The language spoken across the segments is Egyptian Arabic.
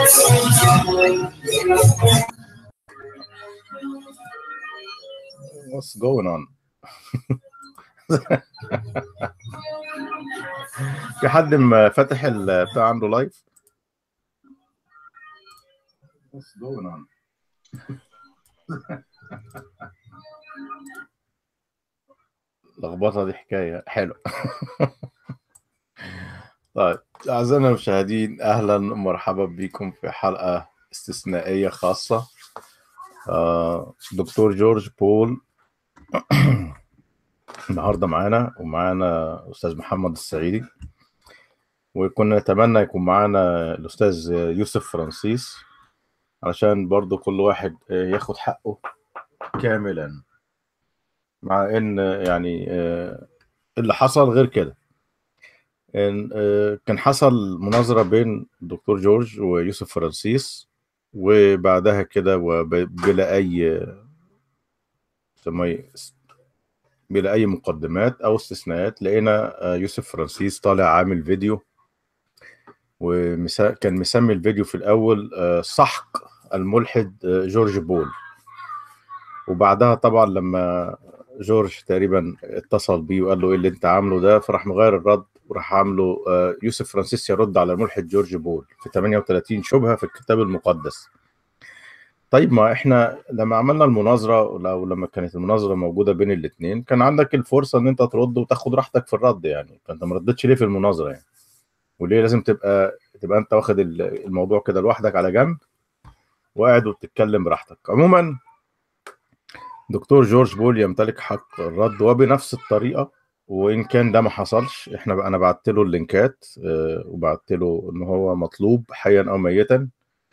What's going on? في حد م- فاتح ال- بتاع عنده لايف؟ What's going on? لخبطه دي حكايه حلو طيب اعزائنا المشاهدين اهلا ومرحبا بكم في حلقه استثنائيه خاصه آه، دكتور جورج بول النهارده معانا ومعانا استاذ محمد السعيدي وكنا نتمنى يكون معانا الاستاذ يوسف فرانسيس علشان برضو كل واحد ياخد حقه كاملا مع ان يعني آه، اللي حصل غير كده إن آه، كان حصل مناظرة بين الدكتور جورج ويوسف فرانسيس وبعدها كده وبلا أي سمي بلا أي مقدمات أو استثناءات لقينا آه، يوسف فرانسيس طالع عامل فيديو وكان مسمي الفيديو في الأول آه، سحق الملحد آه، جورج بول وبعدها طبعا لما جورج تقريبا اتصل بيه وقال له ايه اللي انت عامله ده فراح مغير الرد وراح عامله آه، يوسف فرانسيس يرد على الملحد جورج بول في 38 شبهة في الكتاب المقدس طيب ما احنا لما عملنا المناظرة لو لما كانت المناظرة موجودة بين الاثنين كان عندك الفرصة ان انت ترد وتاخد راحتك في الرد يعني فانت ما ردتش ليه في المناظرة يعني وليه لازم تبقى تبقى انت واخد ال- الموضوع كده لوحدك على جنب وقاعد وبتتكلم براحتك عموما دكتور جورج بول يمتلك حق الرد وبنفس الطريقة وإن كان ده ما حصلش إحنا بقى أنا بعت له اللينكات آه، وبعت له إن هو مطلوب حيا أو ميتا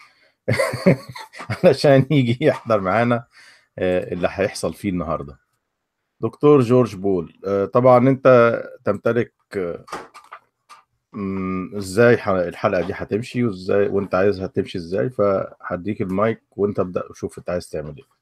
علشان يجي يحضر معانا آه، اللي هيحصل فيه النهاردة دكتور جورج بول آه، طبعا أنت تمتلك آه، مم، إزاي ح- الحلقة دي هتمشي وإزاي وأنت عايزها تمشي إزاي فهديك المايك وأنت ابدأ وشوف أنت عايز تعمل إيه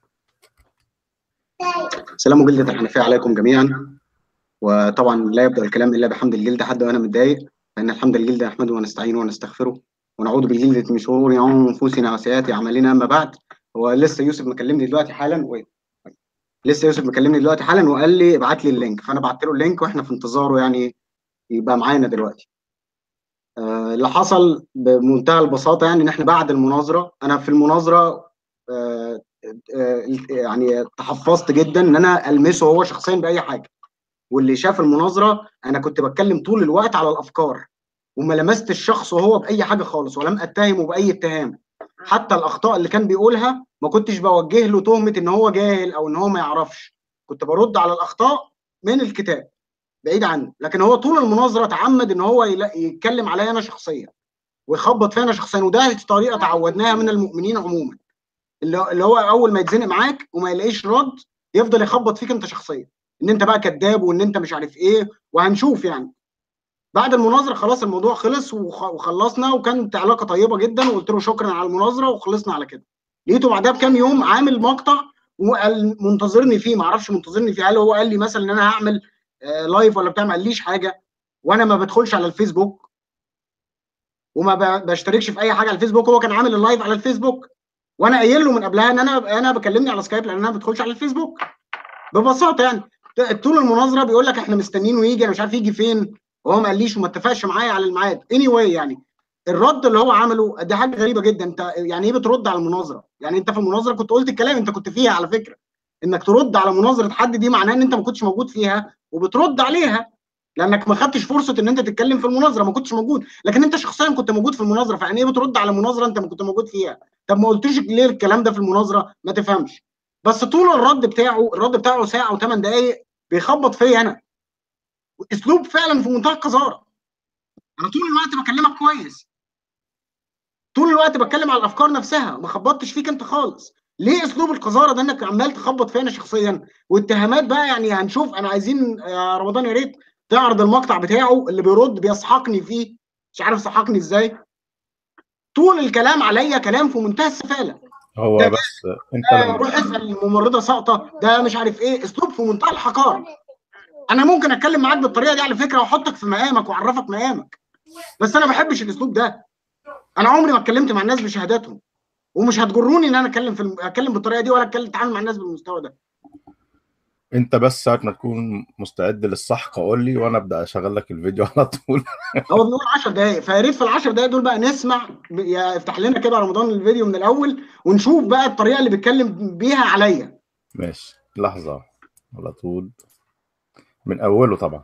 سلام جلدة الحنفية عليكم جميعا وطبعا لا يبدأ الكلام إلا بحمد الجلد حتى وأنا متضايق فإن الحمد لله نحمده ونستعينه ونستغفره ونعوذ بالجلدة من شرور أنفسنا وسيئات أعمالنا أما بعد هو لسه يوسف مكلمني دلوقتي حالا و... لسه يوسف مكلمني دلوقتي حالا وقال لي ابعت لي اللينك فأنا بعت له اللينك وإحنا في انتظاره يعني يبقى معانا دلوقتي آه، اللي حصل بمنتهى البساطة يعني إن إحنا بعد المناظرة أنا في المناظرة آه، آه، يعني تحفظت جدا إن أنا ألمسه هو شخصيا بأي حاجة واللي شاف المناظره انا كنت بتكلم طول الوقت على الافكار وما لمست الشخص وهو باي حاجه خالص ولم اتهمه باي اتهام حتى الاخطاء اللي كان بيقولها ما كنتش بوجه له تهمه ان هو جاهل او ان هو ما يعرفش كنت برد على الاخطاء من الكتاب بعيد عنه لكن هو طول المناظره تعمد ان هو يلا- يتكلم عليا انا شخصيا ويخبط فيا انا شخصيا وده طريقه تعودناها من المؤمنين عموما اللي اللي هو اول ما يتزنق معاك وما يلاقيش رد يفضل يخبط فيك انت شخصيا ان انت بقى كذاب وان انت مش عارف ايه وهنشوف يعني بعد المناظره خلاص الموضوع خلص وخ- وخلصنا وكانت علاقه طيبه جدا وقلت له شكرا على المناظره وخلصنا على كده لقيته بعدها بكام يوم عامل مقطع وقال منتظرني فيه ما اعرفش منتظرني فيه هل هو قال لي مثلا ان انا هعمل آه، لايف ولا بتاع ما قاليش حاجه وانا ما بدخلش على الفيسبوك وما ب- بشتركش في اي حاجه على الفيسبوك هو كان عامل اللايف على الفيسبوك وانا قايل له من قبلها ان انا انا بكلمني على سكايب لان انا ما بدخلش على الفيسبوك ببساطه يعني طول المناظره بيقول لك احنا مستنيينه يجي انا مش عارف يجي فين وهو ما قاليش وما اتفقش معايا على الميعاد اني anyway يعني الرد اللي هو عمله دي حاجه غريبه جدا انت يعني ايه بترد على المناظره يعني انت في المناظره كنت قلت الكلام انت كنت فيها على فكره انك ترد على مناظره حد دي معناه ان انت ما كنتش موجود فيها وبترد عليها لانك ما خدتش فرصه ان انت تتكلم في المناظره ما كنتش موجود لكن انت شخصيا كنت موجود في المناظره فيعني ايه بترد على مناظره انت ما كنت موجود فيها طب ما قلتش ليه الكلام ده في المناظره ما تفهمش بس طول الرد بتاعه الرد بتاعه ساعه وثمان دقائق بيخبط فيا انا اسلوب فعلا في منتهى القذاره انا طول الوقت بكلمك كويس طول الوقت بتكلم على الافكار نفسها ما خبطتش فيك انت خالص ليه اسلوب القذاره ده انك عمال تخبط فيا انا شخصيا والاتهامات بقى يعني هنشوف انا عايزين يا رمضان يا ريت تعرض المقطع بتاعه اللي بيرد بيسحقني فيه مش عارف سحقني ازاي طول الكلام عليا كلام في منتهى السفاله هو ده- بس انت آه، لما روح اسال الممرضه ساقطه ده مش عارف ايه اسلوب في منتهى الحقاره انا ممكن اتكلم معاك بالطريقه دي على فكره واحطك في مقامك واعرفك مقامك بس انا ما بحبش الاسلوب ده انا عمري ما اتكلمت مع الناس بشهاداتهم ومش هتجروني ان انا اتكلم في الم... اتكلم بالطريقه دي ولا اتكلم اتعامل مع الناس بالمستوى ده انت بس ساعه ما تكون مستعد للسحق قول لي وانا ابدا اشغل لك الفيديو على طول هو بيقول 10 دقائق فيا ريت في ال 10 دقائق دول بقى نسمع ب- يا افتح لنا كده رمضان الفيديو من الاول ونشوف بقى الطريقه اللي بيتكلم بيها عليا ماشي لحظه على طول من اوله طبعا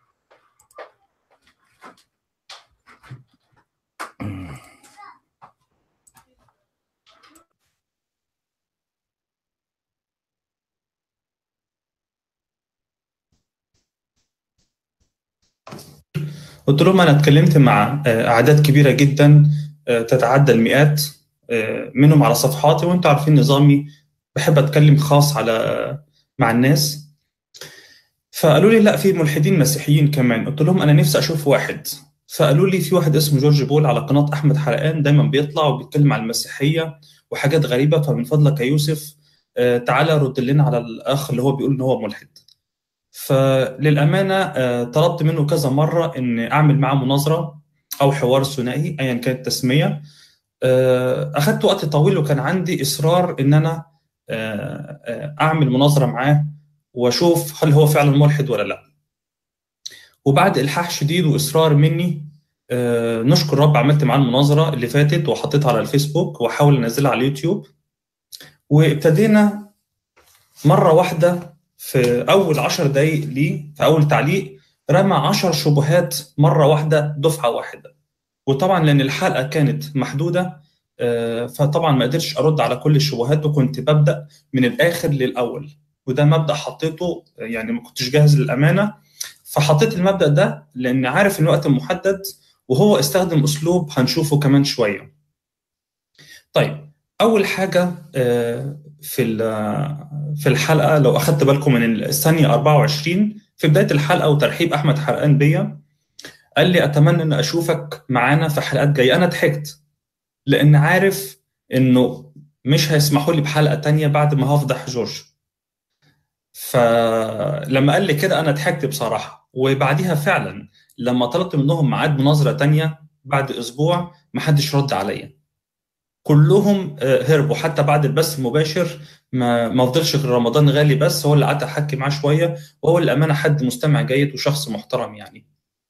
قلت لهم انا اتكلمت مع آه، اعداد كبيره جدا آه، تتعدى المئات آه، منهم على صفحاتي وانتم عارفين نظامي بحب اتكلم خاص على مع الناس فقالوا لي لا في ملحدين مسيحيين كمان قلت لهم انا نفسي اشوف واحد فقالوا لي في واحد اسمه جورج بول على قناه احمد حرقان دايما بيطلع وبيتكلم عن المسيحيه وحاجات غريبه فمن فضلك يا يوسف آه، تعالى رد لنا على الاخ اللي هو بيقول ان هو ملحد فللامانه آه، طلبت منه كذا مره ان اعمل معاه مناظره او حوار ثنائي ايا كانت التسميه آه، اخذت وقت طويل وكان عندي اصرار ان انا آه، آه، اعمل مناظره معاه واشوف هل هو فعلا ملحد ولا لا وبعد الحاح شديد واصرار مني آه، نشكر الرب عملت معاه المناظره اللي فاتت وحطيتها على الفيسبوك واحاول انزلها على اليوتيوب وابتدينا مره واحده في اول عشر دقائق ليه في اول تعليق رمى عشر شبهات مره واحده دفعه واحده وطبعا لان الحلقه كانت محدوده آه، فطبعا ما قدرتش ارد على كل الشبهات وكنت ببدا من الاخر للاول وده مبدا حطيته آه، يعني ما كنتش جاهز للامانه فحطيت المبدا ده لان عارف ان الوقت محدد وهو استخدم اسلوب هنشوفه كمان شويه طيب اول حاجه آه، في ال- في الحلقه لو اخدت بالكم من الثانيه 24 في بدايه الحلقه وترحيب احمد حرقان بيا قال لي اتمنى ان اشوفك معانا في حلقات جايه انا ضحكت لان عارف انه مش هيسمحوا لي بحلقه تانية بعد ما هفضح جورج فلما قال لي كده انا ضحكت بصراحه وبعديها فعلا لما طلبت منهم ميعاد مناظره تانية بعد اسبوع محدش رد عليا كلهم آه، هربوا حتى بعد البث المباشر ما ما فضلش غير رمضان غالي بس هو اللي قعدت احكي معاه شويه وهو للامانه حد مستمع جيد وشخص محترم يعني.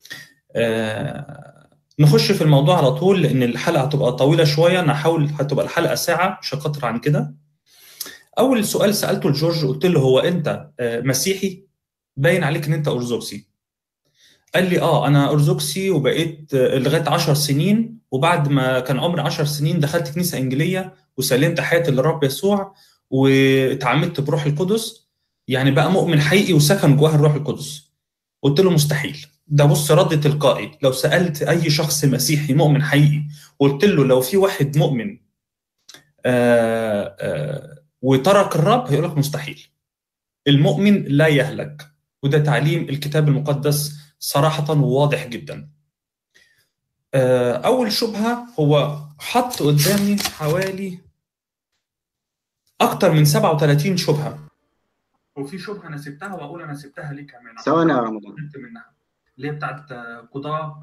آه، نخش في الموضوع على طول لان الحلقه هتبقى طويله شويه انا هحاول هتبقى الحلقه ساعه مش هكتر عن كده. اول سؤال سالته لجورج قلت له هو انت آه، مسيحي؟ باين عليك ان انت ارثوذكسي. قال لي اه انا ارثوذكسي وبقيت آه، لغايه 10 سنين وبعد ما كان عمري 10 سنين دخلت كنيسه انجيليه وسلمت حياتي للرب يسوع واتعاملت بروح القدس يعني بقى مؤمن حقيقي وسكن جواه الروح القدس قلت له مستحيل ده بص رد تلقائي لو سالت اي شخص مسيحي مؤمن حقيقي قلت له لو في واحد مؤمن آه آه وترك الرب هيقول لك مستحيل المؤمن لا يهلك وده تعليم الكتاب المقدس صراحة وواضح جدا آه، أول شبهة هو حط قدامي حوالي أكتر من 37 شبهة وفي شبهة أنا سبتها وأقول أنا سبتها ليه كمان ثواني يا رمضان قلت منها اللي هي بتاعت آه، قضاء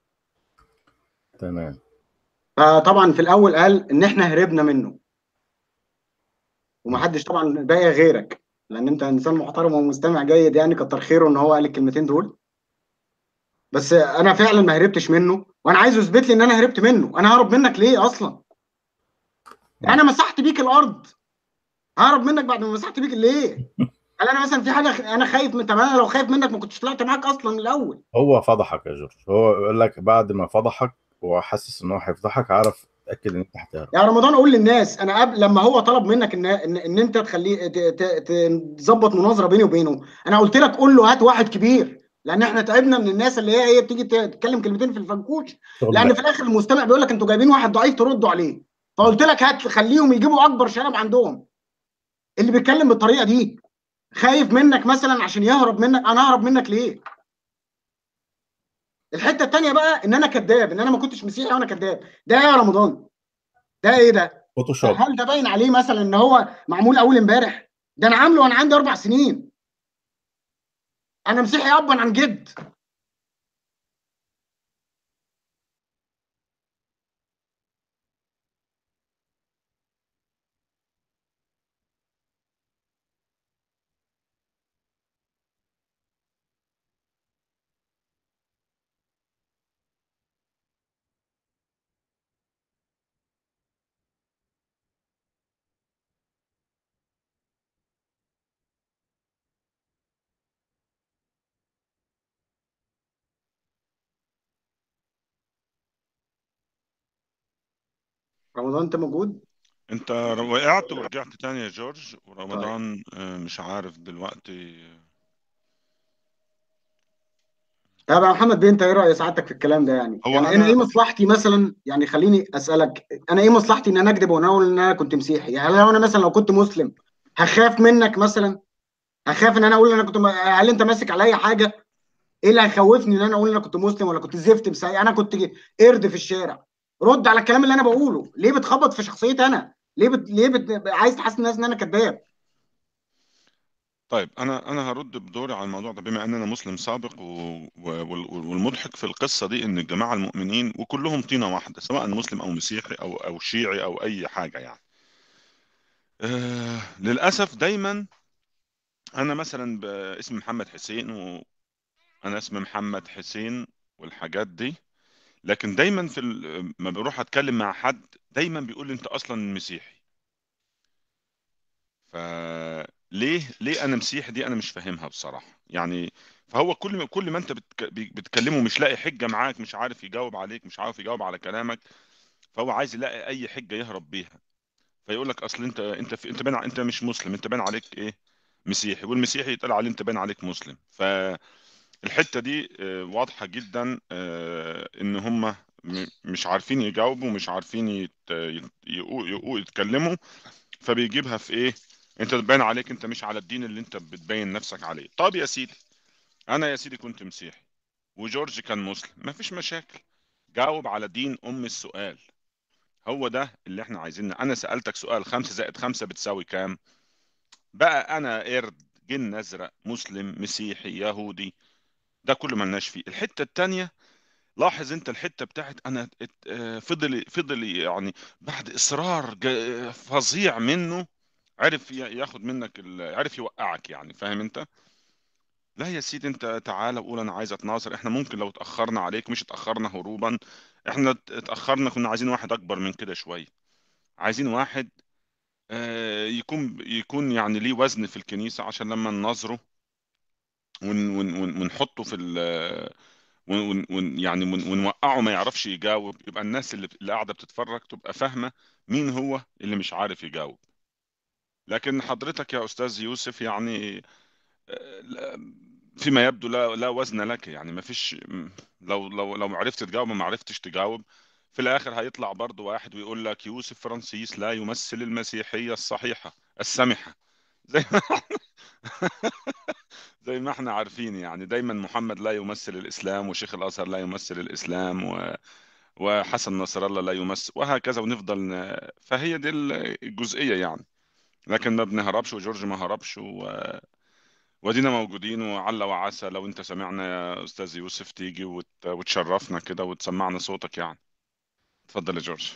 تمام فطبعا في الاول قال ان احنا هربنا منه ومحدش طبعا باقي غيرك لان انت انسان محترم ومستمع جيد يعني كتر خيره ان هو قال الكلمتين دول بس انا فعلا ما هربتش منه وانا عايزه يثبت لي ان انا هربت منه انا ههرب منك ليه اصلا انا مسحت بيك الارض ههرب منك بعد ما مسحت بيك ليه هل انا مثلا في حاجه خ- انا خايف من طب انا لو خايف منك ما كنتش طلعت معاك اصلا من الاول هو فضحك يا جورج هو يقول لك بعد ما فضحك وحاسس ان هو هيفضحك عارف اتاكد ان انت هتهرب يا رمضان اقول للناس انا قبل لما هو طلب منك ان ان, إن انت تخليه ت- ت- ت- تظبط مناظره بيني وبينه انا قلت لك قول له هات واحد كبير لان احنا تعبنا من الناس اللي هي هي بتيجي ت- تتكلم كلمتين في الفنكوش شغل لان بقى. في الاخر المستمع بيقول لك انتوا جايبين واحد ضعيف تردوا عليه فقلت لك هات خليهم يجيبوا اكبر شنب عندهم اللي بيتكلم بالطريقه دي خايف منك مثلا عشان يهرب منك انا ههرب منك ليه الحته الثانيه بقى ان انا كذاب ان انا ما كنتش مسيحي وانا كذاب ده إيه يا رمضان ده ايه ده فوتوشوب هل ده باين عليه مثلا ان هو معمول اول امبارح ده انا عامله وانا عندي اربع سنين انا مسيحي ابا عن جد رمضان انت موجود انت وقعت ورجعت تاني يا جورج ورمضان آه، مش عارف دلوقتي طب يا محمد بيه انت ايه راي سعادتك في الكلام ده يعني؟ هو يعني أنا- انا ايه مصلحتي مثلا يعني خليني اسالك انا ايه مصلحتي ان انا اكذب وانا اقول ان انا كنت مسيحي؟ يعني لو انا مثلا لو كنت مسلم هخاف منك مثلا؟ هخاف ان انا اقول ان انا كنت م- هل انت ماسك عليا حاجه؟ ايه اللي هيخوفني ان انا اقول ان انا كنت مسلم ولا كنت زفت مسيحي؟ انا كنت قرد في الشارع. رد على الكلام اللي انا بقوله، ليه بتخبط في شخصيتي انا؟ ليه بت... ليه بت... عايز تحسس الناس ان انا كذاب؟ طيب انا انا هرد بدوري على الموضوع ده بما ان انا مسلم سابق و... و... وال- والمضحك في القصه دي ان الجماعه المؤمنين وكلهم طينه واحده سواء مسلم او مسيحي او او شيعي او اي حاجه يعني آه للاسف دايما انا مثلا باسم محمد حسين وانا اسمي محمد حسين والحاجات دي لكن دايما في ال... ما بروح اتكلم مع حد دايما بيقول لي انت اصلا مسيحي فليه ليه انا مسيحي دي انا مش فاهمها بصراحه يعني فهو كل ما كل ما انت بتك... بتكلمه مش لاقي حجه معاك مش عارف يجاوب عليك مش عارف يجاوب على كلامك فهو عايز يلاقي اي حجه يهرب بيها فيقول لك اصل انت انت في... انت بان انت مش مسلم انت بان عليك ايه مسيحي والمسيحي يطلع عليه انت بان عليك مسلم فالحته دي آه، واضحه جدا آه، ان هم م- مش عارفين يجاوبوا مش عارفين يت... يت... يقو... يقو... يتكلموا فبيجيبها في ايه انت تبين عليك انت مش على الدين اللي انت بتبين نفسك عليه طب يا سيدي انا يا سيدي كنت مسيحي وجورج كان مسلم مفيش مشاكل جاوب على دين ام السؤال هو ده اللي احنا عايزينه انا سألتك سؤال خمسة زائد خمسة بتساوي كام بقى انا قرد جن ازرق مسلم مسيحي يهودي ده كله ملناش فيه الحتة التانية لاحظ انت الحتة بتاعت انا ات- اه، فضل فضل يعني بعد اصرار جا- فظيع منه عرف ي- ياخد منك ال- عرف يوقعك يعني فاهم انت لا يا سيدي انت تعالى وقول انا عايز اتناصر احنا ممكن لو اتاخرنا عليك مش اتاخرنا هروبا احنا ات- اتاخرنا كنا عايزين واحد اكبر من كده شويه عايزين واحد آه، يكون يكون يعني ليه وزن في الكنيسه عشان لما نناظره ون ون ون ونحطه في ال ون ون ون- يعني ون ونوقعه ما يعرفش يجاوب يبقى الناس اللي اللي قاعده بتتفرج تبقى فاهمه مين هو اللي مش عارف يجاوب لكن حضرتك يا استاذ يوسف يعني لا- فيما يبدو لا لا وزن لك يعني ما فيش لو لو لو عرفت تجاوب ما عرفتش تجاوب في الاخر هيطلع برضو واحد ويقول لك يوسف فرانسيس لا يمثل المسيحية الصحيحة السمحة زي ما زي ما احنا عارفين يعني دايما محمد لا يمثل الاسلام وشيخ الازهر لا يمثل الاسلام و وحسن نصر الله لا يمثل وهكذا ونفضل ن... فهي دي الجزئية يعني لكن ما بنهربش وجورج ما هربش و... ودينا موجودين وعل وعسى لو انت سمعنا يا استاذ يوسف تيجي وت... وتشرفنا كده وتسمعنا صوتك يعني اتفضل يا جورج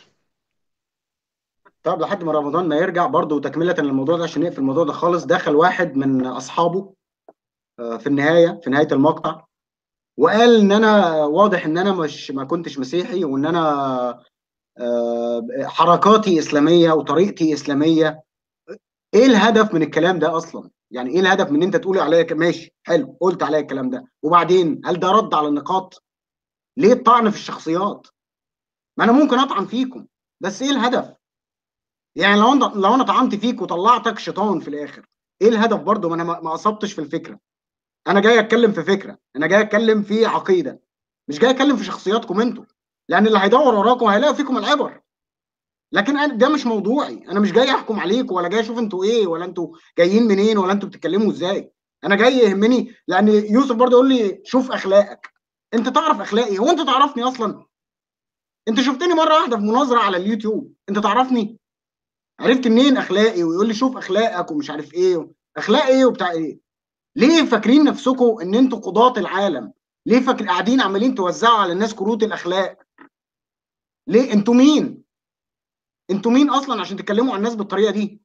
طب لحد ما رمضان ما يرجع برضه تكملة للموضوع ده عشان نقفل الموضوع ده خالص دخل واحد من أصحابه آه، في النهاية في نهاية المقطع وقال إن أنا واضح إن أنا مش ما كنتش مسيحي وإن أنا آه، حركاتي إسلامية وطريقتي إسلامية إيه الهدف من الكلام ده أصلا؟ يعني إيه الهدف من إن أنت تقولي عليا ك- ماشي حلو قلت عليا الكلام ده وبعدين هل ده رد على النقاط؟ ليه الطعن في الشخصيات؟ ما أنا ممكن أطعن فيكم بس إيه الهدف؟ يعني لو انا لو انا طعنت فيك وطلعتك شيطان في الاخر ايه الهدف برضه ما انا ما ما اصبتش في الفكره انا جاي اتكلم في فكره انا جاي اتكلم في عقيده مش جاي اتكلم في شخصياتكم انتوا لان اللي هيدور وراكم هيلاقي فيكم العبر لكن أنا ده مش موضوعي انا مش جاي احكم عليكم ولا جاي اشوف انتوا ايه ولا انتوا جايين منين ولا انتوا بتتكلموا ازاي انا جاي يهمني لان يوسف برضه يقول لي شوف اخلاقك انت تعرف اخلاقي هو انت تعرفني اصلا انت شفتني مره واحده في مناظره على اليوتيوب انت تعرفني عرفت منين اخلاقي ويقول لي شوف اخلاقك ومش عارف ايه اخلاق ايه وبتاع ايه ليه فاكرين نفسكم ان انتوا قضاة العالم ليه فاكر قاعدين عمالين توزعوا على الناس كروت الاخلاق ليه انتوا مين انتوا مين اصلا عشان تتكلموا عن الناس بالطريقه دي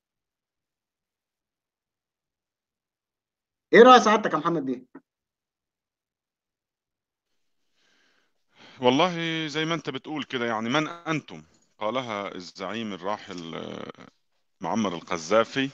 ايه راي سعادتك يا محمد بيه والله زي ما انت بتقول كده يعني من انتم قالها الزعيم الراحل آه، معمر القذافي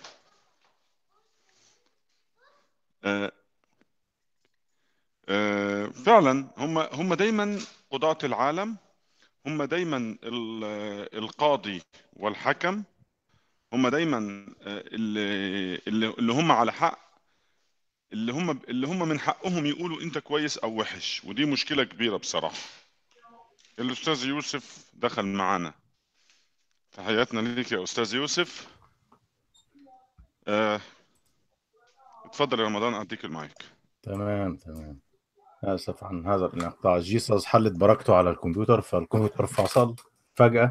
آه، آه، فعلا هم هم دايما قضاة العالم هم دايما ال- القاضي والحكم هم دايما آه، اللي اللي اللي هم على حق اللي هم اللي هم من حقهم يقولوا انت كويس او وحش ودي مشكلة كبيرة بصراحة الاستاذ يوسف دخل معانا تحياتنا ليك يا استاذ يوسف آه، اتفضل يا رمضان اديك المايك تمام تمام آسف عن هذا الانقطاع جيسس حلت بركته على الكمبيوتر فالكمبيوتر فصل فجأة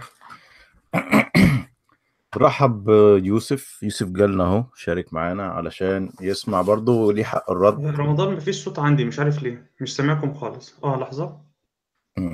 رحب يوسف يوسف جالنا اهو شارك معانا علشان يسمع برضه وليه حق الرد رمضان مفيش صوت عندي مش عارف ليه مش سامعكم خالص اه لحظة مم.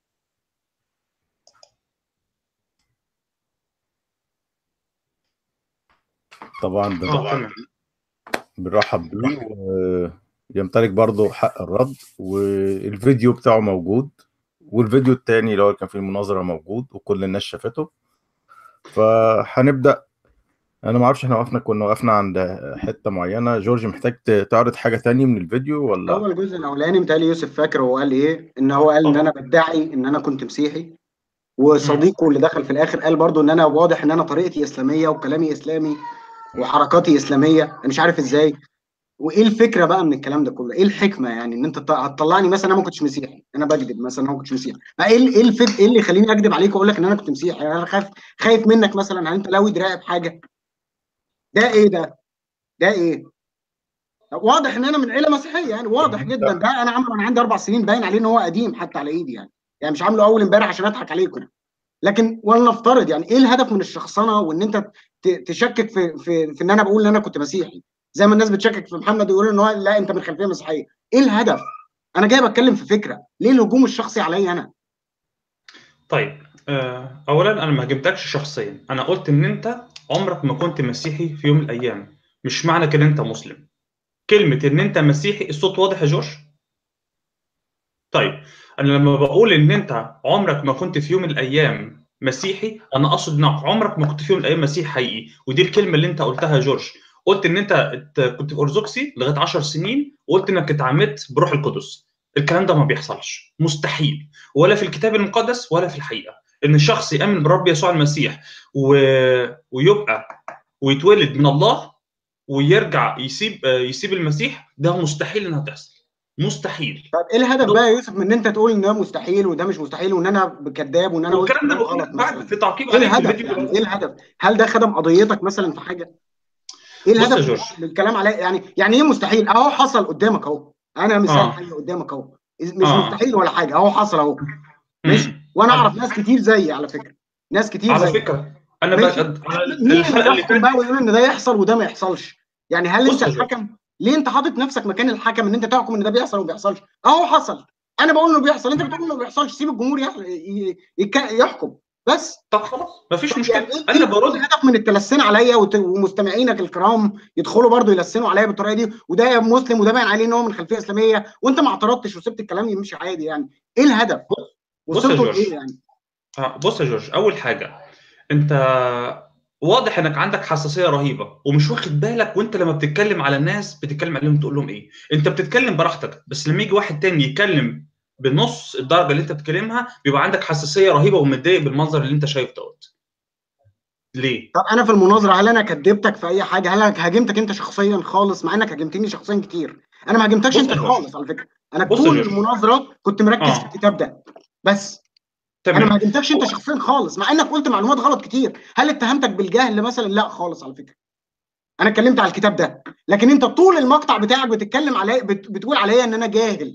طبعا بن- اه تمام بنرحب بيه ويمتلك برضه حق الرد والفيديو بتاعه موجود والفيديو التاني اللي هو كان فيه المناظرة موجود وكل الناس شافته فهنبدأ انا ما اعرفش احنا وقفنا كنا وقفنا عند حتة معينة جورج محتاج ت- تعرض حاجة تانية من الفيديو ولا اول جزء الاولاني متهيألي يوسف فاكر هو قال ايه ان هو قال ان انا بدعي ان انا كنت مسيحي وصديقه اللي دخل في الاخر قال برضو ان انا واضح ان انا طريقتي اسلاميه وكلامي اسلامي وحركاتي اسلاميه انا مش عارف ازاي وايه الفكره بقى من الكلام ده كله ايه الحكمه يعني ان انت ت- هتطلعني مثلا انا ما كنتش مسيحي انا بكذب مثلا انا ما كنتش مسيحي ما ايه ال- ايه الفك... ايه اللي يخليني اكذب عليك واقول لك ان انا كنت مسيحي يعني انا خايف خايف منك مثلا هل انت لاوي دراعي بحاجه ده ايه ده ده ايه واضح ان انا من عيله مسيحيه يعني واضح جدا ده انا عامله وانا عندي اربع سنين باين عليه ان هو قديم حتى على ايدي يعني يعني مش عامله اول امبارح عشان اضحك عليكم لكن ولنفترض يعني ايه الهدف من الشخصنه وان انت ت- تشكك في في في ان انا بقول ان انا كنت مسيحي زي ما الناس بتشكك في محمد ويقولوا ان هو لا انت من خلفيه مسيحيه ايه الهدف انا جاي بتكلم في فكره ليه الهجوم الشخصي عليا انا طيب آه، اولا انا ما هاجمتكش شخصيا انا قلت ان انت عمرك ما كنت مسيحي في يوم من الايام مش معنى كده انت مسلم كلمه ان انت مسيحي الصوت واضح يا جورج طيب انا لما بقول ان انت عمرك ما كنت في يوم من الايام مسيحي انا اقصد انك عمرك ما كنت في يوم من الايام مسيحي حقيقي ودي الكلمه اللي انت قلتها يا جورج قلت ان انت ات- كنت في ارثوذكسي لغايه 10 سنين وقلت انك اتعمدت بروح القدس الكلام ده ما بيحصلش مستحيل ولا في الكتاب المقدس ولا في الحقيقه ان الشخص يامن برب يسوع المسيح و... ويبقى ويتولد من الله ويرجع يسيب آه، يسيب المسيح ده مستحيل انها تحصل مستحيل طب ايه الهدف بقى يا يوسف من ان انت تقول ان ده مستحيل وده مش مستحيل وان انا كذاب وان انا قلت والكلام ده كلام بقول غلط لك بعد مثلا في تعقيب ايه عليك في الهدف الفيديو يعني ايه الهدف هل ده خدم قضيتك مثلا في حاجه ايه بص يا الهدف جورج. من الكلام عليه يعني يعني ايه مستحيل اهو حصل قدامك اهو انا مثال آه. حي قدامك اهو مش آه. مستحيل ولا حاجه اهو حصل اهو ماشي مم. وانا على- اعرف ناس كتير زيي على فكره ناس كتير على زيي فكره انا ماشي. بقى على مين اللي الحلقه اللي بيحكم فاتت بقى ويقول ان ده يحصل وده ما يحصلش يعني هل بص انت يا جورج. الحكم ليه انت حاطط نفسك مكان الحكم ان انت تحكم ان ده بيحصل وما بيحصلش اهو حصل انا بقول انه بيحصل انت بتقول انه ما بيحصلش سيب الجمهور يح- ي- يك- يحكم بس طب خلاص مفيش يعني مشكله ايه انا إيه برد الهدف من التلسين عليا وت- ومستمعينك الكرام يدخلوا برضو يلسنوا عليا بالطريقه دي وده مسلم وده باين عليه ان هو من خلفيه اسلاميه وانت ما اعترضتش وسبت الكلام يمشي عادي يعني ايه الهدف؟ بص يا وصلتوا جورج. لايه يعني؟ آه، بص يا جورج اول حاجه انت واضح انك عندك حساسيه رهيبه ومش واخد بالك وانت لما بتتكلم على الناس بتتكلم عليهم تقول لهم ايه انت بتتكلم براحتك بس لما يجي واحد تاني يتكلم بنص الدرجه اللي انت بتتكلمها بيبقى عندك حساسيه رهيبه ومتضايق بالمنظر اللي انت شايفه دوت ليه طب انا في المناظره هل انا كدبتك في اي حاجه؟ هل انا هاجمتك انت شخصيا خالص مع انك هاجمتني شخصيا كتير؟ انا ما هاجمتكش بص انت يا جورج. خالص على فكره انا بص يا طول جورج. المناظره كنت مركز آه. في الكتاب ده بس انا ما تمام هاجمتكش انت شخصيا خالص مع انك قلت معلومات غلط كتير هل اتهمتك بالجهل مثلا لا خالص على فكره انا اتكلمت على الكتاب ده لكن انت طول المقطع بتاعك بتتكلم علي بت... بتقول عليا ان انا جاهل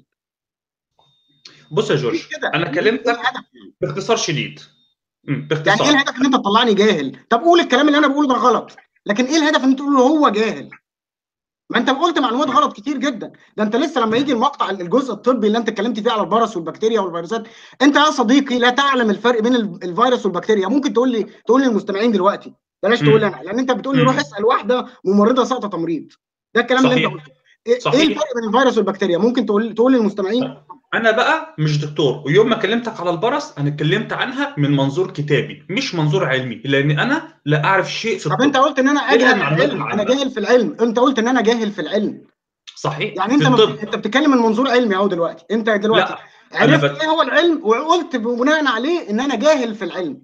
بص يا جورج مش كده انا ايه كلمتك الهدف باختصار شديد مم، يعني ايه باختصار الهدف ان انت تطلعني جاهل طب قول الكلام اللي انا بقوله ده غلط لكن ايه الهدف ان انت تقول له هو جاهل ما انت قلت معلومات غلط كتير جدا ده انت لسه لما يجي المقطع الجزء الطبي اللي انت اتكلمت فيه على الفيروس والبكتيريا والفيروسات انت يا صديقي لا تعلم الفرق بين ال- الفيروس والبكتيريا ممكن تقول لي تقول للمستمعين دلوقتي بلاش مم. تقول لي انا لان انت بتقول لي مم. روح اسال واحده ممرضه ساقطه تمريض ده الكلام اللي انت صحيح. قلته ايه صحيح. ايه الفرق بين الفيروس والبكتيريا ممكن تقول تقول للمستمعين انا بقى مش دكتور ويوم ما كلمتك على البرص انا اتكلمت عنها من منظور كتابي مش منظور علمي لان انا لا اعرف شيء في طب الطب انت قلت ان انا إيه اجهل في المعلومات العلم انا العامة؟ جاهل في العلم انت قلت ان انا جاهل في العلم صحيح يعني انت في ما الطب انت بتتكلم من منظور علمي اهو دلوقتي انت دلوقتي لا عرفت بت- ايه هو العلم وقلت بناء عليه ان انا جاهل في العلم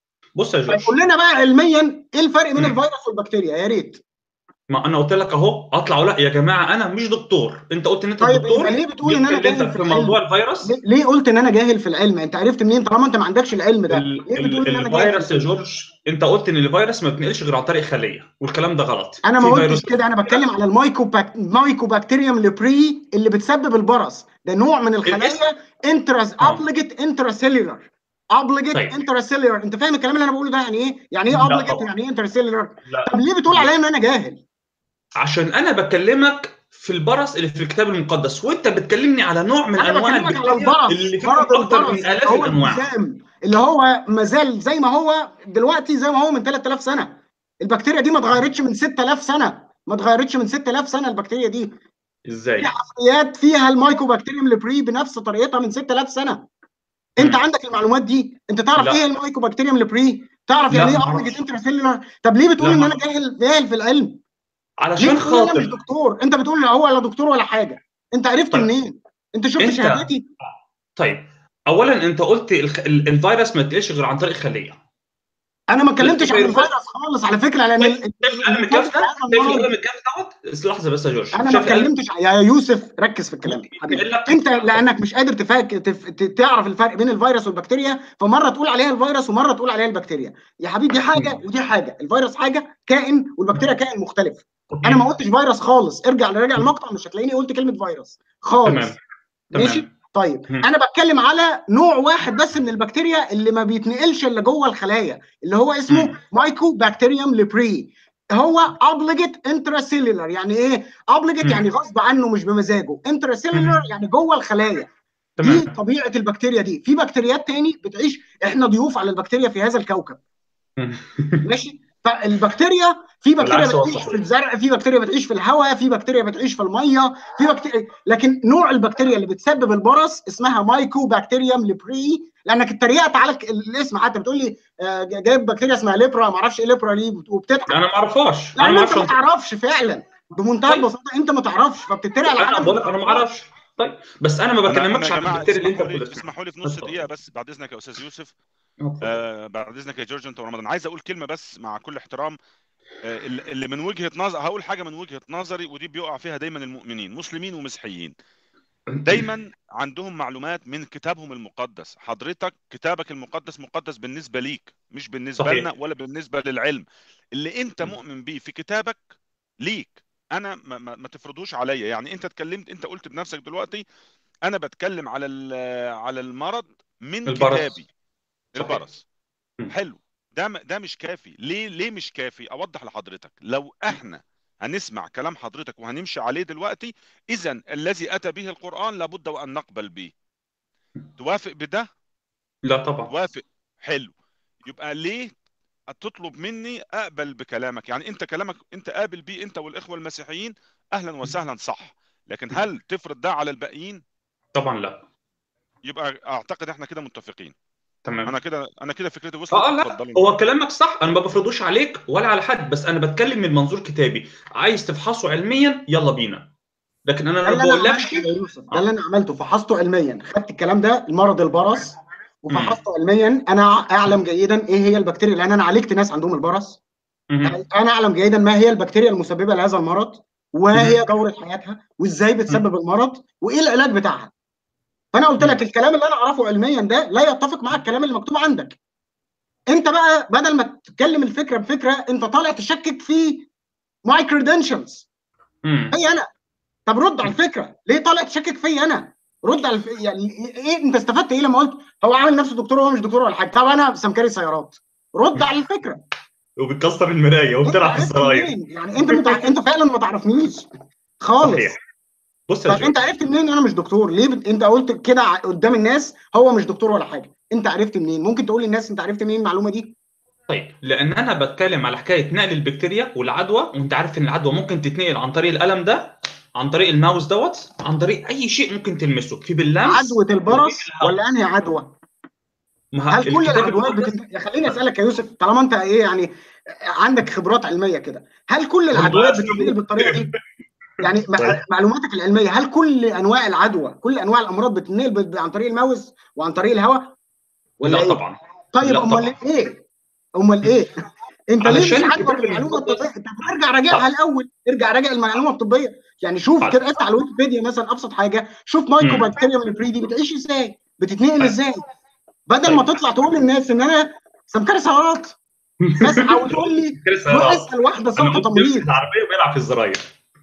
بص يا جورج قول لنا بقى علميا ايه الفرق بين مم. الفيروس والبكتيريا يا ريت ما انا قلت لك اهو اطلع لا يا جماعه انا مش دكتور انت قلت ان انت طيب دكتور يبقى ليه بتقول ان انا يمكن جاهل انت في في العلم موضوع الفيروس ليه- ليه قلت ان انا جاهل في العلم انت عرفت منين طالما انت ما عندكش العلم ده ال- ليه بتقول ال- ان انا جاهل الفيروس يا جورج انت قلت ان الفيروس ما بيتنقلش غير عن طريق خليه والكلام ده غلط انا ما في قلتش فيروس كده انا بتكلم على المايكو باك... مايكو بكتيريوم ليبري اللي بتسبب البرص ده نوع من الخلايا انتراس آه. ابليجيت انتراسيلولار ابليجيت طيب. انتراسيلولار انت فاهم الكلام اللي انا بقوله ده يعني ايه يعني ايه لا ابليجيت طبعا. يعني ايه انتراسيلولار لا طب ليه بتقول لا. عليا ان انا جاهل عشان انا بكلمك في البرص اللي في الكتاب المقدس وانت بتكلمني على نوع من انا انواع بكلمك على البكتيريا البرص اللي فيهم مرض اكتر من البرص الاف هو الانواع الجسام اللي هو ما زال زي ما هو دلوقتي زي ما هو من 3000 سنه البكتيريا دي ما اتغيرتش من 6000 سنه ما اتغيرتش من 6000 سنه البكتيريا دي ازاي في حفريات فيها المايكو بكتيريوم ليبري بنفس طريقتها من 6000 سنه انت مم. عندك المعلومات دي انت تعرف لا. ايه المايكو بكتيريوم ليبري تعرف لا، يعني ايه ما ابليجيت أعرفش. انترسيلولار طب ليه بتقول لا، ان ما انا جاهل جاهل في العلم ليه علشان بتقول انا مش خاطر دكتور انت بتقول لا هو لا دكتور ولا حاجه انت عرفت طيب. منين انت شفت انت- شهادتي طيب اولا انت قلت الخ... ال- الفيروس ما يتنقلش غير عن طريق خليه انا ما اتكلمتش عن طيب. الفيروس خالص على فكره لان طيب، ال- ال- شايف القلم ال- الكاف ده هذا شايف المرض- القلم الكاف دوت لحظه بس يا جورج انا ما شايف القلم- اتكلمتش يا يوسف ركز في الكلام حبيبي كأنك- انت لانك مش قادر تفاك تف... ت- تعرف الفرق بين الفيروس والبكتيريا فمره تقول عليها الفيروس ومره تقول عليها البكتيريا يا حبيبي دي حاجه مم. ودي حاجه الفيروس حاجه كائن والبكتيريا كائن مختلف انا ما قلتش فيروس خالص ارجع لراجع المقطع مش هتلاقيني قلت كلمه فيروس خالص تمام ماشي تمام طيب مم. انا بتكلم على نوع واحد بس من البكتيريا اللي ما بيتنقلش الا جوه الخلايا اللي هو اسمه مم. مايكو بكتيريوم ليبري هو اوبليجيت انتراسيلولار يعني ايه اوبليجيت مم. يعني غصب عنه مش بمزاجه انتراسيلولار مم. يعني جوه الخلايا دي تمام طبيعه البكتيريا دي في بكتيريات تاني بتعيش احنا ضيوف على البكتيريا في هذا الكوكب مم. ماشي فالبكتيريا في بكتيريا بالعكس هو بتعيش صحيح. في الزرع في بكتيريا بتعيش في الهواء في بكتيريا بتعيش في الميه في بكتيريا لكن نوع البكتيريا اللي بتسبب البرص اسمها مايكو بكتيريوم ليبري لانك اتريقت على الك- الاسم حتى بتقول لي آه، جايب بكتيريا اسمها ليبرا ما اعرفش ايه ليبرا ليه وبتضحك انا ما اعرفهاش انا لان ما انت ما اعرفش تعرفش فعلا بمنتهى طيب. البساطه انت ما تعرفش فبتتريق على انا حاجه بقول لك انا ما اعرفش طيب بس انا ما أنا- أنا بكلمكش يا عن جماعه البكتيريا اللي انت اسمحوا لي بتقول اسمحوا لي في نص اتفضل. دقيقه بس بعد اذنك يا استاذ يوسف اتفضل. آه بعد اذنك يا جورج انت ورمضان عايز اقول كلمه بس مع كل احترام آه اللي اللي من وجهه نظر هقول حاجه من وجهه نظري ودي بيقع فيها دايما المؤمنين مسلمين ومسيحيين دايما عندهم معلومات من كتابهم المقدس حضرتك كتابك المقدس مقدس بالنسبه ليك مش بالنسبه صحيح. لنا ولا بالنسبه للعلم اللي انت م. مؤمن بيه في كتابك ليك انا ما, ما, ما تفرضوش عليا يعني انت اتكلمت انت قلت بنفسك دلوقتي انا بتكلم على ال- على المرض من البرص. كتابي صحيح. البرص م. حلو ده م- ده مش كافي ليه ليه مش كافي اوضح لحضرتك لو احنا هنسمع كلام حضرتك وهنمشي عليه دلوقتي اذا الذي اتى به القران لابد وان نقبل به توافق بده لا طبعا توافق حلو يبقى ليه تطلب مني اقبل بكلامك يعني انت كلامك انت قابل بيه انت والاخوه المسيحيين اهلا وسهلا صح لكن هل تفرض ده على الباقيين طبعا لا يبقى اعتقد احنا كده متفقين تمام انا كده انا كده فكرتي وصلت اه آه، لا اتفضلوا هو كلامك صح انا ما بفرضوش عليك ولا على حد بس انا بتكلم من منظور كتابي عايز تفحصه علميا يلا بينا لكن انا ده ما اللي انا بقولكش عملته يا يوسف ده اللي انا عملته فحصته علميا خدت الكلام ده المرض البرص وفحصته علميا انا اعلم جيدا ايه هي البكتيريا لان انا عالجت ناس عندهم البرص مهم. انا اعلم جيدا ما هي البكتيريا المسببه لهذا المرض وما هي دوره حياتها وازاي بتسبب المرض وايه العلاج بتاعها فانا قلت لك الكلام اللي انا اعرفه علميا ده لا يتفق مع الكلام اللي مكتوب عندك انت بقى بدل ما تتكلم الفكره بفكره انت طالع تشكك في ماي كريدنشلز مم. هي انا طب رد على الفكره ليه طالع تشكك فيا انا رد على الف... يعني ايه انت استفدت ايه لما قلت هو عامل نفسه دكتور وهو مش دكتور ولا حاجه طب انا سمكري سيارات رد على الفكره وبتكسر المرايه انت وبتلعب في عرفت السراير منين؟ يعني انت متع... انت فعلا ما تعرفنيش خالص صحيح بص يا طب انت جو عرفت منين ان انا مش دكتور ليه بت... انت قلت كده ع- قدام الناس هو مش دكتور ولا حاجه انت عرفت منين ممكن تقول للناس انت عرفت منين المعلومه دي طيب لان انا بتكلم على حكايه نقل البكتيريا والعدوى وانت عارف ان العدوى ممكن تتنقل عن طريق القلم ده عن طريق الماوس دوت عن طريق اي شيء ممكن تلمسه في باللمس عدوى البرص الهواء. ولا انهي عدوى ما ه- هل كل الكتاب العدوات المقدس- بتنت... يا خليني اسالك يا يوسف طالما انت ايه يعني عندك خبرات علميه كده هل كل العدوات بقى بتنتقل بالطريقه دي يعني مع- طيب. معلوماتك العلميه هل كل انواع العدوى كل انواع الامراض بتنقل ب- عن طريق الماوس وعن طريق الهواء ولا لا إيه؟ طبعا طيب لا امال طبعا. ايه امال ايه انت ليه مش علشان عاجبك الكتاب المعلومه المقدس- الطبيه انت ارجع راجعها الاول ارجع راجع المعلومه الطبيه يعني شوف طيب. كده افتح على الويكيبيديا مثلا ابسط حاجه شوف مايكرو مم. بكتيريا البريدي بتعيش ازاي بتتنقل طيب. ازاي بدل ما طيب. تطلع تقول للناس ان انا سمكري سيارات اسعى وتقول لي كريس روح هيرا. اسال واحده انا سلطه قلت تمريض بيمسك العربيه وبيلعب في الزراير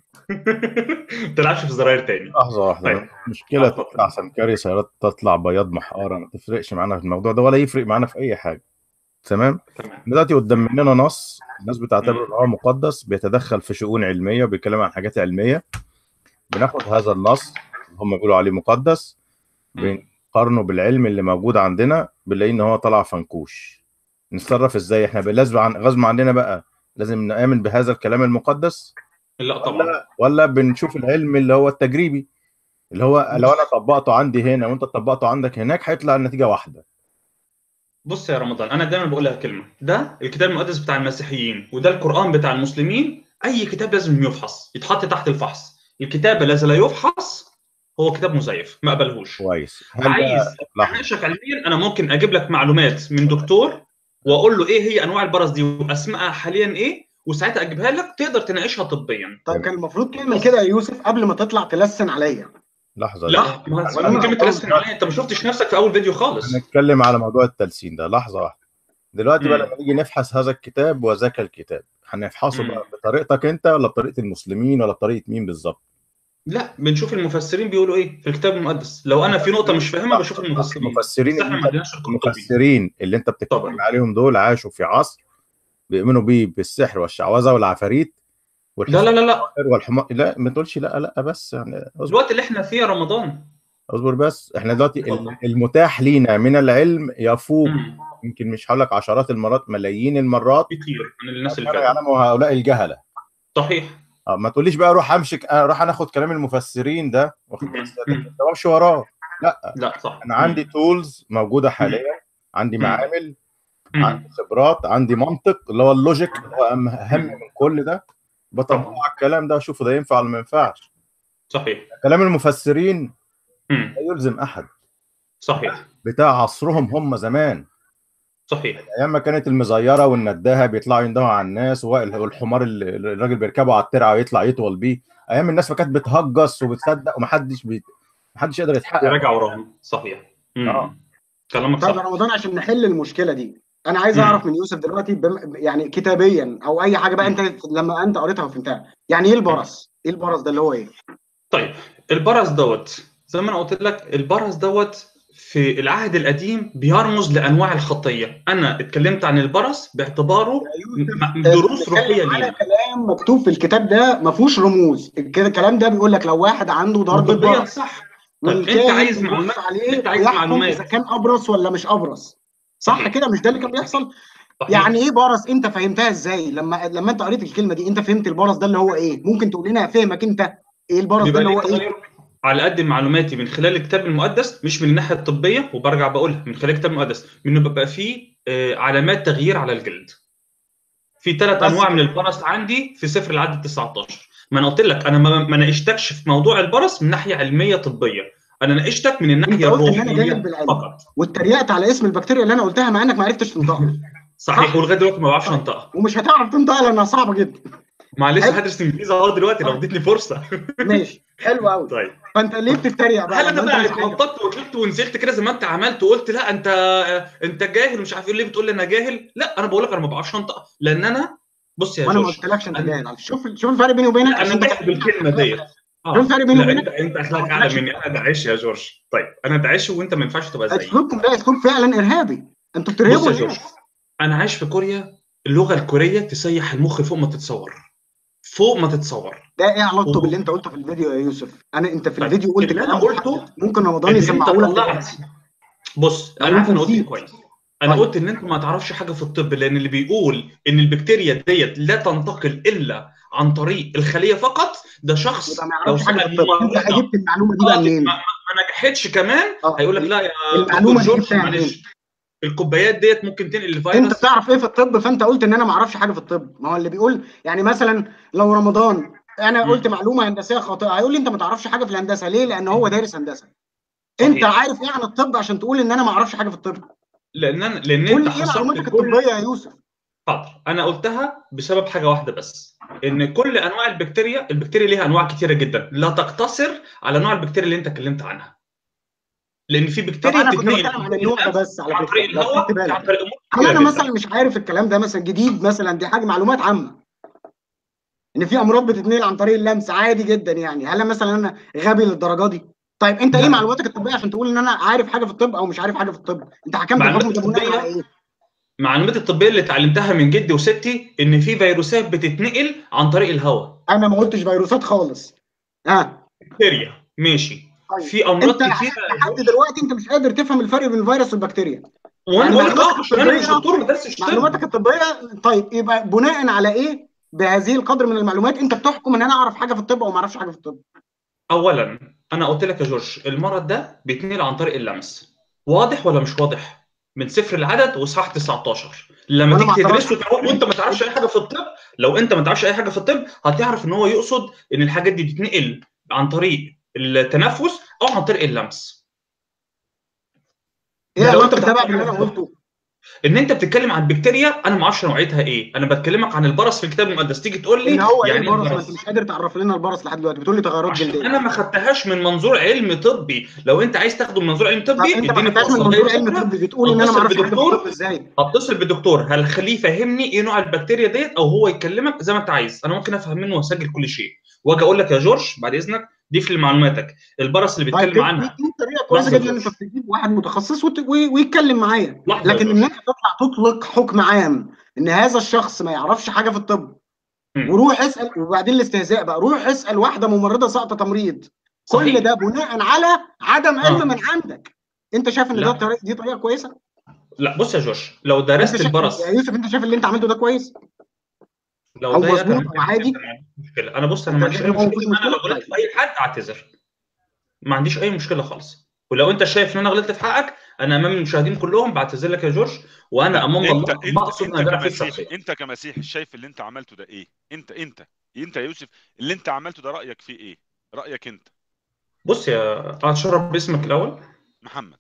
ما تلعبش في الزراير تاني لحظه واحده طيب. مشكله اتفضل. تطلع سمكري سيارات تطلع بياض محاره ما تفرقش معانا في الموضوع ده ولا يفرق معانا في اي حاجه تمام تمام دلوقتي قدام مننا نص الناس بتعتبره ان هو مقدس بيتدخل في شؤون علميه وبيتكلم عن حاجات علميه بناخد هذا النص اللي هم بيقولوا عليه مقدس بنقارنه بالعلم اللي موجود عندنا بنلاقي ان هو طلع فنكوش نتصرف ازاي احنا لازم عن غصب عننا بقى لازم نآمن بهذا الكلام المقدس لا طبعا ولا ولا بنشوف العلم اللي هو التجريبي اللي هو لو انا طبقته عندي هنا وانت طبقته عندك هناك هيطلع النتيجه واحده بص يا رمضان انا دايما بقول لها كلمه ده الكتاب المقدس بتاع المسيحيين وده القران بتاع المسلمين اي كتاب لازم يفحص يتحط تحت الفحص الكتاب الذي لا يفحص هو كتاب مزيف ما اقبلهوش كويس هل بقى عايز لحظه اناقشك علميا انا ممكن اجيب لك معلومات من دكتور واقول له ايه هي انواع البرص دي واسمائها حاليا ايه وساعتها اجيبها لك تقدر تناقشها طبيا طيب كان المفروض تعمل كده يا يوسف قبل ما تطلع تلسن عليا لحظه لا لا. ما ولا ممكن أنا ترسم عليا انت ما شفتش نفسك في اول فيديو خالص هنتكلم على موضوع التلسين ده لحظه واحده دلوقتي بقى مم. لما نيجي نفحص هذا الكتاب وذاك الكتاب هنفحصه مم. بقى بطريقتك انت ولا بطريقه المسلمين ولا بطريقه مين بالظبط لا بنشوف المفسرين بيقولوا ايه في الكتاب المقدس لو انا في نقطه مش فاهمها بشوف المفسرين المفسرين بس احنا اللي ما انت عندناش الكتب دي المفسرين اللي انت بتتكلم طبعا. عليهم دول عاشوا في عصر بيؤمنوا بيه بالسحر والشعوذه والعفاريت لا لا لا لا والحمار لا ما تقولش لا لا بس يعني اصبر الوقت اللي احنا فيه يا رمضان اصبر بس احنا دلوقتي اتفضل. المتاح لينا من العلم يفوق مم. يمكن مش هقول لك عشرات المرات ملايين المرات كتير من الناس اللي كانوا فاتت يعلموا هؤلاء الجهله صحيح اه ما تقوليش بقى روح امشي اروح انا اخد كلام المفسرين ده واخد مم. بس مم. ما امشي وراه لا لا صح انا عندي تولز موجوده حاليا عندي مم. معامل مم. عندي خبرات عندي منطق اللي هو اللوجيك اللي هو أهم- اهم من كل ده بطبق طبعا. على الكلام ده واشوفه ده ينفع ولا ما ينفعش صحيح كلام المفسرين مم. لا يلزم احد صحيح بتاع عصرهم هم زمان صحيح ايام ما كانت المزيره والنداهه بيطلعوا يندهوا على الناس وال- والحمار اللي الراجل بيركبه على الترعه ويطلع يطول بيه ايام الناس ما كانت بتهجص وبتصدق ومحدش بي... محدش يقدر يتحقق يراجع وراهم صحيح مم. آه. كلامك طيب يا صح رمضان عشان نحل المشكله دي انا عايز مم. اعرف من يوسف دلوقتي بم... يعني كتابيا او اي حاجه بقى انت لما انت قريتها وفهمتها يعني ايه البرص؟ ايه البرص ده اللي هو ايه؟ طيب البرص دوت زي ما انا قلت لك البرص دوت في العهد القديم بيرمز لانواع الخطيه انا اتكلمت عن البرص باعتباره م- دروس بنتكلم روحيه على لينا كلام مكتوب في الكتاب ده ما فيهوش رموز كده الكلام ده بيقول لك لو واحد عنده ضرب طبيا برص صح طيب انت والكاهن عايز بيبص معلومات عليه انت عايز ويحكم معلومات اذا كان ابرص ولا مش ابرص صح صحيح. كده مش ده اللي كان بيحصل؟ صحيح. يعني ايه برص انت فهمتها ازاي؟ لما لما انت قريت الكلمه دي انت فهمت البرص ده اللي هو ايه؟ ممكن تقول لنا فهمك انت ايه البرص ده بيبقى اللي ليه هو ايه؟ تغير على قد معلوماتي من خلال الكتاب المقدس مش من الناحيه الطبيه وبرجع بقولها من خلال الكتاب المقدس انه بيبقى فيه آه، علامات تغيير على الجلد في ثلاث بس انواع من كده. البرص عندي في سفر العدد 19 ما انا قلت لك انا ما ما ناقشتكش في موضوع البرص من ناحيه علميه طبيه انا ناقشتك من انت الناحيه قلت ان انا جاهل الروحيه بالعلم فقط واتريقت على اسم البكتيريا اللي انا قلتها مع انك ما عرفتش تنطقها صحيح صح. ولغايه دلوقتي ما بعرفش انطقها ومش هتعرف تنطقها لانها صعبه جدا معلش حلو. هدرس انجليزي اهو دلوقتي لو اديتني فرصه ماشي حلو قوي طيب فانت ليه بتتريق بقى هل انا لما بقى انت مش ناجح؟ اتنططت وطلعت ونزلت كده زي ما انت عملت وقلت لا انت انت جاهل ومش عارف ايه ليه بتقول لي انا جاهل لا انا بقول لك انا ما بعرفش انطق لان انا بص يا وانا ما جورج قلتلكش انت أنا- جاهل شوف شوف الفرق بيني وبينك انا عشان جاهل انت بالكلمه ديت اه شوف الفرق بيني لا وبينك انت انت اخلاقك اعلى مني انا داعش يا جورج طيب انا داعش وانت ما ينفعش تبقى زيي اسلوبكم ده اسلوب فعلا ارهابي انتوا بص بترهبوا يا جورج الناس انا عايش في كوريا اللغه الكوريه تسيح المخ فوق ما تتصور فوق ما تتصور ده ايه علاقته أوه. باللي انت قلته في الفيديو يا يوسف انا انت في طيب، الفيديو قلت اللي أنا كلام قلته محدد. ممكن رمضان ان يسمعه انت لك طلعت دلوقتي. بص أو انا عارف أنت انا قلت ايه نسيت. كويس انا طيب. قلت ان انت ما تعرفش حاجه في الطب لان اللي بيقول ان البكتيريا ديت لا تنتقل الا عن طريق الخليه فقط ده شخص يبقى ما لو يعرفش حاجه في سال الطب انت ممرضه جبت المعلومه دي آه، بقى ما منين؟ ما نجحتش كمان آه. هيقول لك لا يا المعلومة دكتور دي جورج جبتها معلش الكوبايات ديت ممكن تنقل انت الفيروس بتعرف ايه في الطب فانت قلت ان انا ما اعرفش حاجه في الطب ما هو اللي بيقول يعني مثلا لو رمضان انا مم. قلت معلومه هندسيه خاطئه هيقول لي انت ما تعرفش حاجه في الهندسه ليه لان هو دارس هندسه انت صحيح. عارف ايه عن الطب عشان تقول ان انا ما اعرفش حاجه في الطب لان أنا- لان قول انت لي ايه معلوماتك حصرت كل الطبيه يا يوسف حاضر انا قلتها بسبب حاجه واحده بس ان كل انواع البكتيريا البكتيريا ليها انواع كتيره جدا لا تقتصر على نوع البكتيريا اللي انت اتكلمت عنها لان في طب بكتيريا انا كنت بتتنقل بتكلم عن النوع ده بس على عن فكره طريق لو الهواء خدت بالك عن طريق امور هل كتيره انا جدا مثلا مش عارف الكلام ده مثلا جديد مثلا دي حاجه معلومات عامه ان في امراض بتتنقل عن طريق اللمس عادي جدا يعني هل مثلا انا غبي للدرجه دي طيب انت لا. ايه معلوماتك الطبيه عشان تقول ان انا عارف حاجه في الطب او مش عارف حاجه في الطب انت حكمت الحكم معلومات ده بناء الطبية على ايه المعلومات الطبيه اللي اتعلمتها من جدي وستي ان في فيروسات بتتنقل عن طريق الهواء انا ما قلتش فيروسات خالص ها بكتيريا ماشي طيب. في امراض انت كتيره لحد دلوقتي انت مش قادر تفهم الفرق بين الفيروس والبكتيريا وانا يعني بقول لك معلوماتك اه عشان انا مش الطبية- دكتور ما درستش طب معلوماتك الطبيه طيب يبقى بناء على ايه بهذه القدر من المعلومات انت بتحكم ان انا اعرف حاجه في الطب او ما اعرفش حاجه في الطب اولا انا قلت لك يا جورج المرض ده بيتنقل عن طريق اللمس واضح ولا مش واضح من صفر العدد واصحاح 19 لما وأنا تيجي ما تدرسه تعرف- وانت ما تعرفش اي حاجه في الطب لو انت ما تعرفش اي حاجه في الطب هتعرف ان هو يقصد ان الحاجات دي بتتنقل عن طريق التنفس او عن طريق اللمس ايه ده لو علاقه أنت ده بقى بتعرف باللي انا حاجة في قلته ان انت بتتكلم عن بكتيريا انا ما اعرفش نوعيتها ايه انا بتكلمك عن البرص في الكتاب المقدس تيجي تقول لي اللي هو ايه يعني البرص ما البرص انت مش قادر تعرف لنا البرص لحد دلوقتي بتقول لي تغيرات عشان جلديه انا ما خدتهاش من منظور علم طبي لو انت عايز تاخده من منظور علم طب طبي انت ما اديني خدتهاش من فرصه منظور اديني علم فكرة. طبي بتقول ان انا ما اتصل اعرفش حاجه في بدكتور. الطب ازاي اتصل بالدكتور هل خليه يفهمني ايه نوع البكتيريا ديت او هو يكلمك زي ما انت عايز انا ممكن افهم منه واسجل كل شيء واجي اقول لك يا جورج بعد اذنك ضيف لي معلوماتك البرص اللي طيب بيتكلم دي, عنها دي طريقه كويسه لحظة جدا ان بس. انت تجيب واحد متخصص وت... و- ويتكلم معايا لحظه لكن يا ان جورج. انت تطلع تطلق حكم عام ان هذا الشخص ما يعرفش حاجه في الطب مم. وروح اسال وبعدين الاستهزاء بقى روح اسال واحده ممرضه ساقطه تمريض صحيح. كل ده بناء على عدم علم آه. من عندك انت شايف ان لا. ده طريقة دي طريقه كويسه لا بص يا جورج لو انت درست شايف البرص يا يوسف انت شايف اللي انت عملته ده كويس لو أو ضايقك مظبوط أنا أو عادي؟ ممكن أعمل مشكله انا بص انا أنت ما عنديش شايف اي إن هو مشكله مفيش ان انا لو مشكلة؟ غلطت في اي حد اعتذر ما عنديش اي مشكله خالص ولو انت شايف ان انا غلطت في حقك انا امام المشاهدين كلهم بعتذر لك يا جورج وانا امام انت الله انت بقصد انت ندرة في كمسيحي الشخصيه انت كمسيحي شايف اللي انت عملته ده ايه انت انت انت يا يوسف اللي انت عملته ده رايك فيه ايه رايك انت بص يا اتشرف باسمك الاول محمد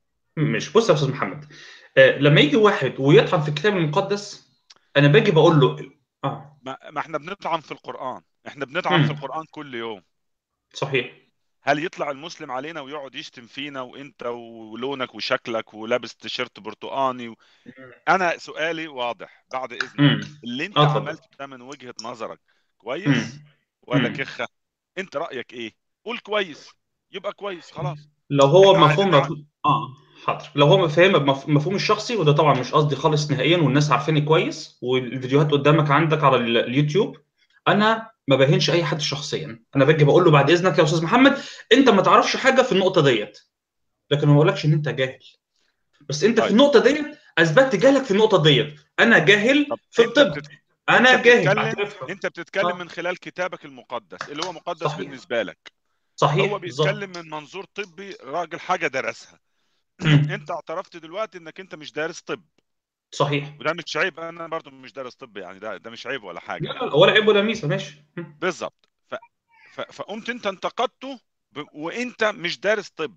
مش بص يا استاذ محمد آه لما يجي واحد ويطعن في الكتاب المقدس انا باجي بقول له اه ما, ما احنا بنطعن في القران احنا بنطعن مم. في القران كل يوم صحيح هل يطلع المسلم علينا ويقعد يشتم فينا وانت ولونك وشكلك ولابس تيشيرت برتقاني و... انا سؤالي واضح بعد اذنك مم. اللي انت اه اتفضل. عملته ده من وجهة نظرك كويس مم. ولا مم. كخة انت رأيك ايه قول كويس يبقى كويس خلاص لو هو إحنا مفهوم عايزين اه حاضر لو هو فاهم بمفهوم الشخصي وده طبعا مش قصدي خالص نهائيا والناس عارفيني كويس والفيديوهات قدامك عندك على ال- اليوتيوب انا ما بهينش اي حد شخصيا انا باجي بقول له بعد اذنك يا استاذ محمد انت ما تعرفش حاجه في النقطه ديت لكن ما بقولكش ان انت جاهل بس انت في طيب. النقطه ديت اثبتت جهلك في النقطه ديت انا جاهل طب في انت الطب بتت... انا انت جاهل بتتكلم بعترفها انت بتتكلم آه. من خلال كتابك المقدس اللي هو مقدس صحيح. بالنسبة لك صحيح هو بالظبط بيتكلم من منظور طبي راجل حاجة درسها مم. انت اعترفت دلوقتي انك انت مش دارس طب صحيح وده مش عيب انا برضو مش دارس طب يعني ده ده مش عيب ولا حاجة لا لا ولا عيب ولا ميزه ماشي مم. بالظبط ف... ف... فقمت انت انتقدته ب... وانت مش دارس طب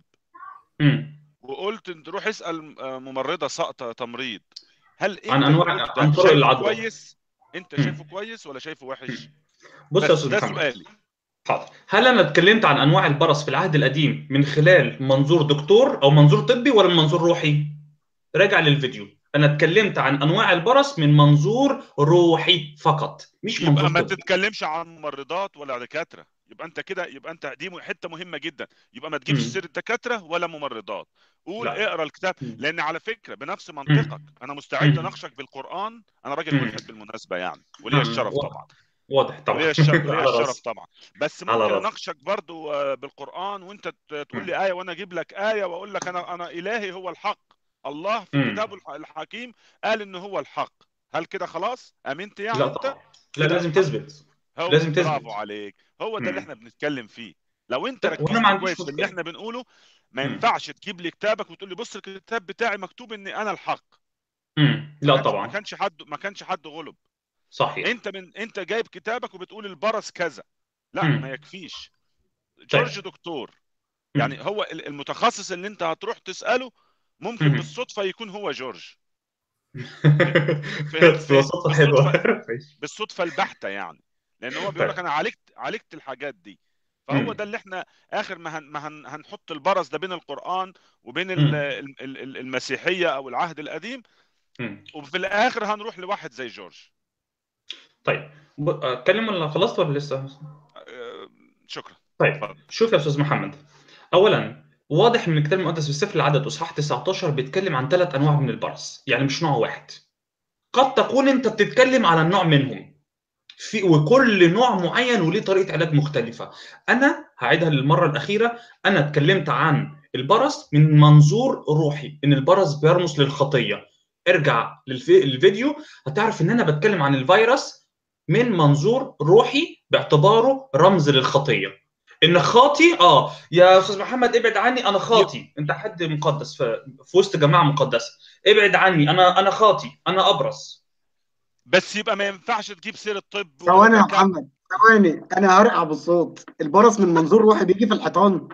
مم. وقلت انت روح اسال آه، ممرضه ساقطه تمريض هل انت عن اللي أنواع- قلته ده عن طرق شايفه العدوى. كويس انت مم. شايفه كويس ولا شايفه وحش بص يا بس استاذ ده محمد سؤالي حاضر هل انا اتكلمت عن انواع البرص في العهد القديم من خلال منظور دكتور او منظور طبي ولا من منظور روحي راجع للفيديو انا اتكلمت عن انواع البرص من منظور روحي فقط مش يبقى منظور ما طبي تتكلمش عن ممرضات ولا دكاتره يبقى انت كده يبقى انت دي حته مهمه جدا يبقى ما تجيبش مم. سيره دكاتره ولا ممرضات قول لا. اقرا الكتاب مم. لان على فكره بنفس منطقك انا مستعد مم. اناقشك بالقران انا راجل مم. ملحد بالمناسبه يعني وليا آه، الشرف واضح. طبعا واضح طبعا وليا الشرف وليا على الشرف راسي طبعا بس على ممكن راسي. اناقشك برضو آه، بالقران وانت ت- تقول مم. لي ايه وانا اجيب لك ايه واقول لك انا انا الهي هو الحق الله في مم. كتابه الح- الحكيم قال ان هو الحق هل كده خلاص امنت يعني لا انت طبعا لا كده لازم أفهم. تثبت هو لازم تثبت. برافو عليك هو ده اللي مم. احنا بنتكلم فيه لو انت لا، وأنا ركزت ما عنديش كويس في اللي مشكلة. احنا بنقوله ما مم. ينفعش تجيب لي كتابك وتقول لي بص الكتاب بتاعي مكتوب ان انا الحق مم. لا ما كانش- ما طبعا كانش حد ما كانش حد غلب صحيح انت من انت جايب كتابك وبتقول البرص كذا لا مم. ما يكفيش جورج دكتور مم. يعني هو ال- المتخصص اللي انت هتروح تساله ممكن مم. بالصدفه يكون هو جورج ببساطة حلوة بالصدفه البحته يعني لان هو بيقول لك انا عالجت عالجت الحاجات دي فهو مم. ده اللي احنا اخر ما هن ما هن هنحط البرص ده بين القران وبين ال- مم. ال- ال- ال- المسيحيه او العهد القديم مم. وفي الاخر هنروح لواحد زي جورج طيب ب- اتكلم ولا خلصت ولا لسه؟ آه، شكرا طيب اتفضل شوف يا استاذ محمد اولا واضح من الكتاب المقدس في سفر العدد اصحاح 19 بيتكلم عن ثلاث انواع من البرص يعني مش نوع واحد قد تكون انت بتتكلم على النوع منهم في وكل نوع معين وليه طريقه علاج مختلفه انا هعيدها للمره الاخيره انا اتكلمت عن البرص من منظور روحي ان البرص بيرمز للخطيه ارجع للفيديو هتعرف ان انا بتكلم عن الفيروس من منظور روحي باعتباره رمز للخطيه ان خاطي اه يا استاذ محمد ابعد عني انا خاطي انت حد مقدس في, في وسط جماعه مقدسه ابعد عني انا انا خاطي انا ابرص بس يبقى ما ينفعش تجيب سيره طب ثواني يا ودكاترة. محمد ثواني انا هرقع بالصوت البرص من منظور روحي بيجي في الحيطان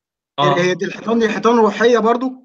اه هي دي الحيطان دي حيطان روحيه برضو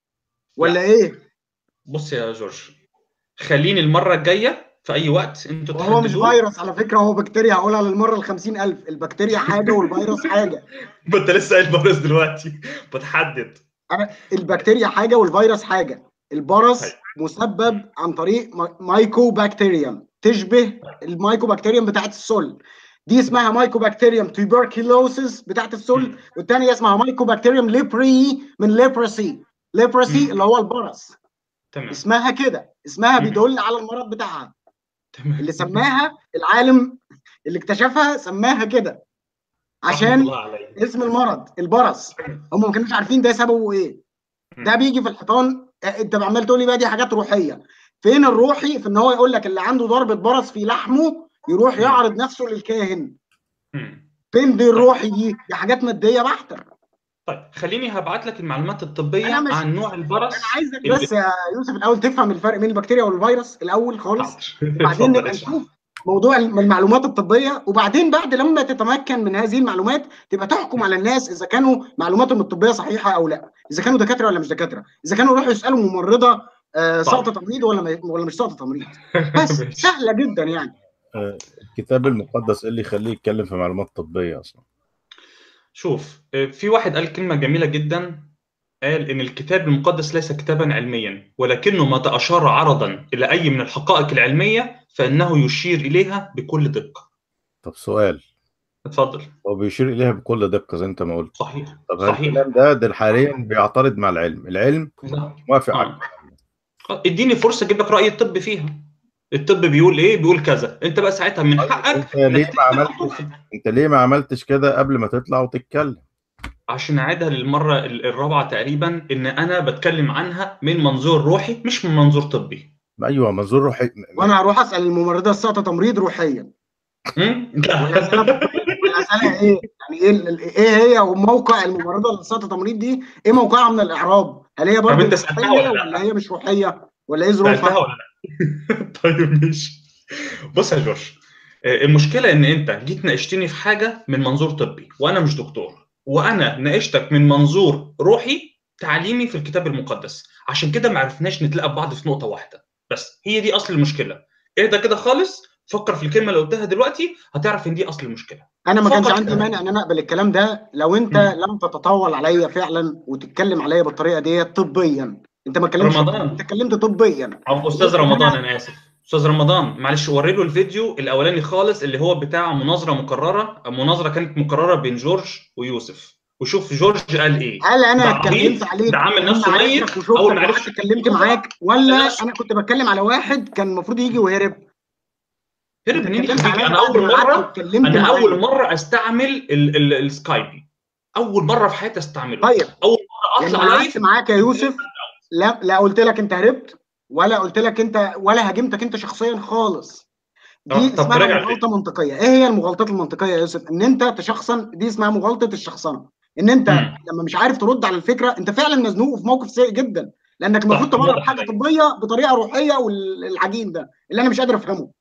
ولا لا. ايه بص يا جورج خليني المره الجايه في اي وقت انتوا وهو مش تحددوه فيروس على فكره هو بكتيريا هقولها للمره ال 50000 البكتيريا حاجه والفيروس حاجه ما انت لسه قايل فيروس دلوقتي بتحدد انا البكتيريا حاجه والفيروس حاجه البرص طيب. مسبب عن طريق ما- مايكو بكتيريوم تشبه المايكو بكتيريوم بتاعت السل دي اسمها مايكو بكتيريوم تيبركيلوسيس بتاعت السل مم. والثانيه اسمها مايكو بكتيريوم ليبري من ليبرسي ليبرسي مم. اللي هو البرص تمام اسمها كده اسمها مم. بيدل على المرض بتاعها تمام اللي سماها العالم اللي اكتشفها سماها كده رحمة عشان الله عليه. اسم المرض البرص هم ما كانوش عارفين ده سببه ايه مم. ده بيجي في الحيطان آه، انت عمال تقول لي بقى دي حاجات روحيه فين الروحي في ان هو يقول لك اللي عنده ضربه برص في لحمه يروح مم. يعرض نفسه للكاهن مم. فين دي الروحي دي دي حاجات ماديه بحته طيب خليني هبعت لك المعلومات الطبيه أنا مش- عن نوع البرص انا عايزك اللي- بس يا يوسف الاول تفهم الفرق بين البكتيريا والفيروس الاول خالص وبعدين اتفضل نبقى اشرح. نشوف موضوع الم- المعلومات الطبيه وبعدين بعد لما تتمكن من هذه المعلومات تبقى تحكم على الناس اذا كانوا معلوماتهم الطبيه صحيحه او لا اذا كانوا دكاتره ولا مش دكاتره اذا كانوا يروحوا يسالوا ممرضه آه، طبعا. سقط تمريض ولا ما- ولا مش سقط تمريض بس ماشي. سهله جدا يعني الكتاب المقدس ايه اللي يخليه يتكلم في معلومات طبيه اصلا شوف آه، في واحد قال كلمة جميلة جدا قال إن الكتاب المقدس ليس كتابا علميا ولكنه متى أشار عرضا إلى أي من الحقائق العلمية فإنه يشير إليها بكل دقة طب سؤال اتفضل هو بيشير اليها بكل دقه زي انت ما قلت صحيح طب صحيح الكلام ده ده حاليا بيعترض مع العلم العلم لا. موافق آه. عليه آه، اديني فرصة أجيب لك رأي الطب فيها الطب بيقول إيه بيقول كذا أنت بقى ساعتها من حقك انت ليه إنك ما تكتب عملتش خطوة. انت ليه ما عملتش كده قبل ما تطلع وتتكلم عشان أعيدها للمرة ال- الرابعة تقريبا إن أنا بتكلم عنها من منظور روحي مش من منظور طبي ايوه منظور روحي وانا هروح اسال الممرضه السقط تمريض روحيا هم؟ والاسئله ايه يعني ايه ال- ايه هي وموقع الممرضه اللي سقط تمريض دي ايه موقعها من الاعراب هل هي برضه أنت سألتها روحيه ولا لا؟ ولا هي مش روحيه ولا ايه سألتها ظروفها ولا لا؟ طيب ماشي بص يا جورج آه، المشكلة إن أنت جيت ناقشتني في حاجة من منظور طبي وأنا مش دكتور وأنا ناقشتك من منظور روحي تعليمي في الكتاب المقدس عشان كده ما عرفناش نتلاقى ببعض في نقطة واحدة بس هي دي أصل المشكلة اهدى كده خالص فكر في الكلمة اللي قلتها دلوقتي هتعرف إن دي أصل المشكلة انا ما كانش فقط عندي كده. مانع ان انا اقبل الكلام ده لو انت مم. لم تتطاول عليا فعلا وتتكلم عليا بالطريقه ديت طبيا انت ما اتكلمتش رمضان. انت اتكلمت طبيا أو أستاذ رمضان أنا آسف أستاذ رمضان معلش وري له الفيديو الأولاني خالص اللي هو بتاع مناظرة مكررة مناظرة كانت مكررة بين جورج ويوسف وشوف جورج قال إيه هل انا ده اتكلمت عبيط، عليك ده عامل لما نفسه عرفتك ميت وشفتك أول ما وقعدت عرفت اتكلمت معاك ولا بلاش. انا كنت بتكلم على واحد كان المفروض يجي وهرب هرب أنت منين يا اتكلمت حبيبي عليا انا بعد اول ما قعدت مره واتكلمت انا معاك. اول مره استعمل ال- ال- السكايب اول مره في حياتي استعمله طيب اول مره لما اطلع قعدت لايف معاك يا يوسف لا لا قلت لك انت هربت ولا قلت لك انت ولا هاجمتك انت شخصيا خالص آه، دي طب اسمها راجع مغالطه منطقيه ايه هي المغالطات المنطقيه يا يوسف ان انت تشخصن دي اسمها مغالطه الشخصنه ان انت مم. لما مش عارف ترد على الفكره انت فعلا مزنوق في موقف سيء جدا لانك المفروض صح، تبرر واضح حاجه عليا. طبيه بطريقه روحيه والعجين ده اللي انا مش قادر افهمه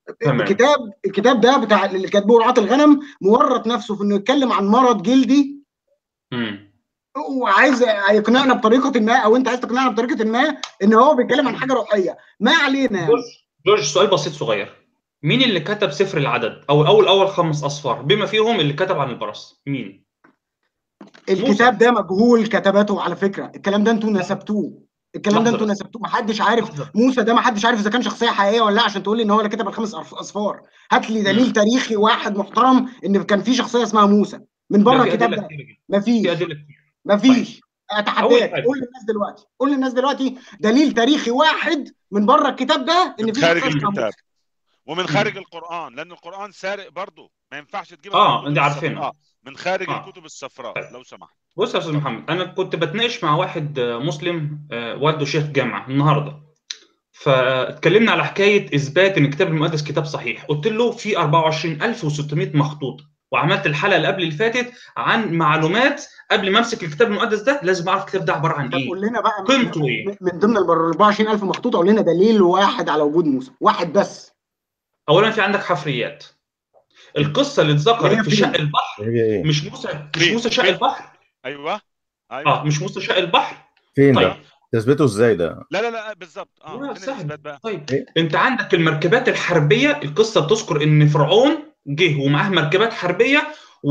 تمام. الكتاب الكتاب ده بتاع اللي كاتبه رعاة الغنم مورط نفسه في انه يتكلم عن مرض جلدي مم. وعايز يقنعنا بطريقه ما او انت عايز تقنعنا بطريقه ما ان هو بيتكلم عن حاجه روحيه ما علينا يعني. جورج جورج سؤال بسيط صغير مين اللي كتب سفر العدد او اول اول خمس اصفار بما فيهم اللي كتب عن البرص مين الكتاب ده مجهول كتباته على فكره الكلام ده انتوا نسبتوه الكلام ده لحظة انتوا بس. نسبتوه محدش عارف لحظة. موسى ده محدش عارف اذا كان شخصيه حقيقيه ولا لا عشان تقول لي ان هو اللي كتب الخمس أرف- اصفار هات لي دليل مم. تاريخي واحد محترم ان كان في شخصيه اسمها موسى من لا، بره في الكتاب أدلة ده كتيرة جدا. مفيش في ادله كتير مفيش أول اتحداك حاجة. قول للناس دلوقتي قول للناس دلوقتي دليل تاريخي واحد من بره الكتاب ده ان من في خارج شخصيه اسمها الكتاب موسى ومن خارج القرآن لأن القرآن سارق برضه ما ينفعش تجيبها آه، من الكتب دي عارفينها. الصفراء من خارج آه. الكتب الصفراء لو سمحت بص يا استاذ محمد انا كنت بتناقش مع واحد آه، مسلم آه، والده شيخ جامعه النهارده فاتكلمنا على حكايه اثبات ان الكتاب المقدس كتاب صحيح قلت له في 24600 مخطوط وعملت الحلقه اللي قبل اللي فاتت عن معلومات قبل ما امسك الكتاب المقدس ده لازم اعرف الكتاب ده عباره عن طب ايه قول لنا بقى قيمته ايه من- من ضمن ال 24000 مخطوط قول لنا دليل واحد على وجود موسى واحد بس اولا في عندك حفريات القصه اللي هي اتذكرت في فين؟ شق البحر هي ايه مش موسى مش فين؟ موسى شق فين؟ البحر أيوه أيوه اه مش موسى شق البحر فين طيب ده تثبته ازاي ده لا لا لا بالظبط اه لا، فين سهل. الإثبات بقى طيب إيه؟ انت عندك المركبات الحربيه القصه بتذكر ان فرعون جه ومعاه مركبات حربيه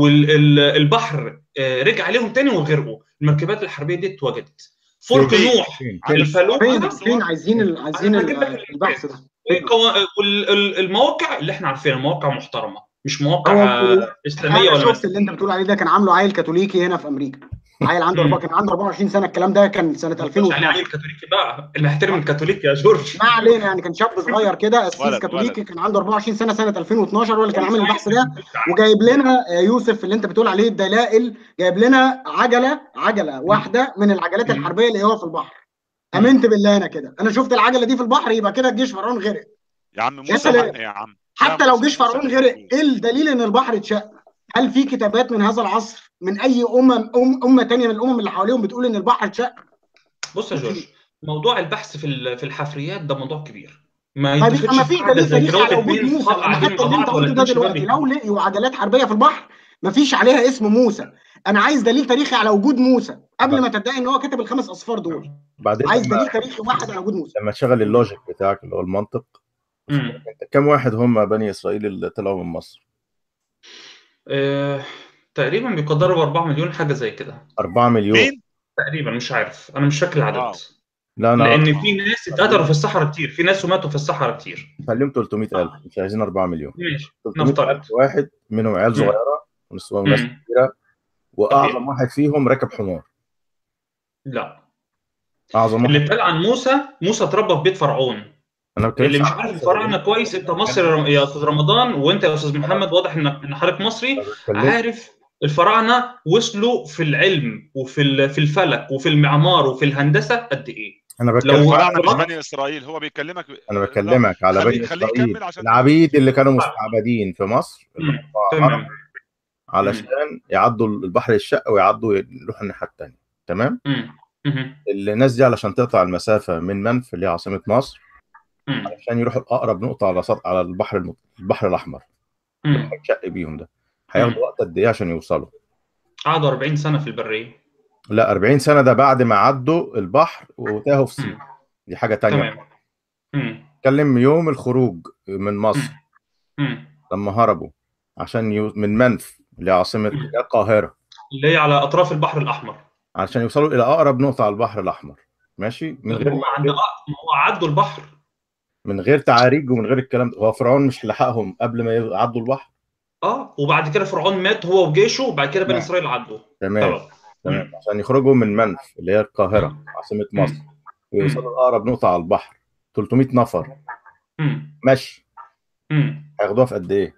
والبحر رجع عليهم تاني وغرقوا المركبات الحربيه دي اتوجدت فلك فين؟ نوح فين عندك الفلوكة صور- فين عندك فين صور؟ عايزين ال- عايزين أنا هجيب لك ال- اللينكات. البحث ده الكوا- وال- ال- المواقع اللي احنا عارفينها مواقع محترمه مش مواقع هو آه، ال- اسلاميه انا ولا شفت مسيحية. اللي انت بتقول عليه ده كان عامله عيل كاثوليكي هنا في امريكا عيل عنده مم. أربعة كان عنده 24 سنه الكلام ده كان سنه ما تقولش عليه 2012 عيل كاثوليكي بقى اللي احترم الكاثوليك يا جورج ما علينا يعني كان شاب صغير كده اسيس ولد- كاثوليكي ولد. كان عنده 24 سنه سنه 2012 هو اللي كان عامل البحث ده وجايب لنا يا يوسف اللي انت بتقول عليه الدلائل جايب لنا عجله عجله واحده من العجلات مم. الحربيه اللي هو في البحر مم. امنت بالله انا كده انا شفت العجله دي في البحر يبقى كده الجيش فرعون غرق يا عم موسى سلام. حق يا عم حتى لا، لو موسى- جيش موسى فرعون مش غرق موجود. ايه الدليل ان البحر اتشق هل في كتابات من هذا العصر من اي امم أم امه تانية من الامم اللي حواليهم بتقول ان البحر اتشق بص يا جورج موضوع البحث في ال- في الحفريات ده موضوع كبير ما طيب يتاخدش يبقى ما في قاعدة دليل زي تاريخي كده على وجود اتنين موسى صحاب انا قاعدين حتى مع اللي انت بعض ولا قلته ده اتنين شباب دلوقتي لو بيتكلموا. لقيوا عجلات حربيه في البحر ما فيش عليها اسم موسى انا عايز دليل تاريخي على وجود موسى قبل ما تدعي ان هو كتب الخمس اصفار دول بعدين عايز لما, دليل تاريخي واحد على وجود موسى لما تشغل اللوجيك بتاعك اللي هو المنطق مم. انت كم واحد هم بني اسرائيل اللي طلعوا من مصر؟ آه، تقريبا بيقدروا ب 4 مليون حاجه زي كده 4 مليون مين؟ تقريبا مش عارف انا مش فاكر واو. العدد لا انا لان في ناس اتقتلوا في الصحراء كتير في ناس ماتوا في الصحراء كتير خليهم 300000 مش عايزين 4 مليون ماشي 300000 نفترض واحد منهم عيال مم. صغيره ونسوان وناس مم. كبيره واعظم واحد فيهم راكب حمار لا اعظم اللي واحد اتقال عن موسى موسى اتربى في بيت فرعون انا بتكلم اللي مش عارف الفراعنه كويس انت مصري يا استاذ رمضان وانت يا استاذ محمد واضح انك ان حضرتك مصري عارف الفراعنه وصلوا في العلم وفي ال- في الفلك وفي المعمار وفي الهندسه قد ايه انا لو- بتكلم الفراعنه مش فرعون- بني اسرائيل هو بيكلمك انا بكلمك على خليه- بني خليه اسرائيل يكمل عشان- العبيد اللي كانوا مستعبدين في مصر مم. تمام علشان يعدوا البحر الشق ويعدوا يروحوا الناحيه الثانيه تمام مم. مم. الناس دي علشان تقطع المسافه من منف اللي هي عاصمه مصر مم. عشان يروحوا لاقرب نقطه على سطح على البحر الم... البحر الاحمر مم. هيتشق بيهم ده هياخدوا وقت قد ايه عشان يوصلوا قعدوا 40 سنه في البريه لا 40 سنه ده بعد ما عدوا البحر وتاهوا في سينا مم. دي حاجه تانية تمام مم. اتكلم يوم الخروج من مصر مم. لما هربوا عشان يو... من منف اللي هي عاصمه مم. القاهره اللي هي على اطراف البحر الاحمر عشان يوصلوا الى اقرب نقطه على البحر الاحمر ماشي من غير هم عند ما هو عدوا البحر من غير تعاريج ومن غير الكلام ده هو فرعون مش لحقهم قبل ما يعدوا البحر اه وبعد كده فرعون مات هو وجيشه وبعد كده بني نعم. اسرائيل عدوا تمام خلاص تمام عشان يخرجوا من منف اللي هي القاهره مم. عاصمه مم. مصر ويوصلوا لاقرب نقطه على البحر 300 نفر مم. مشي مم. هياخدوها في قد ايه؟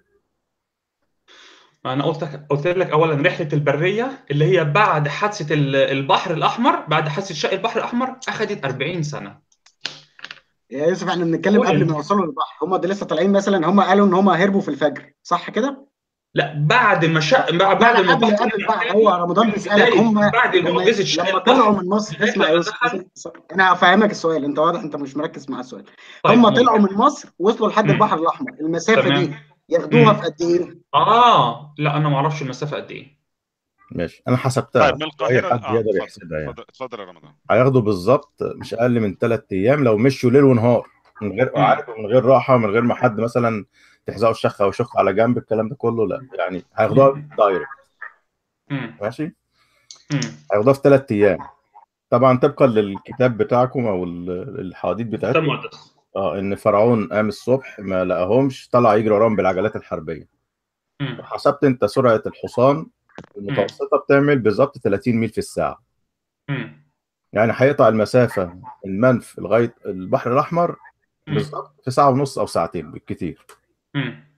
انا قلت قلت لك اولا رحله البريه اللي هي بعد حادثه ال- البحر الاحمر بعد حادثه شق البحر الاحمر اخذت 40 سنه يا يوسف احنا بنتكلم قول قبل انت. ما يوصلوا للبحر هم ده لسه طالعين مثلا هم قالوا ان هم هربوا في الفجر صح كده لا بعد ما شا... لا بعد لا ما قبل بطل قبل بقى هو رمضان بيسالك بداية- هم بعد لما معجزه شق لما البحر طلعوا من مصر لغاية اسمع لما يا يوسف دخل يوسف، انا هفهمك السؤال انت واضح انت مش مركز مع السؤال طيب هم ممكن. طلعوا من مصر وصلوا لحد مم. البحر الاحمر المسافه تمام. دي ياخدوها مم. في قد ايه؟ اه لا انا ما اعرفش المسافه قد ايه ماشي انا حسبتها طيب من اي القاهره حد اه يقدر اتفضل يحسبها يعني اتفضل اتفضل يا رمضان هياخدوا بالظبط مش اقل من ثلاث ايام لو مشوا ليل ونهار من غير مم. عارف من غير راحه من غير ما حد مثلا تحزقوا الشخه او شخ على جنب الكلام ده كله لا يعني هياخدوها دايركت مم. ماشي مم. هياخدوها في ثلاث ايام طبعا طبقا للكتاب بتاعكم او ال- الحواديت كتاب بتاعتكم مقدس اه ان فرعون قام الصبح ما لقاهمش طلع يجري وراهم بالعجلات الحربيه مم. حسبت انت سرعه الحصان المتوسطه بتعمل بالظبط 30 ميل في الساعه مم. يعني هيقطع المسافه من منف لغايه البحر الاحمر مم. بالظبط في ساعه ونص او ساعتين بالكتير مم.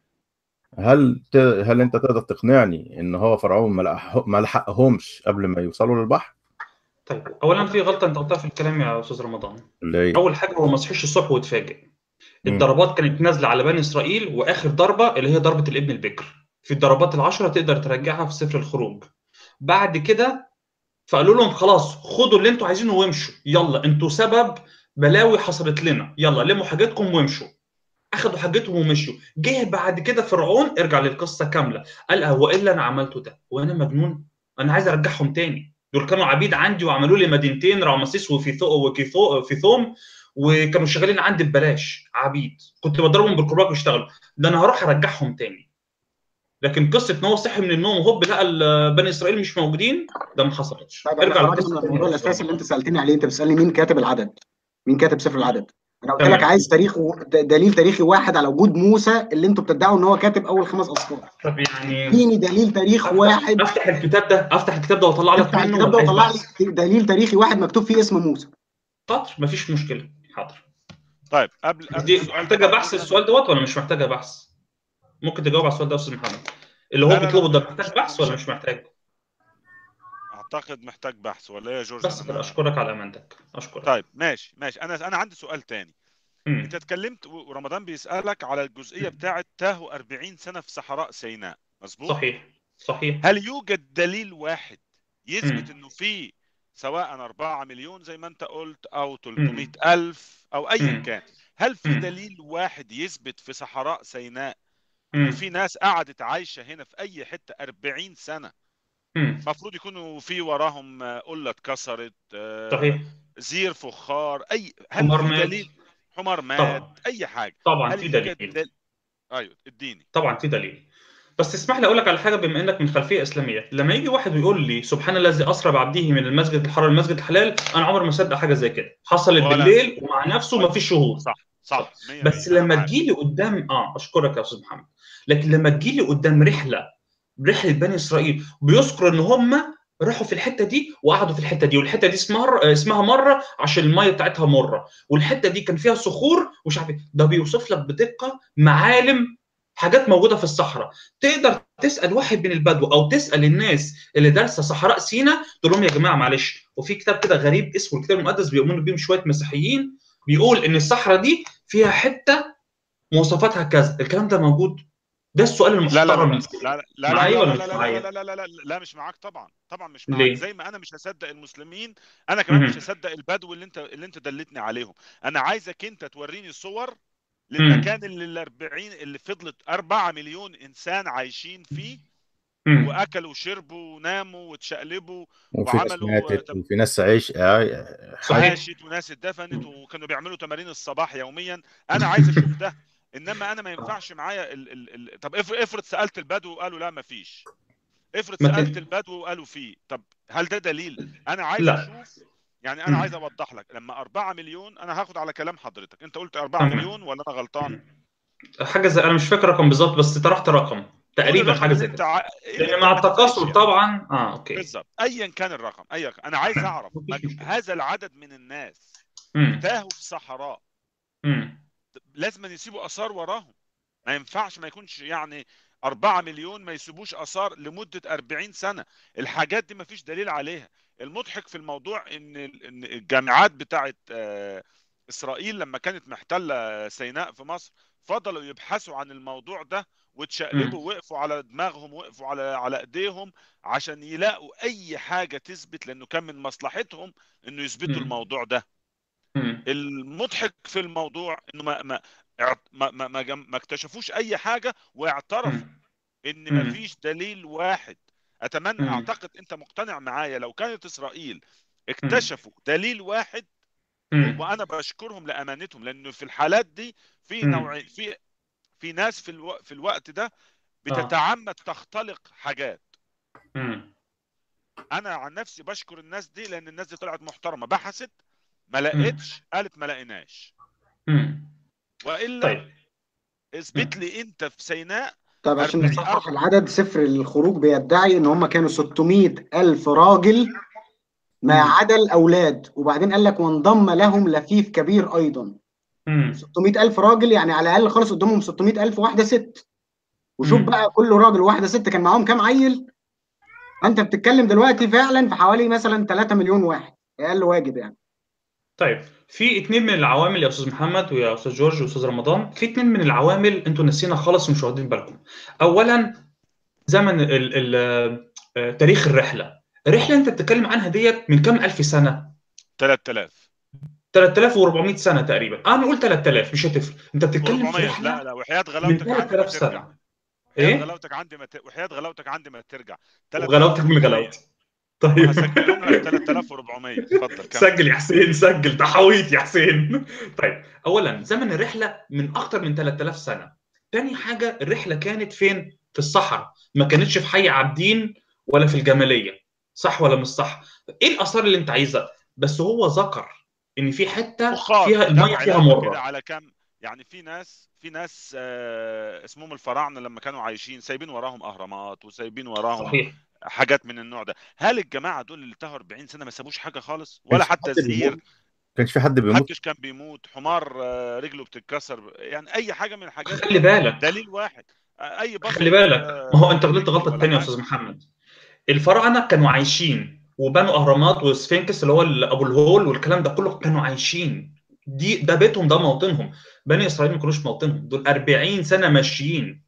هل ت... هل انت تقدر تقنعني ان هو فرعون ما لحق- ما لحقهمش قبل ما يوصلوا للبحر طيب اولا في غلطه انت قلتها في الكلام يا استاذ رمضان اللي هي اول حاجه هو ما صحيش الصبح واتفاجئ مم. الضربات كانت نازله على بني اسرائيل واخر ضربه اللي هي ضربه الابن البكر في الضربات العشره تقدر ترجعها في سفر الخروج بعد كده فقالوا لهم خلاص خدوا اللي انتوا عايزينه وامشوا يلا انتوا سبب بلاوي حصلت لنا يلا لموا حاجتكم وامشوا اخدوا حاجتهم ومشوا جه بعد كده فرعون ارجع للقصه كامله قال هو ايه اللي انا عملته ده وانا مجنون انا عايز ارجعهم تاني دول كانوا عبيد عندي وعملوا لي مدينتين رامسيس وفيثو وكيثو وفيثوم وكانوا شغالين عندي ببلاش عبيد كنت بضربهم بالكرباج ويشتغلوا ده انا هروح ارجعهم تاني لكن قصه ان هو صحي من النوم وهوب لقى ال- بني اسرائيل مش موجودين ده ما حصلتش طيب ارجع انا خرجنا للقصه من تاني الموضوع يا الاساسي أستاذ اللي انت سالتني عليه انت بتسالني مين كاتب العدد مين كاتب سفر العدد انا قلت تمام. لك عايز تاريخ و... د- دليل تاريخي واحد على وجود موسى اللي انتوا بتدعوا ان هو كاتب اول خمس اسطر طب يعني اديني دليل تاريخ واحد افتح الكتاب ده افتح الكتاب ده واطلع لك افتح منه الكتاب ده ولا وطلع عايز لي دليل تاريخي واحد مكتوب فيه اسم موسى حاضر مفيش مشكله حاضر طيب قبل قبل دي السؤال محتاجه ده بحث السؤال دوت ولا مش محتاجه بحث؟ ممكن تجاوب على السؤال ده يا استاذ محمد اللي هو لا، لا، لا، بيطلبه ده مش- محتاج مش- بحث ولا مش- مش محتاج؟ اعتقد محتاج بحث ولا إيه يا جورج بس أنا كده ما- اشكرك على امانتك اشكرك طيب ماشي ماشي انا انا عندي سؤال تاني مم. انت اتكلمت و- ورمضان بيسالك على الجزئيه بتاعه تاهوا 40 سنه في صحراء سيناء مظبوط صحيح صحيح هل يوجد دليل واحد يثبت مم. انه في سواء 4 مليون زي ما انت قلت او 300 الف او ايا مم. كان هل في مم. دليل واحد يثبت في صحراء سيناء مم. انه في ناس قعدت عايشه هنا في اي حته 40 سنه مم. المفروض يكونوا في وراهم آه، قله اتكسرت آه، صحيح زير فخار اي هل حمار في مات دليل حمار مات طبعا اي حاجه طبعا هل في يوجد دليل دل... ايوه اديني طبعا في دليل بس اسمح لي اقول لك على حاجه بما انك من خلفيه اسلاميه لما يجي واحد ويقول لي سبحان الذي اسرى بعبده من المسجد الحرام للمسجد الحلال انا عمري ما اصدق حاجه زي كده حصلت ولا- بالليل ومع نفسه ما فيش شهود صح صح مية بس مية، أنا لما معاك. تجيلي قدام اه اشكرك يا استاذ محمد لكن لما تجيلي قدام رحله رحله بني اسرائيل بيذكر ان هم راحوا في الحته دي وقعدوا في الحته دي والحته دي اسمها اسمها مره عشان الميه بتاعتها مره والحته دي كان فيها صخور ومش عارف إيه. ده بيوصف لك بدقه معالم حاجات موجوده في الصحراء تقدر تسال واحد من البدو او تسال الناس اللي دارسه صحراء سينا تقول لهم يا جماعه معلش وفي كتاب كده غريب اسمه الكتاب المقدس بيؤمنوا بيه شويه مسيحيين بيقول ان الصحراء دي فيها حته مواصفاتها كذا الكلام ده موجود ده السؤال لا لا لا المحترم لا لا لا معايا لا ولا لا مش لا معايا؟ لا لا لا لا لا مش معاك طبعا طبعا مش معاك ليه؟ زي ما انا مش هصدق المسلمين انا كمان مش مهم. هصدق البدو اللي انت اللي انت دلتني عليهم انا عايزك انت توريني صور للمكان اللي ال 40 اللي فضلت 4 مليون انسان عايشين فيه مم. واكلوا وشربوا وناموا واتشقلبوا وفي ناس وعملوا ماتت تم- وفي ناس عيش آه، صحيح. حاجة عاشت وناس اتدفنت وكانوا بيعملوا تمارين الصباح يوميا انا عايز اشوف ده انما انا ما ينفعش معايا ال... ال... ال... طب افرض افرض سالت البدو وقالوا لا ما فيش افرض ما ت- سالت البدو وقالوا فيه طب هل ده دليل انا عايز لا. اشوف يعني انا مم. عايز اوضح لك لما 4 مليون انا هاخد على كلام حضرتك انت قلت 4 تمام. مليون ولا انا غلطان حاجه زي انا مش فاكر رقم بالظبط بس طرحت رقم قول تقريبا الرقم حاجه اللي زي انت كده ع... اللي لان انت مع ما تفرقش التكاثر يعني. طبعا اه اوكي بالظبط ايا كان الرقم ايا كان. انا عايز اعرف مفيش مج... مشكلة. هذا العدد من الناس مم. تاهوا في صحراء مم. لازم يسيبوا اثار وراهم ما ينفعش ما يكونش يعني 4 مليون ما يسيبوش اثار لمده 40 سنه الحاجات دي ما فيش دليل عليها المضحك في الموضوع ان ان الجامعات بتاعت آه، اسرائيل لما كانت محتله سيناء في مصر فضلوا يبحثوا عن الموضوع ده وتشقلبوا وقفوا على دماغهم وقفوا على على ايديهم عشان يلاقوا اي حاجه تثبت لانه كان من مصلحتهم انه يثبتوا مم. الموضوع ده مم. المضحك في الموضوع انه ما ما ما ما, ما, جم- ما اكتشفوش اي حاجه واعترفوا مم. ان ما مم. فيش دليل واحد اتمنى مم. اعتقد انت مقتنع معايا لو كانت اسرائيل اكتشفوا دليل واحد مم. وانا بشكرهم لامانتهم لانه في الحالات دي في مم. نوع في في ناس في الو... في الوقت ده بتتعمد تختلق حاجات مم. انا عن نفسي بشكر الناس دي لان الناس دي طلعت محترمه بحثت ما لقيتش قالت ما لقيناش مم. والا طيب اثبت لي انت في سيناء طب عشان أربعين نصحح العدد سفر الخروج بيدعي ان هم كانوا 600 الف راجل ما مم. عدا الاولاد وبعدين قال لك وانضم لهم لفيف كبير ايضا مم. 600 الف راجل يعني على الاقل خالص قدامهم 600 الف واحده ست وشوف مم. بقى كل راجل وواحده ست كان معاهم كام عيل انت بتتكلم دلوقتي فعلا في حوالي مثلا 3 مليون واحد اقل واجب يعني طيب في اتنين من العوامل يا استاذ محمد ويا استاذ جورج واستاذ رمضان في اتنين من العوامل انتوا نسينا خالص ومش واخدين بالكم اولا زمن ال ال آه، تاريخ الرحله الرحله انت بتتكلم عنها ديت من كام الف سنه 3000 3400 سنه تقريبا اه نقول 3000 مش هتفرق انت بتتكلم في 400 لا رحله لا وحياة من غلاوتك عندي ما 3000 ترجع سنه وحياة ايه غلاوتك عندي ما ت... وحياة غلاوتك عندي ما ترجع وغلاوتك من 3400 غلاوتي طيب وهسجلهم لك 3400 اتفضل كمل سجل يا حسين سجل تحويط يا حسين طيب اولا زمن الرحله من اكتر من 3000 سنه تاني حاجه الرحله كانت فين في الصحراء ما كانتش في حي عابدين ولا في الجماليه صح ولا مش صح ايه الاثار اللي انت عايزها بس هو ذكر ان في حته بخار فيها كم الميه فيها علاقة مره كده على كم يعني في ناس في ناس آه اسمهم الفراعنه لما كانوا عايشين سايبين وراهم اهرامات وسايبين وراهم صحيح حاجات من النوع ده هل الجماعه دول اللي انتهوا 40 سنه ما سابوش حاجه خالص ولا كانش في حتى حد زئير بيموت كانش في حد بيموت محدش كان بيموت حمار آه، رجله بتتكسر يعني اي حاجه من الحاجات خلي دي بالك دليل واحد آه، اي بصل خلي بالك آه، ما هو انت غلطت رجل غلطه ولا تانية يا حاجه استاذ محمد الفراعنه كانوا عايشين وبنوا اهرامات وسفنكس اللي هو ابو الهول والكلام ده كله كانوا عايشين دي ده بيتهم ده موطنهم بني اسرائيل ما كانوش موطنهم دول 40 سنه ماشيين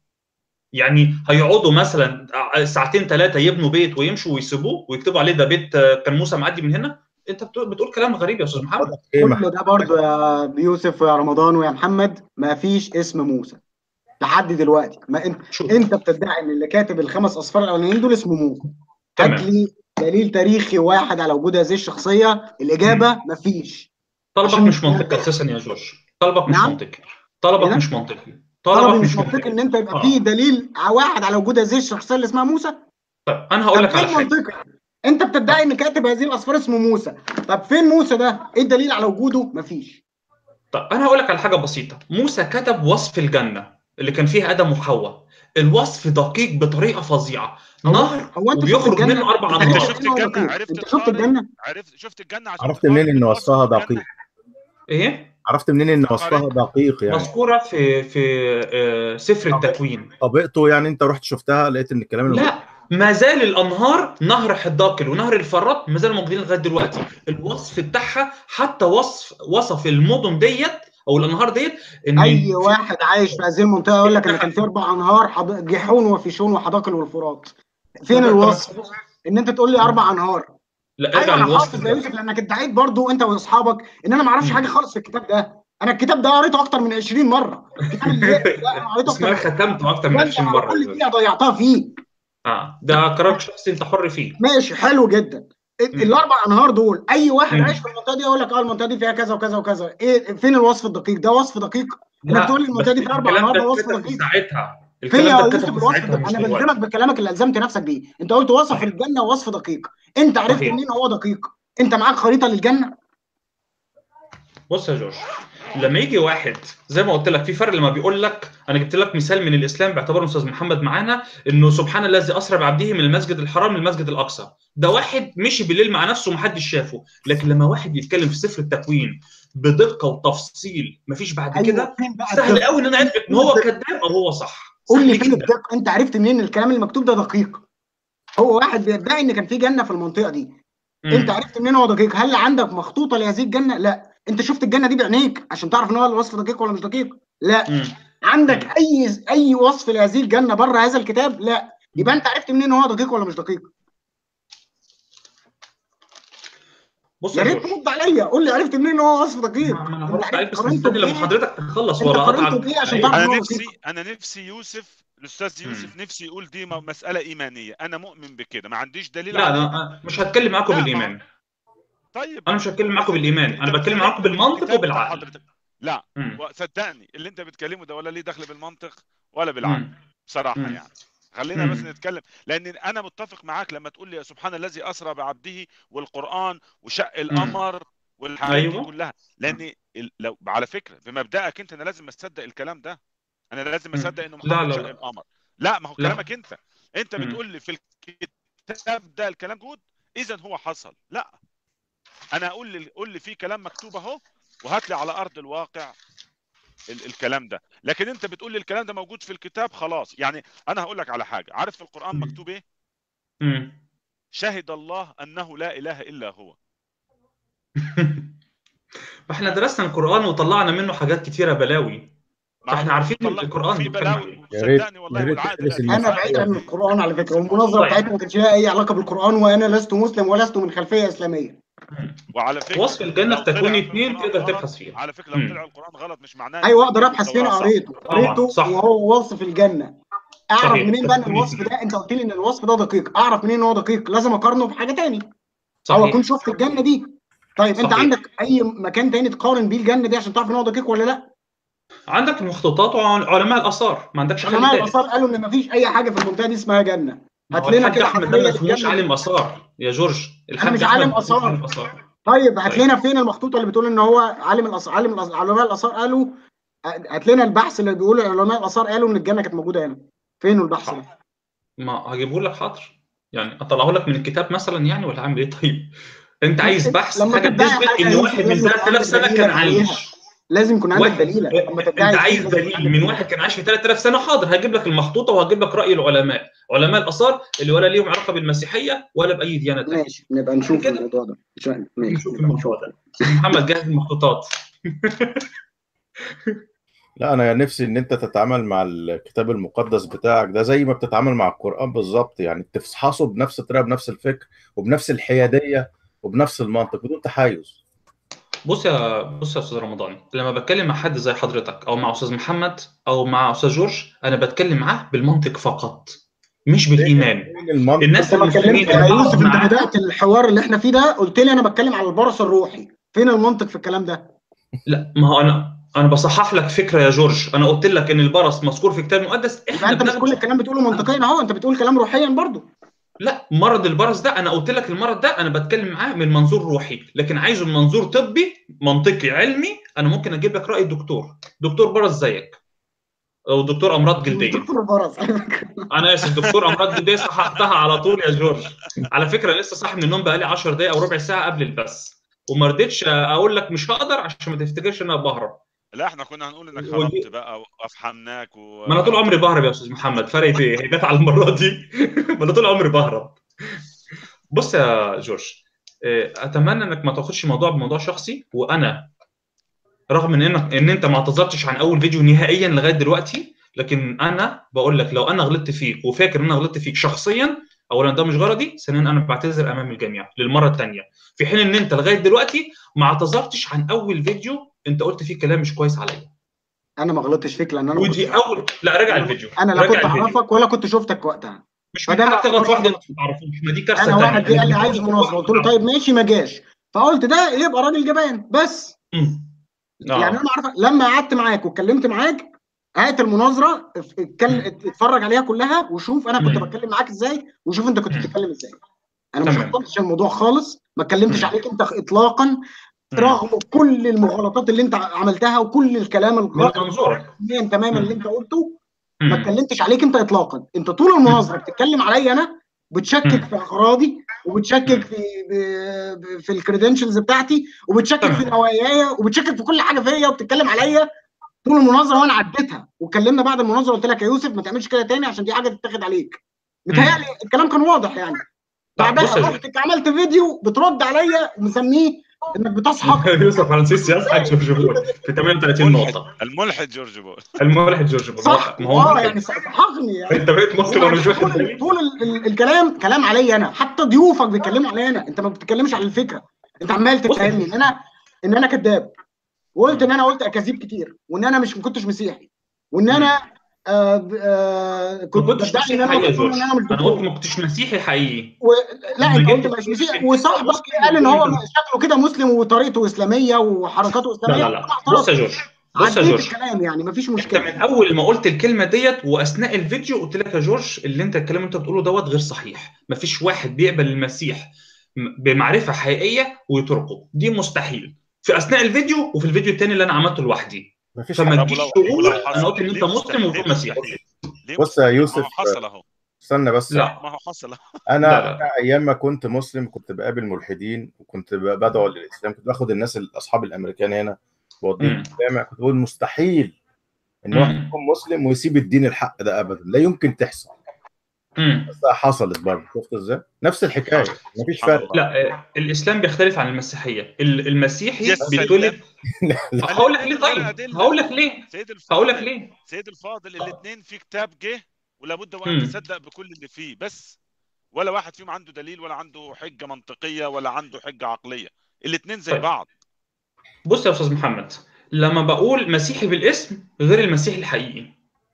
يعني هيقعدوا مثلا ساعتين ثلاثه يبنوا بيت ويمشوا ويسيبوه ويكتبوا عليه ده بيت آه، كان موسى معدي من هنا انت بتقول, بتقول كلام غريب يا استاذ محمد ايه ما كل ده برضه يا يوسف ويا رمضان ويا محمد ما فيش اسم موسى لحد دلوقتي ما انت شوف انت بتدعي ان اللي كاتب الخمس اصفار الاولانيين دول اسمه موسى هات تمام لي دليل تاريخي واحد على وجود هذه الشخصيه الاجابه ما فيش طلبك عشان مش منطقي اساسا يا جورج طلبك مش نعم منطقي طلبك كده مش منطقي طلبي طلبك مش مش منطقي منطقي ان انت يبقى اه فيه دليل واحد على وجود هذه الشخصيه اللي اسمها موسى طيب انا هقول طب لك ايه على حاجه المنطقي انت بتدعي ان كاتب هذه الاصفار اسمه موسى طب فين موسى ده ايه الدليل على وجوده مفيش طب انا هقول لك على حاجه بسيطه موسى كتب وصف الجنه اللي كان فيها ادم وحواء الوصف دقيق بطريقه فظيعه هو نهر هو انت شفت وبيخرج الجنه منه اربع انت انت انهار شفت إن هو الجنه دقيق عرفت انت شفت تقارن الجنه عرفت شفت الجنه عشان عرفت تقارن منين ان بين وصف وصفها الجنه دقيق ايه عرفت منين ان وصفها قارنت دقيق يعني مذكوره في في آه، سفر طب- التكوين طبقته يعني انت رحت شفتها لقيت ان الكلام اللي لا ما زال الانهار نهر حداقل ونهر الفرات ما زالوا موجودين لغايه دلوقتي الوصف بتاعها حتى وصف وصف المدن ديت او الانهار ديت ان اي في واحد عايش في هذه المنطقه يقول لك ان كان في اربع انهار حض... جيحون وفيشون وحداقل والفرات فين طب- طب- الوصف ان انت تقول لي اربع انهار لا ايوه ارجع انا للوصف حافظ يا ده يوسف لانك ادعيت برضو انت واصحابك ان انا ما اعرفش مم. حاجه خالص في الكتاب ده انا الكتاب ده قريته اكتر من 20 مره الكتاب اللي ده انا قريته اكتر اسمها من ختمته اكتر من ده 20 على مره كل يا دقيقه ضيعتها فيه اه ده قرار شخصي انت حر فيه ماشي حلو جدا ال- مم. الاربع انهار دول اي واحد مم. عايش في المنطقه دي يقول لك اه المنطقه دي فيها كذا وكذا وكذا ايه فين الوصف الدقيق ده وصف دقيق انك لا تقول لي المنطقه بس دي فيها اربع الكلام انهار ده ده وصف اتكتب في دقيق ساعتها فين الكلام يا ده يوسف اتكتب في الوصف ساعتها ده مش انا دلوقتي بلزمك بكلامك اللي الزمت نفسك بيه انت قلت وصف صحيح الجنه ووصف دقيق انت عرفت صحيح منين هو دقيق انت معاك خريطه للجنه بص يا جورج لما يجي واحد زي ما قلت لك في فرق لما بيقول لك انا جبت لك مثال من الاسلام باعتبار استاذ محمد معانا انه سبحان الذي اسرى بعبده من المسجد الحرام للمسجد الاقصى ده واحد مشي بالليل مع نفسه ومحدش شافه لكن لما واحد يتكلم في سفر التكوين بدقه وتفصيل مفيش بعد ايوه كده فين بقى سهل الدقه قوي ان انا اعرف ان هو كذاب او هو صح قول سهل لي فين جدا الدقه انت عرفت منين الكلام المكتوب ده دقيق هو واحد بيدعي ان كان في جنه في المنطقه دي انت مم. عرفت منين هو دقيق هل عندك مخطوطه لهذه الجنه لا انت شفت الجنه دي بعينيك عشان تعرف ان هو الوصف دقيق ولا مش دقيق لا مم. عندك اي اي وصف لهذه الجنه بره هذا الكتاب لا يبقى انت عرفت منين هو دقيق ولا مش دقيق بص يا يا ريت جورج ترد عليا قول لي عرفت منين هو وصف دقيق ما ما انا انت هرد عليك بس قارنته مستني لما بإيه؟ حضرتك تخلص انت ولا قارنته قطعك بإيه عشان أيوة. تعرف انا هو نفسي دقيق انا نفسي يوسف الاستاذ يوسف نفسي يقول دي م- مساله ايمانيه انا مؤمن بكده ما عنديش دليل لا عليها انا مش هتكلم معاكم لا، ما- بالإيمان طيب انا مش هتكلم معاكم بس بالايمان أنت انا بتكلم بتتكلم معاكم بالمنطق بالكتاب بتاع وبالعقل حضرتك. لا مم. صدقني اللي انت بتكلمه ده ولا ليه دخل بالمنطق ولا بالعقل مم. بصراحه مم. يعني خلينا بس مم. نتكلم لان انا متفق معاك لما تقول لي سبحان الذي اسرى بعبده والقران وشق القمر والحاجات أيوة. دي كلها لان ال- لو على فكره بمبدأك انت انا لازم اصدق الكلام ده انا لازم مم. اصدق انه لا، محمد لا، شق لا. القمر لا ما هو لا. كلامك انت انت مم. بتقول لي في الكتاب ده الكلام جود اذا هو حصل لا انا اقول لي قول لي في كلام مكتوب اهو وهات لي على ارض الواقع ال الكلام ده لكن انت بتقول لي الكلام ده موجود في الكتاب خلاص يعني انا هقول لك على حاجه عارف في القران مم. مكتوب ايه مم. شهد الله انه لا اله الا هو فاحنا درسنا القرآن وطلعنا منه حاجات كتيرة بلاوي ما فاحنا هو عارفين طلع- القرآن في بيتكلم عن بلاوي إيه. يا ريت- صدقني والله يا ريت والعقل تدرس لا انا المسألة. بعيد عن القران على فكره والمناظره طيب. بتاعتي ما كانش لها اي علاقه بالقران وانا لست مسلم ولست من خلفيه اسلاميه وعلى فكره وصف الجنة لو في تكوين طلع في اتنين القرآن تقدر غلط- تبحث فيها على فكره مم. لو طلع القران غلط مش معناه إن ايوه اقدر التوراة ابحث فيه انا صح. قريته طبعاً، قريته صح. وهو وصف الجنه اعرف صحيح. منين بقى ان تكوين الوصف اتنين. ده انت قلت لي ان الوصف ده دقيق اعرف منين ان هو دقيق لازم اقارنه بحاجه تاني او صحيح اكون شفت الجنه دي طيب انت صحيح. عندك اي مكان تاني تقارن بيه الجنه دي عشان تعرف ان هو دقيق ولا لا عندك المخطوطات وعلماء الآثار ما عندكش حل علماء تاني الاثار قالوا ان مفيش اي حاجه في المنطقه دي اسمها جنه ما هو هات لنا الحاج كده احمد ده حرفيا ما اسمهوش الجنة. عالم اثار يا جورج الحاج مش أحمد عالم ما اسمهوش آثار. عالم اثار طيب هات طيب. لنا فين المخطوطه اللي بتقول ان هو عالم الاثار عالم الأثار. علماء الاثار قالوا هات لنا البحث اللي بيقول علماء الاثار قالوا ان الجنه كانت موجوده هنا فين البحث ده ما هجيبه لك حاضر يعني اطلعه لك من الكتاب مثلا يعني ولا اعمل ايه طيب انت عايز بحث لما حاجه تدعي تثبت حاجة ان يمكن واحد من لازم يكون 3000 عندك سنه دليل كان عليها. عايش لازم يكون عندك واحد دليل لما انت تدعي عايز شيء لازم يكون دليل عندك من واحد كان عايش في 3000 سنه حاضر هجيب لك المخطوطه وهجيب لك راي العلماء علماء الاثار اللي ولا ليهم علاقه بالمسيحيه ولا باي ديانه تانيه ماشي نبقى نشوف كده. الموضوع ده ماشي نشوف نبقى الموضوع ده محمد جهز المخطوطات لا انا نفسي ان انت تتعامل مع الكتاب المقدس بتاعك ده زي ما بتتعامل مع القرآن بالظبط يعني تفحصه بنفس الطريقة بنفس الفكر وبنفس الحيادية وبنفس المنطق بدون تحيز بص يا بص يا استاذ رمضان لما بتكلم مع حد زي حضرتك او مع استاذ محمد او مع استاذ جورج انا بتكلم معاه بالمنطق فقط مش بالايمان فين المنطق الناس انت ما اتكلمت المسلمين يا اللي يوسف بقعد انت معاه بدات الحوار اللي احنا فيه ده قلت لي انا بتكلم على البرص الروحي فين المنطق في الكلام ده لا ما هو انا انا بصحح لك فكره يا جورج انا قلت لك ان البرص مذكور في الكتاب المقدس يبقى احنا انت مش بناخده كل الكلام بتقوله منطقيا اهو انت بتقول كلام روحيا برضه لا مرض البرص ده انا قلت لك المرض ده انا بتكلم معاه من منظور روحي لكن عايزه من منظور طبي منطقي علمي انا ممكن اجيب لك راي دكتور دكتور برص زيك او دكتور امراض جلديه دكتور البرص انا اسف دكتور امراض جلديه صححتها على طول يا جورج على فكره لسه صاحي من النوم بقالي 10 دقائق او ربع ساعه قبل البث وما رضيتش اقول لك مش هقدر عشان ما تفتكرش ان انا بهرب لا احنا كنا هنقول انك ودي- هربت بقى وافحمناك و... ما انا طول عمري بهرب يا استاذ محمد فرقت ايه هي جت على المره دي ما انا طول عمري بهرب بص يا جورج إيه، اتمنى انك ما تاخدش الموضوع بموضوع شخصي وانا رغم ان انك ان انت ما اعتذرتش عن اول فيديو نهائيا لغايه دلوقتي لكن انا بقول لك لو انا غلطت فيك وفاكر ان انا غلطت فيك شخصيا اولا ده مش غرضي ثانيا انا بعتذر امام الجميع للمره الثانيه في حين ان انت لغايه دلوقتي ما اعتذرتش عن اول فيديو انت قلت فيه كلام مش كويس عليا انا ما غلطتش فيك لان انا ما ودي كنتش- اول لا راجع الفيديو انا لا راجع كنت الفيديو. اعرفك ولا كنت شفتك وقتها مش من فده حق أنا- تغلط واحد انت ما تعرفوش ما دي كارثه انا واحد جه قال لي تانية. عايز مناظره قلت له طيب ماشي ما جاش فقلت ده يبقى راجل جبان بس أمم. آه. يعني انا عارف لما قعدت معاك واتكلمت معاك هات المناظره اف- اتكل- اتفرج عليها كلها وشوف انا كنت مم. بتكلم معاك ازاي وشوف انت كنت مم. بتتكلم ازاي انا مش تمام. هخش الموضوع خالص ما اتكلمتش مم. عليك انت اطلاقا أمم. رغم كل المغالطات اللي انت عملتها وكل الكلام من الغلط منظورك تماما اللي مم. انت قلته ما أمم. اتكلمتش عليك انت اطلاقا انت طول المناظره بتتكلم عليا انا بتشكك مم. في اغراضي مم. وبتشكك في ب- ب- في الكريدنشلز بتاعتي وبتشكك تمام. في نواياي وبتشكك في كل حاجه فيا وبتتكلم عليا طول المناظره وانا عديتها واتكلمنا بعد المناظره قلت لك يا يوسف ما تعملش كده تاني عشان دي حاجه تتاخد عليك متهيألي الكلام كان واضح يعني طب بص بعدها يا رحت عملت فيديو بترد عليا ومسميه انك بتسحق يوسف فرانسيس يسحق جورج بول في 38 نقطه الملحد جورج بول الملحد جورج بول صح ما هو اه ملحد. يعني سحقني يعني انت بقيت مسلم وانا مش واخد طول بالي طول ال- ال- الكلام كلام عليا انا حتى ضيوفك بيتكلموا عليا انا انت ما بتتكلمش على الفكره انت عمال تتهمني ان انا ان انا كذاب وقلت ان انا قلت اكاذيب كتير وان انا مش ما كنتش مسيحي وان انا آه آه ما كنت كنتش بدعي ان مسيحي انا حقيقي يا دكتور جورج وان انا مش انا قلت دكتور ما كنتش مسيحي حقيقي و... لا لما انت قلت جبت مش سيرة مسيحي إن وصاحبك مسلم قال ان هو وكده. شكله كده مسلم وطريقته اسلاميه وحركاته لا اسلاميه لا لا بص يا جورج بص يا عديت جورج الكلام يعني مفيش انت مشكله من اول ما قلت الكلمه ديت واثناء الفيديو قلت لك يا جورج اللي انت الكلام اللي انت بتقوله دوت غير صحيح مفيش واحد بيقبل المسيح م- بمعرفه حقيقيه ويتركه دي مستحيل في اثناء الفيديو وفي الفيديو الثاني اللي انا عملته لوحدي مفيش فما حاجة. تجيش ولو- تقول ولو انا حصل، قلت ان ليه انت مسلم مستحيل؟ وتكون ليه مسيحي ليه بص يا مستحيل؟ يوسف، ما هو حصل اهو استنى بس لا ما هو حصل اهو انا لا، لا. انا ايام ما كنت مسلم كنت بقابل ملحدين وكنت ب- بدعو للاسلام كنت باخد الناس اصحاب الامريكان هنا بوديهم مم. الجامع كنت بقول مستحيل ان واحد مم. يكون مسلم ويسيب الدين الحق ده ابدا لا يمكن تحصل مم. بس حصلت برضه شفت ازاي نفس الحكايه مفيش فرق لا آه، الاسلام بيختلف عن المسيحيه ال- المسيحي يا بيتولد لا. هقول لك ليه طيب أدلة. هقول لك ليه سيد هقول لك الفاضل ليه سيد الفاضل الاثنين في كتاب جه ولابد وان مم. تصدق بكل اللي فيه بس ولا واحد فيهم عنده دليل ولا عنده حجه منطقيه ولا عنده حجه عقليه الاثنين زي طيب. بعض بص يا استاذ محمد لما بقول مسيحي بالاسم غير المسيحي الحقيقي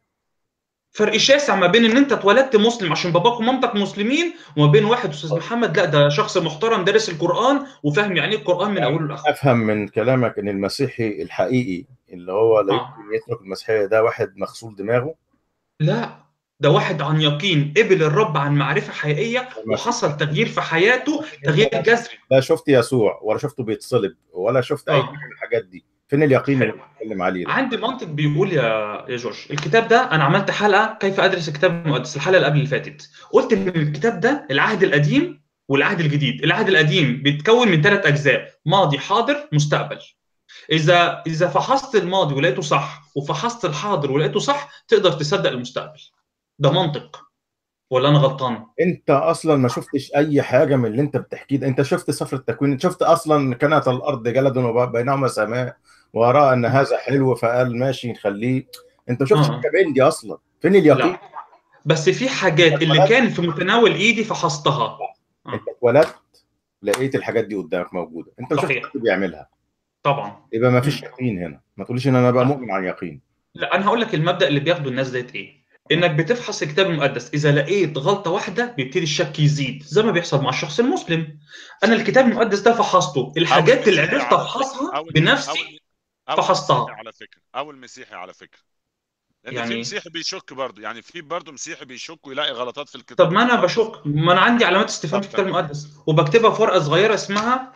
فرق شاسع ما بين ان انت اتولدت مسلم عشان باباك ومامتك مسلمين وما بين واحد استاذ محمد لا ده شخص محترم دارس القران وفاهم يعني ايه القران من اوله لاخره افهم من كلامك ان المسيحي الحقيقي اللي هو لا آه. يمكن يترك المسيحيه ده واحد مغسول دماغه لا ده واحد عن يقين قبل الرب عن معرفه حقيقيه وحصل تغيير في حياته تغيير جذري لا شفت يسوع ولا شفته بيتصلب ولا شفت اي آه. حاجه من الحاجات دي فين اليقين اللي حلو. بنتكلم عليه ده عندي منطق بيقول يا يا جورج الكتاب ده انا عملت حلقه كيف ادرس الكتاب المقدس الحلقه اللي قبل اللي فاتت قلت ان الكتاب ده العهد القديم والعهد الجديد العهد القديم بيتكون من ثلاث اجزاء ماضي حاضر مستقبل اذا اذا فحصت الماضي ولقيته صح وفحصت الحاضر ولقيته صح تقدر تصدق المستقبل ده منطق ولا انا غلطان انت اصلا ما شفتش اي حاجه من اللي انت بتحكيه ده انت شفت سفر التكوين انت شفت اصلا كانت الارض جلد وبينهما سماء وراى ان هذا حلو فقال ماشي نخليه انت ما شفتش آه. حاجه من دي اصلا فين اليقين لا بس في حاجات اللي كان في متناول ايدي فحصتها انت اتولدت لقيت الحاجات دي قدامك موجوده انت ما شفتش صحيح. حد بيعملها طبعا يبقى ما فيش يقين هنا ما تقوليش ان انا بقى آه. مؤمن عن يقين لا انا هقول لك المبدا اللي بياخده الناس ديت ايه انك بتفحص الكتاب المقدس اذا لقيت غلطه واحده بيبتدي الشك يزيد زي ما بيحصل مع الشخص المسلم انا الكتاب المقدس ده فحصته الحاجات اللي المسيحي عرفت على افحصها فكرة. أو- بنفسي أو- أو فحصتها. المسيحي على فكره او المسيحي على فكره لان يعني- في مسيحي بيشك برضه يعني في برضه مسيحي بيشك ويلاقي غلطات في الكتاب طب ما انا بشك ما انا عندي علامات استفهام في طب الكتاب المقدس وبكتبها في ورقه صغيره اسمها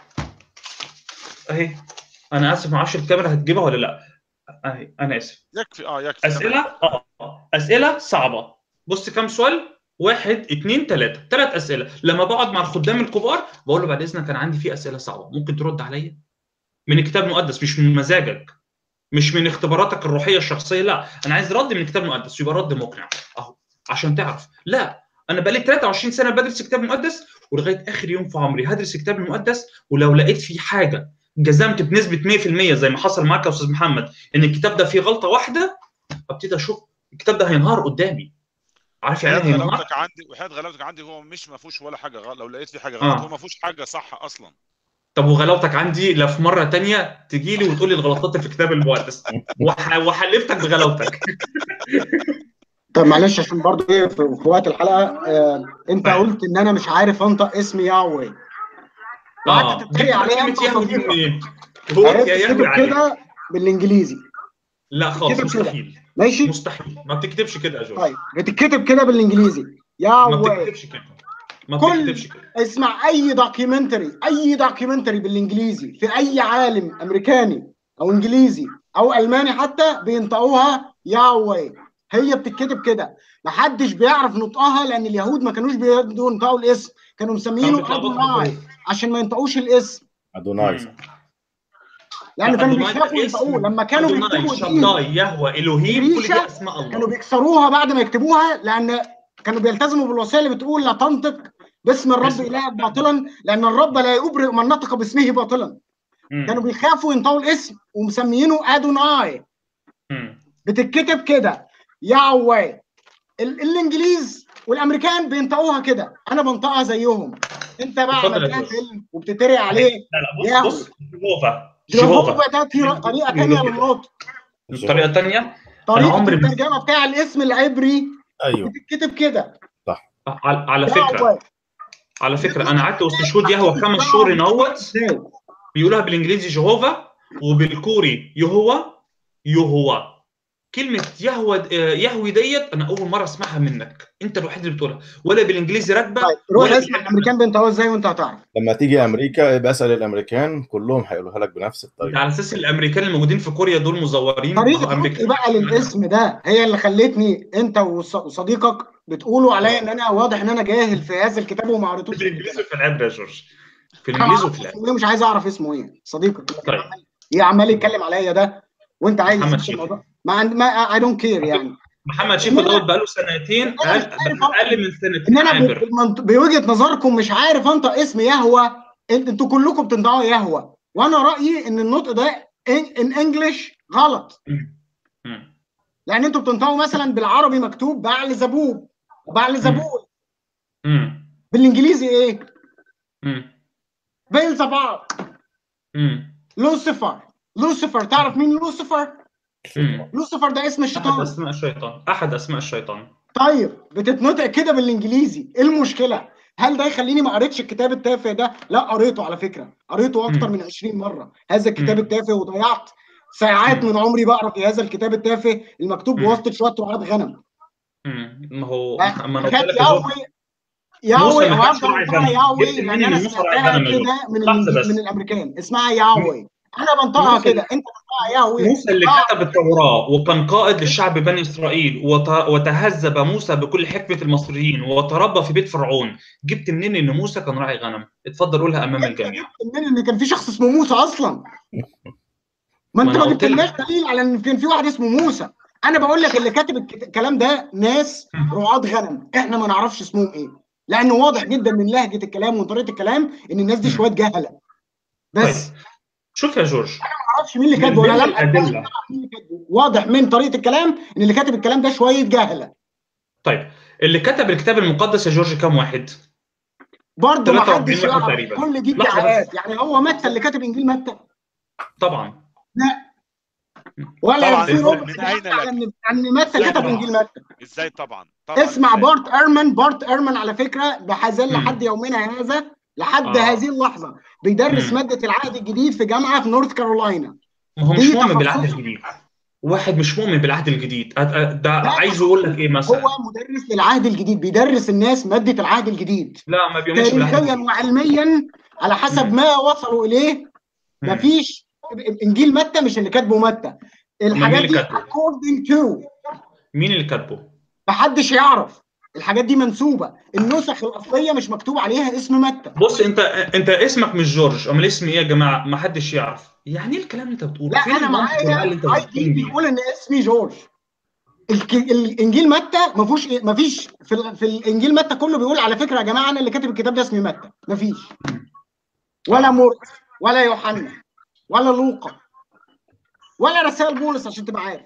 اهي انا اسف ما اعرفش الكاميرا هتجيبها ولا لا اهي انا اسف يكفي اه يكفي اسئله اه اسئله صعبه بص كام سؤال واحد اتنين تلاته تلات اسئله لما بقعد مع الخدام الكبار بقول له بعد اذنك كان عندي فيه اسئله صعبه ممكن ترد عليا من الكتاب المقدس مش من مزاجك مش من اختباراتك الروحيه الشخصيه لا انا عايز رد من الكتاب المقدس يبقى رد مقنع اهو عشان تعرف لا انا بقالي 23 سنه بدرس الكتاب المقدس ولغايه اخر يوم في عمري هدرس الكتاب المقدس ولو لقيت فيه حاجه جزمت بنسبه 100% زي ما حصل معاك يا استاذ محمد ان الكتاب ده فيه غلطه واحده ابتدي اشوف الكتاب ده هينهار قدامي عارف يعني وحياة ايه هينهار غلاوتك عندي وحياة غلاوتك عندي هو مش ما فيهوش ولا حاجه غلط لو لقيت في حاجه آه. غلط هو ما فيهوش حاجه صح اصلا طب وغلاوتك عندي لا في مره تانية تجي لي وتقول لي الغلطات اللي في الكتاب المقدس وح- وحلفتك بغلاوتك طب معلش عشان برضو ايه في في وقت الحلقه آه انت أيوة. قلت ان انا مش عارف انطق اسم ياهوه اه وقعدت تتريق عليا كلمة انت يهوي دي وصديقك. منين؟ هو عرفت يا يهوي تكتب عليك كده بالانجليزي لا خالص كده كده. مستحيل ماشي مستحيل ما بتكتبش كده يا جورج طيب بتتكتب كده بالانجليزي ما ياهوه بتكتبش كده ما كل- بتكتبش كده اسمع اي دوكيومنتري اي دوكيومنتري بالانجليزي في اي عالم امريكاني او انجليزي او الماني حتى بينطقوها ياهوه هي بتتكتب كده محدش بيعرف نطقها لان اليهود ما كانوش بيقدروا ينطقوا الاسم كانوا كانوا مسمينه بيتلخبطوا ادوناي بالحروف. عشان ما ينطقوش الاسم ادوناي مم. يعني لا، كانوا أدوناي ده بيخافوا اسم. ينطقوه لما كانوا أدوناي بيكتبوا دي شداي يهوى الوهيم كل ريشة دي اسماء كانوا الله بيكسروها بعد ما يكتبوها لان كانوا بيلتزموا بالوصيه اللي بتقول لا تنطق باسم الرب باسم الهك باطلا لان الرب لا يبرئ من نطق باسمه باطلا مم. كانوا بيخافوا ينطقوا الاسم ومسميينه ادوناي مم. بتتكتب كده ياوي ال- الانجليز والامريكان بينطقوها كده انا بنطقها زيهم انت بقى اتفضل يا عملتها جورج. فيلم وبتتريق عليه لا لا ياهو. بص بص جيهوفا جيهوفا جيهوفا ده طريقه طريقة تانية للنطق الطريقه الثانيه طريقه عمري ما- الترجمه بتاع الاسم العبري ايوه بتتكتب كده على على فكره ياهوي. على فكره انا قعدت وسط شهود يهوى خمس شهور هنا اهوت ازاي؟ بيقولوها بالانجليزي جهوفا وبالكوري يهوى يهوى كلمة يهوى يهوي ديت انا اول مرة اسمعها منك انت الوحيد اللي بتقولها ولا بالانجليزي راكبة طيب روح ولا اسمع الامريكان بينطقوها ازاي وانت هتعرف لما تيجي امريكا يبقى اسال الامريكان كلهم هيقولوها لك بنفس ده الطريقه على اساس الامريكان الموجودين في كوريا دول مزورين طريقه أو نطقي بقى للاسم ده هي اللي خلتني انت وص- وصديقك بتقولوا عليا ان انا واضح ان انا جاهل في هذا الكتاب وما قريتوش بالانجليزي وفي العبري يا جورج في انا الانجليزي معرفش وفي العبري اسمه ايه مش عايز اعرف اسمه ايه صديقك اللي كان طيب. عمال- ايه عمال يتكلم عليا ده وانت عايز محمد تسيب شيخ. الموضوع ما عند ما اي دونت كير يعني محمد شيخو إنما- دوت بقاله سنتين إنما مش اقل عارف أقل من ان سنتين انا ب- عابر بالمنط- بوجهه نظركم مش عارف انطق اسم يهوى انت- انتوا كلكم بتنطقوا يهوى وانا رايي ان النطق ده ان انجلش غلط مم. لان انتوا بتنطقوا مثلا بالعربي مكتوب بعل زبوب وبعل زبول مم. بالانجليزي ايه؟ مم. بيلزباب مم. لوسيفر لوسيفر تعرف مين لوسيفر؟ مم. لوسيفر ده اسم احد الشيطان اسماء الشيطان احد اسماء الشيطان طيب بتتنطق كده بالانجليزي ايه المشكله هل ده يخليني ما قريتش الكتاب التافه ده لا قريته على فكره قريته اكتر مم. من 20 مره هذا الكتاب مم. التافه وضيعت ساعات مم. من عمري بقرا في هذا الكتاب التافه المكتوب مم. بواسطه شويه رعاة غنم مم. ما هو اما انا قلت كانت لك يا جورج ياوي ياوي موسى ما او كانش افضل راعي انطقها غنم. ياوي جبت لان منين انا إن موسى راعي سمعتها غنم يا جورج؟ كده من لحظة الإنجليز- بس. من الامريكان اسمها ياوي انا بنطقها موسى- كده انت بتنطقها ياوي موسى اللي آه. كتب التوراة وكان قائد للشعب بني إسرائيل وت... وتهذب موسى بكل حكمة المصريين وتربى في بيت فرعون جبت منين إن موسى كان راعي غنم اتفضل قولها أمام الجميع منين ان كان في شخص اسمه موسى اصلا ما انت ما ما أنا قلت جبتلناش دليل على ان كان في واحد اسمه موسى انا بقول لك اللي كاتب الكت- الكلام ده ناس رعاة غنم احنا ما نعرفش اسمهم ايه لانه واضح جدا من لهجه الكلام ومن طريقه الكلام ان الناس دي شويه جهله بس طيب شوف يا جورج ما اعرفش مين اللي من كاتبه ولا ضمن لم أتبع الأدلة مين اللي كاتبه. واضح من طريقه الكلام ان اللي كاتب الكلام ده شويه جهله طيب اللي كتب الكتاب المقدس يا جورج كام واحد؟ برضه ما 43 حدش واحد يعرف تقريبا. كل دي لحظة ادعاءات يعني هو متى اللي كاتب انجيل متى طبعا ولا طبعاً، في من- ربع من كلام أين لك؟ على ان ان متى إزاي كتب طبعاً؟ انجيل متى ازاي طبعا طبعا اسمع إزاي؟ بارت ايرمان بارت ايرمان على فكره بحزن مم. لحد يومنا هذا لحد آه. هذه اللحظه بيدرس مم. ماده العهد الجديد في جامعه في نورث كارولاينا ما هو مش دي مؤمن بالعهد تخصصه. الجديد واحد مش مؤمن بالعهد الجديد أ- أ- ده لا. عايز يقول لك ايه مثلا هو مدرس للعهد الجديد بيدرس الناس ماده العهد الجديد لا ما بيؤمنش بالعهد تاريخيا الجديد وعلميا على حسب مم. ما وصلوا اليه مم. مفيش انجيل متى مش اللي كاتبه متى الحاجات اللي دي كاتبه؟ according to مين اللي كاتبه؟ محدش يعرف الحاجات دي منسوبه النسخ الاصليه مش مكتوب عليها اسم متى بص انت انت اسمك مش جورج امال اسمي ايه يا جماعه ما حدش يعرف يعني ايه الكلام اللي انت بتقوله لا فين انا المنطق والعقل معايا اللي انت اي دي بتتكلم بيه بيقول ان اسمي جورج الك- الانجيل متى ما فيهوش ما فيش في, ال- في الانجيل متى كله بيقول على فكره يا جماعه انا اللي كاتب الكتاب ده اسمي متى ما فيش ولا مرقس ولا يوحنا ولا لوقا ولا رسائل بولس عشان تبقى عارف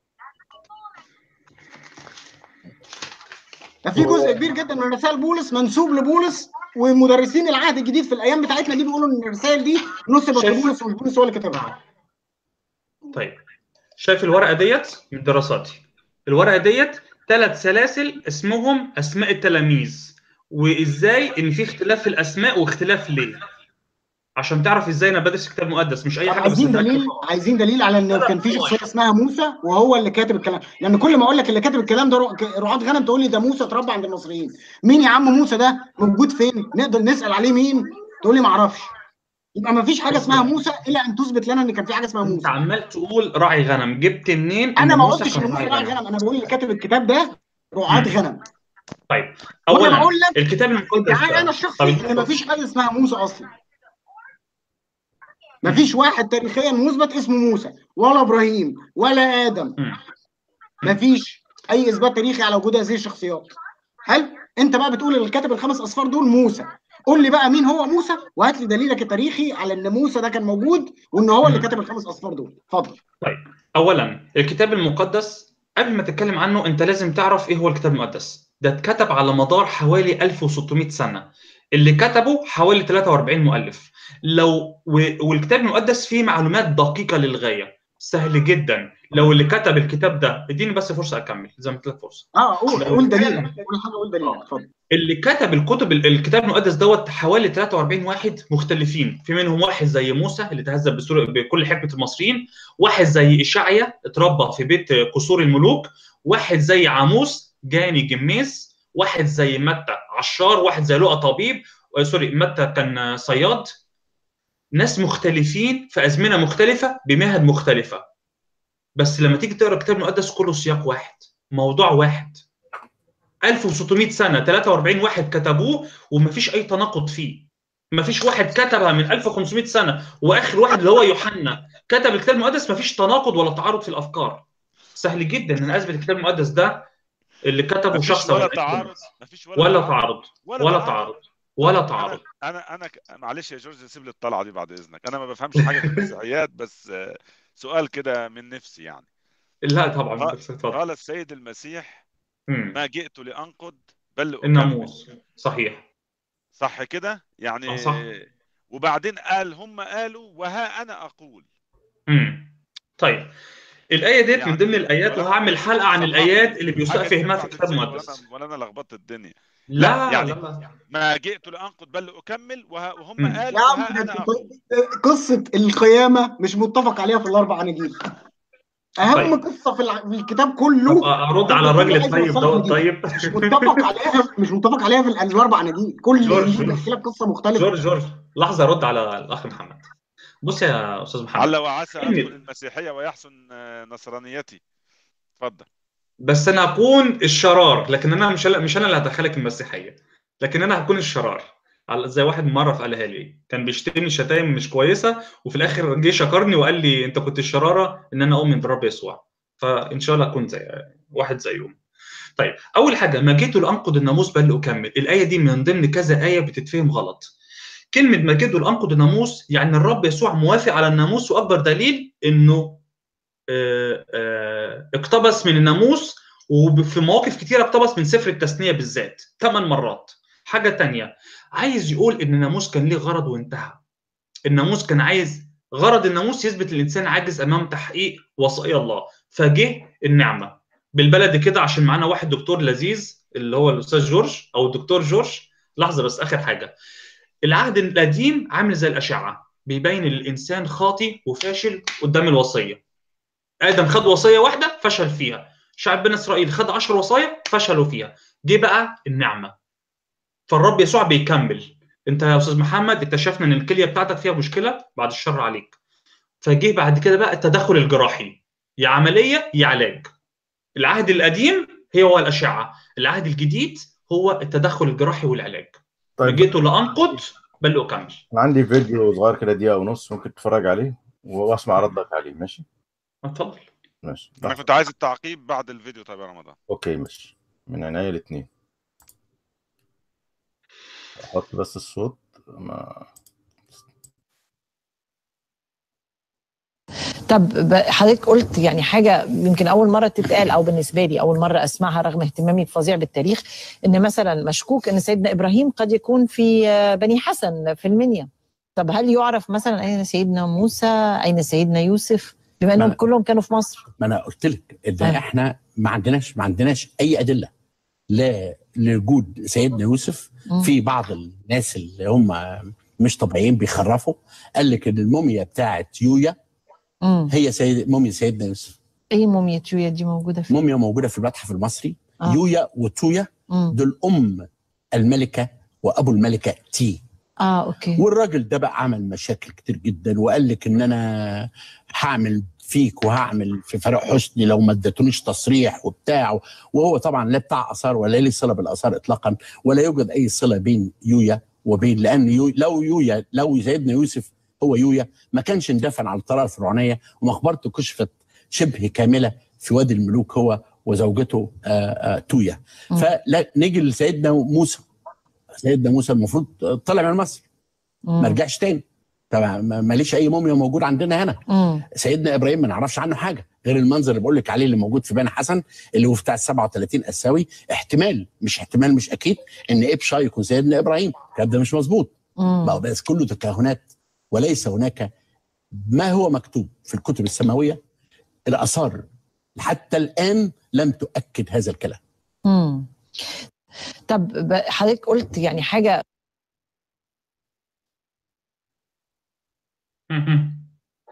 ده في جزء كبير جدا من رسائل بولس منسوب لبولس ومدرسين العهد الجديد في الايام بتاعتنا دي بيقولوا ان الرسائل دي نسبت شايف؟ لبولس ومش بولس هو اللي كتبها طيب شايف الورقه ديت من دراساتي الورقه ديت ثلاث سلاسل اسمهم اسماء التلاميذ وازاي ان في اختلاف في الاسماء واختلاف ليه عشان تعرف ازاي انا بدرس كتاب مقدس مش اي طب حاجه بس عايزين أتأكد دليل طبعاً. عايزين دليل على ان كان في شخصيه اسمها موسى وهو اللي كاتب الكلام لان كل ما اقول لك اللي كاتب الكلام ده رع- رعاة غنم تقول لي ده موسى اتربى عند المصريين مين يا عم موسى ده موجود فين نقدر نسال عليه مين تقول لي ما اعرفش يبقى ما فيش حاجه اسمها موسى الا ان تثبت لنا ان كان في حاجه اسمها انت موسى عمال تقول راعي غنم جبت منين ان انا ما موسى قلتش كان ان موسى راعي راعي غنم انا بقول اللي كاتب الكتاب ده رعاة مم. غنم طيب وانا اولا بقول لك الكتاب المقدس ادعائي ده انا طب الشخصي ان ما فيش حاجه اسمها موسى اصلا ما فيش واحد تاريخيا مثبت اسمه موسى ولا ابراهيم ولا ادم مم. ما فيش اي اثبات تاريخي على وجود هذه الشخصيات حلو انت بقى بتقول اللي كاتب الخمس اصفار دول موسى قول لي بقى مين هو موسى وهات لي دليلك التاريخي على ان موسى ده كان موجود وان هو اللي مم. كتب الخمس اصفار دول اتفضل اولا الكتاب المقدس قبل ما تتكلم عنه انت لازم تعرف ايه هو الكتاب المقدس ده اتكتب على مدار حوالي 1600 سنه اللي كتبه حوالي 43 مؤلف لو و- والكتاب المقدس فيه معلومات دقيقه للغايه سهل جدا لو اللي كتب الكتاب ده اديني بس فرصه اكمل زي ما قلت لك فرصه اه قول لو قول كان- دليلك قول حاجه قول دليلك اتفضل اللي كتب الكتب الكتاب المقدس دوت حوالي 43 واحد مختلفين في منهم واحد زي موسى اللي تهذب بسور- بكل حكمه المصريين واحد زي اشعيا اتربى في بيت قصور الملوك واحد زي عاموس جاني جميز واحد زي متى عشار واحد زي لؤى طبيب آه، سوري متى كان صياد ناس مختلفين في ازمنه مختلفه بمهن مختلفه بس لما تيجي تقرا الكتاب المقدس كله سياق واحد موضوع واحد 1600 سنه 43 واحد كتبوه ومفيش اي تناقض فيه مفيش واحد كتبها من 1500 سنه واخر واحد اللي هو يوحنا كتب الكتاب المقدس مفيش تناقض ولا تعارض في الافكار سهل جدا ان اثبت الكتاب المقدس ده اللي كتبه مفيش شخص ولا أو تعارض مفيش ولا, ولا تعارض ولا, ولا تعارض تعارض ولا انا تعارض انا انا ك- معلش يا جورج سيب لي الطلعه دي بعد اذنك انا ما بفهمش حاجه في المسيحيات بس آه، سؤال كده من نفسي يعني لا طبعا قال- بس اتفضل قال السيد المسيح مم. ما جئت لانقض بل اكمل الناموس صحيح صح كده يعني آه، صح. وبعدين قال هم قالوا وها انا اقول مم. طيب الآية ديت يعني من ضمن الآيات ولا- وهعمل حلقة عن صحح لي. الآيات اللي بيساء حاجة دي فهمها في تنفع الكتاب تتسجل المقدس ولا انا ولا انا لخبطت الدنيا لا يعني- لا لا ما جئت لانقض بل اكمل وها وهم مم. قالوا يا وها عم انا ده اقول قصه القيامه مش متفق عليها في الاربع اناجيل اهم طيب. قصه في الع- في الكتاب كله طب ارد على الراجل الطيب دوت طيب مش متفق عليها مش متفق عليها في الأن- الاربع اناجيل كل جورج، انجيل جورج. بيحكي لك قصه مختلفه جورج جورج لحظة ارد على الأخ محمد بص يا أستاذ محمد على وعسى كلمة- ادخل المسيحيه ويحسن آه، نصرانيتي اتفضل بس أنا أكون الشرار لكن أنا مش مش أنا اللي هدخلك المسيحية لكن أنا هكون الشرار على- زي واحد مرة قالها لي كان بيشتمني شتايم مش كويسة وفي الآخر جه شكرني وقال لي أنت كنت الشرارة إن أنا أؤمن بالرب يسوع فإن شاء الله أكون زي واحد زيهم طيب أول حاجة ما جيت لأنقض الناموس بل أكمل الآية دي من ضمن كذا آية بتتفهم غلط كلمة ما جيت لأنقض الناموس يعني الرب يسوع موافق على الناموس وأكبر دليل إنه آه، آه، اقتبس من الناموس وفي مواقف كتيرة اقتبس من سفر التثنية بالذات ثمان مرات حاجة تانية عايز يقول إن الناموس كان ليه غرض وانتهى الناموس كان عايز غرض الناموس يثبت الإنسان عاجز أمام تحقيق وصايا الله فجه النعمة بالبلدي كده عشان معانا واحد دكتور لذيذ اللي هو الأستاذ جورج أو الدكتور جورج لحظة بس آخر حاجة العهد القديم عامل زي الأشعة بيبين إن الإنسان خاطي وفاشل قدام الوصية ادم خد وصيه واحده فشل فيها شعب بني اسرائيل خد 10 وصايا فشلوا فيها جه بقى النعمه فالرب يسوع بيكمل انت يا استاذ محمد اكتشفنا ان الكليه بتاعتك فيها مشكله بعد الشر عليك فجه بعد كده بقى التدخل الجراحي يا عمليه يا علاج العهد القديم هي هو الاشعه العهد الجديد هو التدخل الجراحي والعلاج طيب جيت لانقض بل اكمل انا عندي فيديو صغير كده دقيقه ونص ممكن تتفرج عليه واسمع ردك عليه ماشي اتفضل ماشي انا لحظة. كنت عايز التعقيب بعد الفيديو طيب يا رمضان اوكي ماشي من عينيا الاثنين احط بس الصوت ما طب ب- حضرتك قلت يعني حاجه يمكن اول مره تتقال او بالنسبه لي اول مره اسمعها رغم اهتمامي الفظيع بالتاريخ ان مثلا مشكوك ان سيدنا ابراهيم قد يكون في آه، بني حسن في المنيا طب هل يعرف مثلا اين سيدنا موسى اين سيدنا يوسف بما انهم ما- كلهم كانوا في مصر ما انا قلت لك ان أيوة. احنا ما عندناش ما عندناش اي ادله لا لوجود سيدنا يوسف مم. في بعض الناس اللي هم مش طبيعيين بيخرفوا قال لك ان الموميا بتاعت يويا مم. هي سيد موميا سيدنا يوسف اي موميا يويا دي موجوده في موميا موجوده في المتحف المصري آه. يويا وتويا مم. دول ام الملكه وابو الملكه تي اه اوكي والراجل ده بقى عمل مشاكل كتير جدا وقال لك ان انا هعمل فيك وهعمل في فرق حسني لو ما اديتونيش تصريح وبتاع وهو طبعا لا بتاع اثار ولا ليه صله بالاثار اطلاقا ولا يوجد اي صله بين يويا وبين لان يو لو يويا لو سيدنا يوسف هو يويا ما كانش اندفن على الطريقه الفرعونيه ومقبرته كشفت شبه كامله في وادي الملوك هو وزوجته آه، آه، تويا مم. فلا نيجي لسيدنا موسى سيدنا موسى المفروض طلع من مصر ما رجعش تاني طبعا ما- ماليش اي موميا موجود عندنا هنا مم. سيدنا ابراهيم ما نعرفش عنه حاجه غير المنظر اللي بقول لك عليه اللي موجود في بني حسن اللي هو بتاع ال 37 اساوي احتمال مش احتمال مش اكيد ان ابشا يكون سيدنا ابراهيم الكلام ده مش مظبوط مم. بقى بس كله تكهنات وليس هناك ما هو مكتوب في الكتب السماويه الاثار حتى الان لم تؤكد هذا الكلام مم. طب ب- حضرتك قلت يعني حاجه مهم.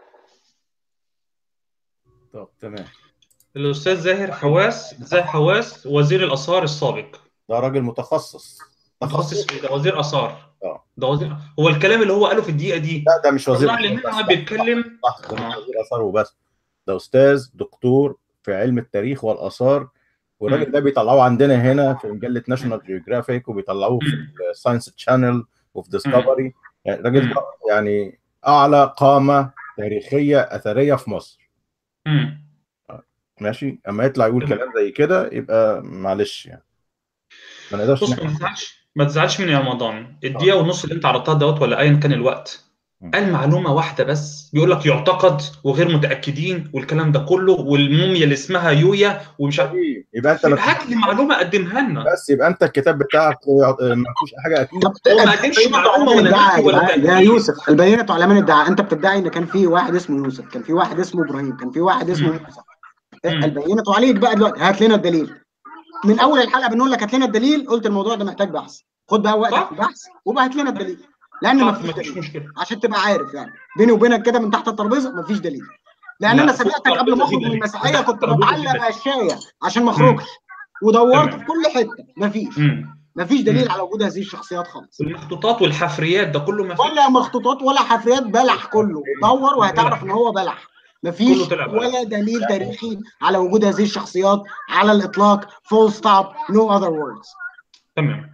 طب تمام الأستاذ زاهر حواس زاهر حواس وزير الآثار السابق ده راجل متخصص متخصص في ده وزير آثار اه ده وزير هو الكلام اللي هو قاله في الدقيقة دي لا ده مش وزير طلع لي آثار منها بس. بيتكلم صح ده مش آه. وزير اثار وبس ده استاذ دكتور في علم التاريخ والاثار والراجل مم. ده بيطلعوه عندنا هنا في مجله ناشونال جيوغرافيك وبيطلعوه في مم. الساينس تشانل وفي ديسكفري يعني الراجل ده يعني اعلى قامه تاريخيه اثريه في مصر مم. ماشي اما يطلع يقول تمام. كلام زي كده يبقى معلش يعني ما نقدرش بص ما نحكم. تزعلش ما تزعلش مني يا رمضان الدقيقة ونص اللي أنت عرضتها دوت ولا أيا كان الوقت مم. قال معلومة واحدة بس بيقول لك يعتقد وغير متأكدين والكلام ده كله والموميا اللي اسمها يويا ومش عارف يبقى انت ما هات لي معلومة قدمها لنا بس يبقى انت الكتاب بتاعك ما فيهوش حاجه اكيد طب هو ما قدمش البينة معلومة على من ولا ادعى نفي ولا يا- يا تأكيد. يوسف البينة على من ادعى انت بتدعي ان كان في واحد اسمه يوسف كان في واحد اسمه ابراهيم كان في واحد اسمه مم. موسى مم. البينة عليك بقى دلوقتي هات لنا الدليل من اول الحلقه بنقول لك هات لنا الدليل قلت الموضوع ده محتاج بحث خد بقى وقتك صح. في البحث وبقى هات لنا الدليل لان ما خلاص فيش مفيش دليل مشكلة عشان تبقى عارف يعني بيني وبينك كده من تحت الترابيزه مفيش دليل لان لا، انا فوق سبقتك قبل ما اخرج من الترابيزة المسيحيه تحت كنت الترابيزة بتعلم كده. اشياء عشان ما اخرجش ودورت تمام. في كل حته مفيش مم. مفيش دليل مم. على وجود هذه الشخصيات خالص المخطوطات والحفريات ده كله ما فيش ولا مخطوطات ولا حفريات بلح كله دور وهتعرف ان هو بلح مفيش كله طلع بلح. ولا دليل تاريخي على وجود هذه الشخصيات على الاطلاق فول ستوب نو اذر ووردز تمام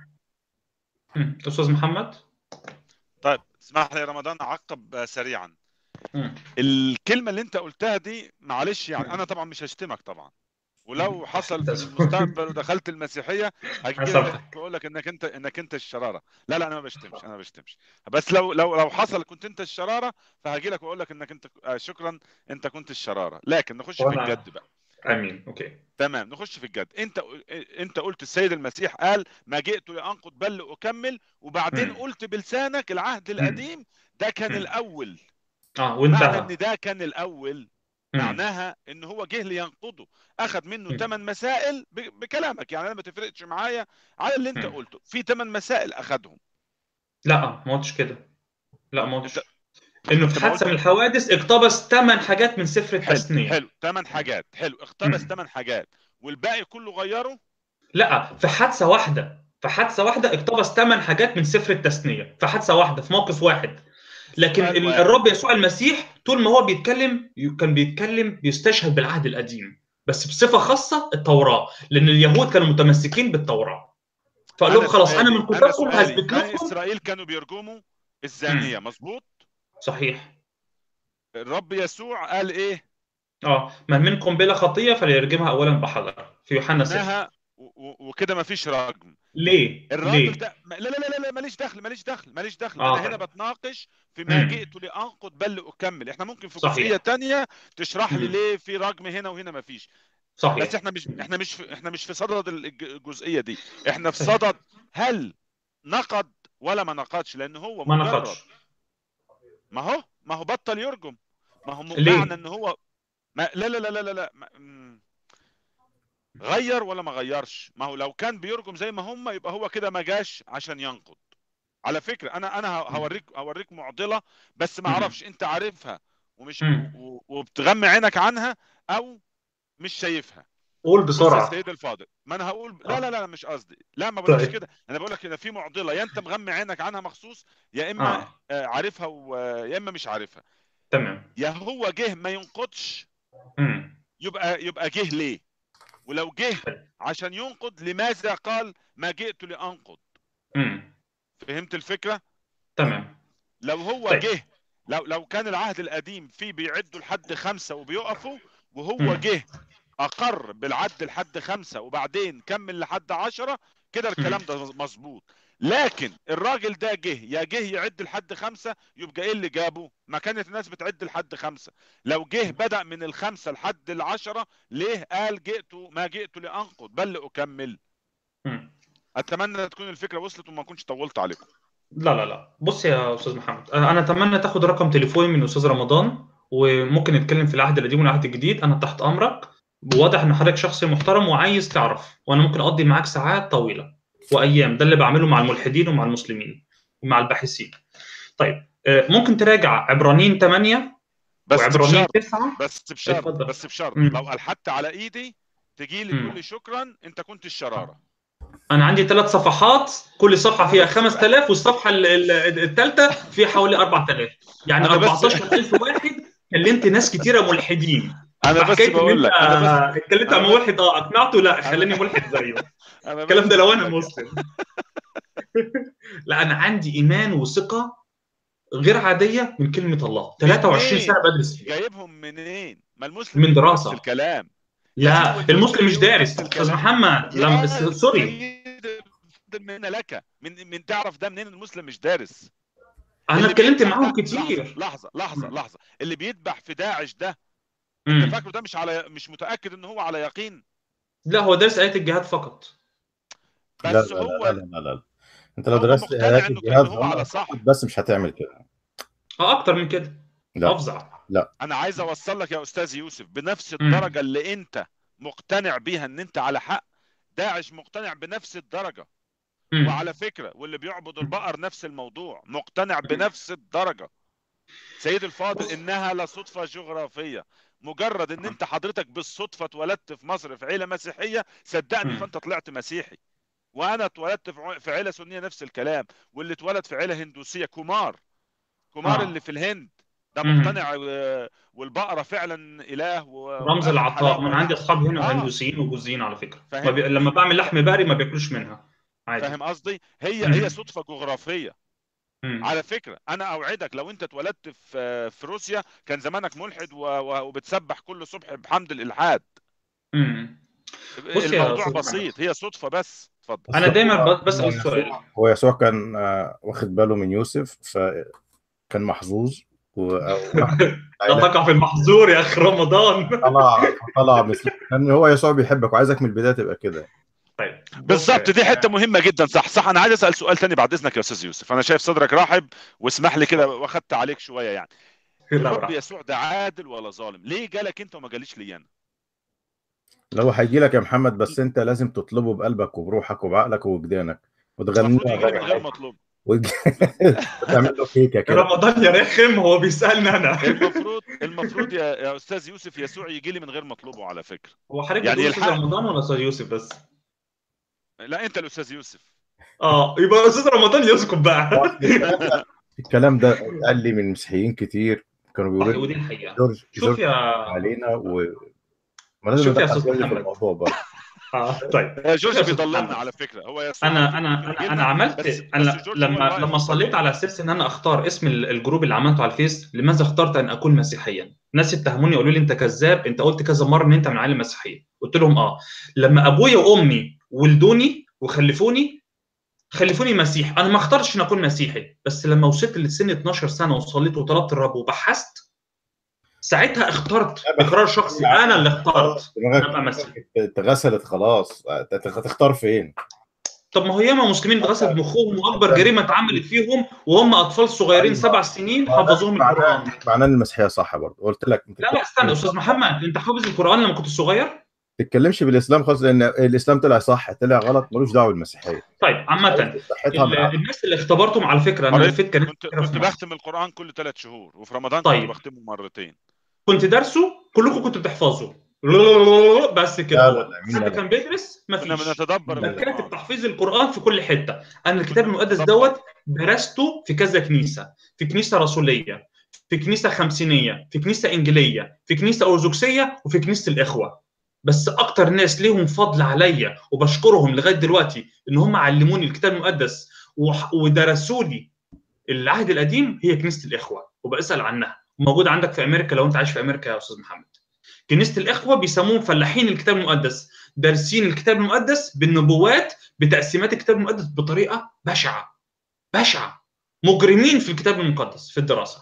مم. استاذ محمد طيب اسمح لي يا رمضان اعقب آه، سريعا مم. الكلمه اللي انت قلتها دي معلش يعني انا طبعا مش هشتمك طبعا ولو حصل في أسف. المستقبل ودخلت المسيحيه هجي أسف. لك واقول لك انك انت انك انت الشراره لا لا انا ما بشتمش انا ما بشتمش بس لو لو لو حصل كنت انت الشراره فهجي لك واقول لك انك انت آه، شكرا انت كنت الشراره لكن نخش في وأنا- الجد بقى امين اوكي تمام نخش في الجد انت انت قلت السيد المسيح قال ما جئت لانقض بل لاكمل وبعدين مم. قلت بلسانك العهد القديم ده كان مم. الاول اه معنى وانتهى ان ده كان الاول مم. معناها ان هو جه لينقضه اخذ منه مم. ثمان مسائل ب- بكلامك يعني انا ما تفرقش معايا على اللي انت مم. قلته في ثمان مسائل اخذهم لا ما قلتش كده لا ما قلتش انت انه انت في ما حادثه قلت من الحوادث اقتبس ثمان حاجات من سفر حلو التثنيه حلو ثمان حاجات حلو اقتبس مم. ثمان حاجات والباقي كله غيره لا في حادثه واحده في حادثه واحده اقتبس ثمان حاجات من سفر التثنيه في حادثه واحده في موقف واحد لكن سؤال ال- واحد. الرب يسوع المسيح طول ما هو بيتكلم كان بيتكلم بيستشهد بالعهد القديم بس بصفه خاصه التوراه لان اليهود كانوا متمسكين بالتوراه فقال لهم انا خلاص انا سؤالي من انا كتابكم سؤالي هثبت بني لكم اسرائيل كانوا بيرجموا الزانيه مظبوط صحيح الرب يسوع قال ايه اه من منكم بلا خطيه فليرجمها اولا بحجر في يوحنا 6 انها و- و- وكده ما فيش رجم ليه؟ الراجل ليه؟ ده ما- لا لا لا لا ماليش دخل ماليش دخل ماليش دخل آه، انا هنا طيب. بتناقش في ما مم. جئت لانقض بل لاكمل احنا ممكن في صحيح. جزئيه تانية تشرح لي مم. ليه في رجم هنا وهنا ما فيش بس صحيح احنا مش احنا مش في احنا مش في صدد الج- الجزئيه دي احنا في صحيح. صدد هل نقد ولا ما نقدش لان هو ما مجرد نقدش ما هو ما هو بطل يرجم ما هو م- ليه؟ معنى ان هو ما لا لا لا لا لا, لا ما- مم. غير ولا ما غيرش ما هو لو كان بيرجم زي ما هم يبقى هو كده ما جاش عشان ينقض على فكرة انا انا ه- هوريك هوريك معضلة بس ما مم. اعرفش انت عارفها ومش مم. و- وبتغمي عينك عنها او مش شايفها قول بص يا بسرعه سيد الفاضل ما انا هقول آه. لا لا لا لا، مش قصدي لا ما بقولكش طيب. كده انا بقول لك ان في معضله يا انت مغمي عينك عنها مخصوص يا اما اه آه، عارفها ويا اما مش عارفها تمام يا هو جه ما ينقضش مم. يبقى يبقى جه ليه ولو جه عشان ينقض لماذا قال ما جئت لانقض مم. فهمت الفكره تمام لو هو طيب. جه لو لو كان العهد القديم فيه بيعدوا لحد خمسة وبيقفوا وهو مم. جه أقر بالعد لحد خمسة وبعدين كمل لحد عشرة كده الكلام ده مظبوط لكن الراجل ده جه يا جه يعد لحد خمسة يبقى ايه اللي جابه ما كانت الناس بتعد لحد خمسة لو جه بدأ من الخمسة لحد العشرة ليه قال جئت ما جئت لأنقض بل لأكمل مم. اتمنى تكون الفكرة وصلت وما كنتش طولت عليكم لا لا لا بص يا استاذ محمد انا اتمنى تاخد رقم تليفوني من استاذ رمضان وممكن نتكلم في العهد القديم والعهد الجديد انا تحت امرك واضح ان حضرتك شخص محترم وعايز تعرف وانا ممكن اقضي معاك ساعات طويله وايام ده اللي بعمله مع الملحدين ومع المسلمين ومع الباحثين طيب آه، ممكن تراجع عبرانيين 8 بس وعبرانيين بشرط 9 بس بشرط اتفضل. بس بشرط مم. لو ألحدت على ايدي تجي لي مم. تقول لي شكرا انت كنت الشرارة انا عندي ثلاث صفحات كل صفحه فيها 5000 والصفحه الثالثه فيها حوالي 4000 يعني أنا بس- 14000 واحد كلمت ناس كتيره ملحدين انا بس فحكايه ان بقول لك انا بس انت اتكلمت عن أنا بس- ملحد اه اقنعته لا خلاني ملحد زيه انا الكلام بس ده لو بقول انا لك مسلم لا انا عندي ايمان وثقه غير عاديه من كلمه الله 23 سنه بدرس فيها جايبهم منين ما المسلم من بيقول نفس دراسة. الكلام لا يزيد المسلم مش بيقول دارس نفس استاذ الكلام. محمد لما يا سوري سيد الفضل من لك من من تعرف ده منين المسلم مش دارس انا اللي اتكلمت بيذبح معاهم ده- كتير لحظه لحظه مم. لحظه اللي بيذبح في داعش ده مم. انت فاكره ده مش على مش متاكد ان هو على يقين لا هو دارس ايات الجهاد فقط لا بس لا هو لا لا لا, لا. انت لو هو درست مقتنع ايات إنه الجهاد كان هو على صح. بس مش هتعمل كده اه اكتر من كده لا افظع انا عايز اوصل لك يا استاذ يوسف بنفس مم. الدرجه اللي انت مقتنع بيها ان انت على حق داعش مقتنع بنفس الدرجه مم. وعلى فكره واللي بيعبد البقر نفس الموضوع مقتنع بنفس الدرجه سيد الفاضل انها لا صدفه جغرافيه مجرد ان انت حضرتك بالصدفه اتولدت في مصر في عيله مسيحيه صدقني مم. فانت طلعت مسيحي وانا اتولدت في ع- في عيله سنيه نفس الكلام واللي اتولد في عيله هندوسيه كومار كومار آه. اللي في الهند ده مم. مقتنع و- والبقره فعلا اله و- رمز وآخر العطاء حلاوة. من عندي اصحاب هنا آه. هندوسيين وجوزيين على فكره فاهم؟ ما بي... لما بعمل لحم بقري ما بياكلوش منها عادي فاهم قصدي هي مم. هي صدفه جغرافيه مم. على فكره انا اوعدك لو انت اتولدت في في روسيا كان زمانك ملحد و- و- وبتسبح كل صبح بحمد الالحاد مم. بص يا الموضوع أستاذ بسيط هي صدفه بس اتفضل انا دايما هو- ب- بسال هو السؤال يسوع- هو يسوع كان آه، واخد باله من يوسف فكان محظوظ و- لا تقع في المحظور يا اخي رمضان طلع طلع مثل لان هو يسوع بيحبك وعايزك من البدايه تبقى كده طيب بص- بالظبط دي حته مهمه جدا صح صح انا عايز اسال سؤال تاني بعد اذنك يا استاذ يوسف انا شايف صدرك رحب واسمح لي كده واخدت عليك شويه يعني لا، الرب براحتك. يسوع ده عادل ولا ظالم ليه جالك انت وما جاليش لي انا لو هيجي لك يا محمد بس انت لازم تطلبه بقلبك وبروحك وبعقلك ووجدانك وتغني المفروض يجي لي من غير مطلوب وتعمل له كيكه كده رمضان يا رخم هو بيسالني انا المفروض المفروض يا يا استاذ يوسف يسوع يجي لي من غير مطلوبه على فكره هو حضرتك يعني بتقول استاذ الحق. رمضان ولا استاذ يوسف بس لا انت الاستاذ يوسف اه يبقى استاذ رمضان يسكت بقى الكلام ده قال لي من مسيحيين كتير كانوا بيقولوا ودي لي الحقيقه جورج شوف جورج يا علينا و ما لازم شوف يا ندخل أستاذ جورج في محمد. الموضوع برضه آه طيب يا جورج شوف يا أستاذ بيضللنا محمد. على فكره هو يسوع انا انا كبير انا جداً، انا عملت بس- انا بس جورج هو لما الرائد لما في صليت على اساس ان انا اختار اسم ال- الجروب اللي عملته على الفيس لماذا اخترت ان اكون مسيحيا ناس اتهموني يقولوا لي انت كذاب انت قلت كذا مره ان انت من عائله مسيحيه قلت لهم اه لما ابويا وامي ولدوني وخلفوني خلفوني مسيح انا ما اخترتش ان اكون مسيحي بس لما وصلت لسن 12 سنه وصليت وطلبت الرب وبحثت ساعتها اخترت بقرار شخصي انا اللي اخترت أبقى دماغك مسيحي. اتغسلت خلاص هت- هتختار فين؟ طب ما هو ياما مسلمين اتغسل بمخهم واكبر جريمه اتعملت فيهم وهم اطفال صغيرين سبع سنين حفظوهم القران معناه معناه ان المسيحيه صح برضه قلت لك انت لا لا استنى استاذ محمد انت حافظ القران لما كنت صغير ما تتكلمش بالاسلام خالص لان الاسلام طلع صح طلع غلط ملوش دعوه بالمسيحيه طيب عامه صحتها ال- معاك. الناس اللي اختبرتهم على فكره انا قريت؟ لفيت كانت كنت كتيرة في كنت مصر. بختم القران كل ثلاث شهور وفي رمضان طيب. كنت بختمه مرتين كنت درسه كلكم كنتوا بتحفظوا بس كده لا، هو لا، لا، مين حد لا. كان بيدرس كنا مفيش بنتدبر كان كاتب القران تحفيظ القران في كل حته انا الكتاب كنا المقدس بنتدبر. دوت درسته في كذا كنيسه في كنيسه رسوليه في كنيسه خمسينيه في كنيسه انجيليه في كنيسه ارثوذكسيه وفي كنيسه الاخوه بس اكتر ناس ليهم فضل عليا وبشكرهم لغايه دلوقتي ان هم علموني الكتاب المقدس وح- ودرسوا لي العهد القديم هي كنيسه الاخوه وبسال عنها موجوده عندك في امريكا لو انت عايش في امريكا يا استاذ محمد كنيسه الاخوه بيسموهم فلاحين الكتاب المقدس دارسين الكتاب المقدس بالنبوات بتقسيمات الكتاب المقدس بطريقه بشعه بشعه مجرمين في الكتاب المقدس في الدراسه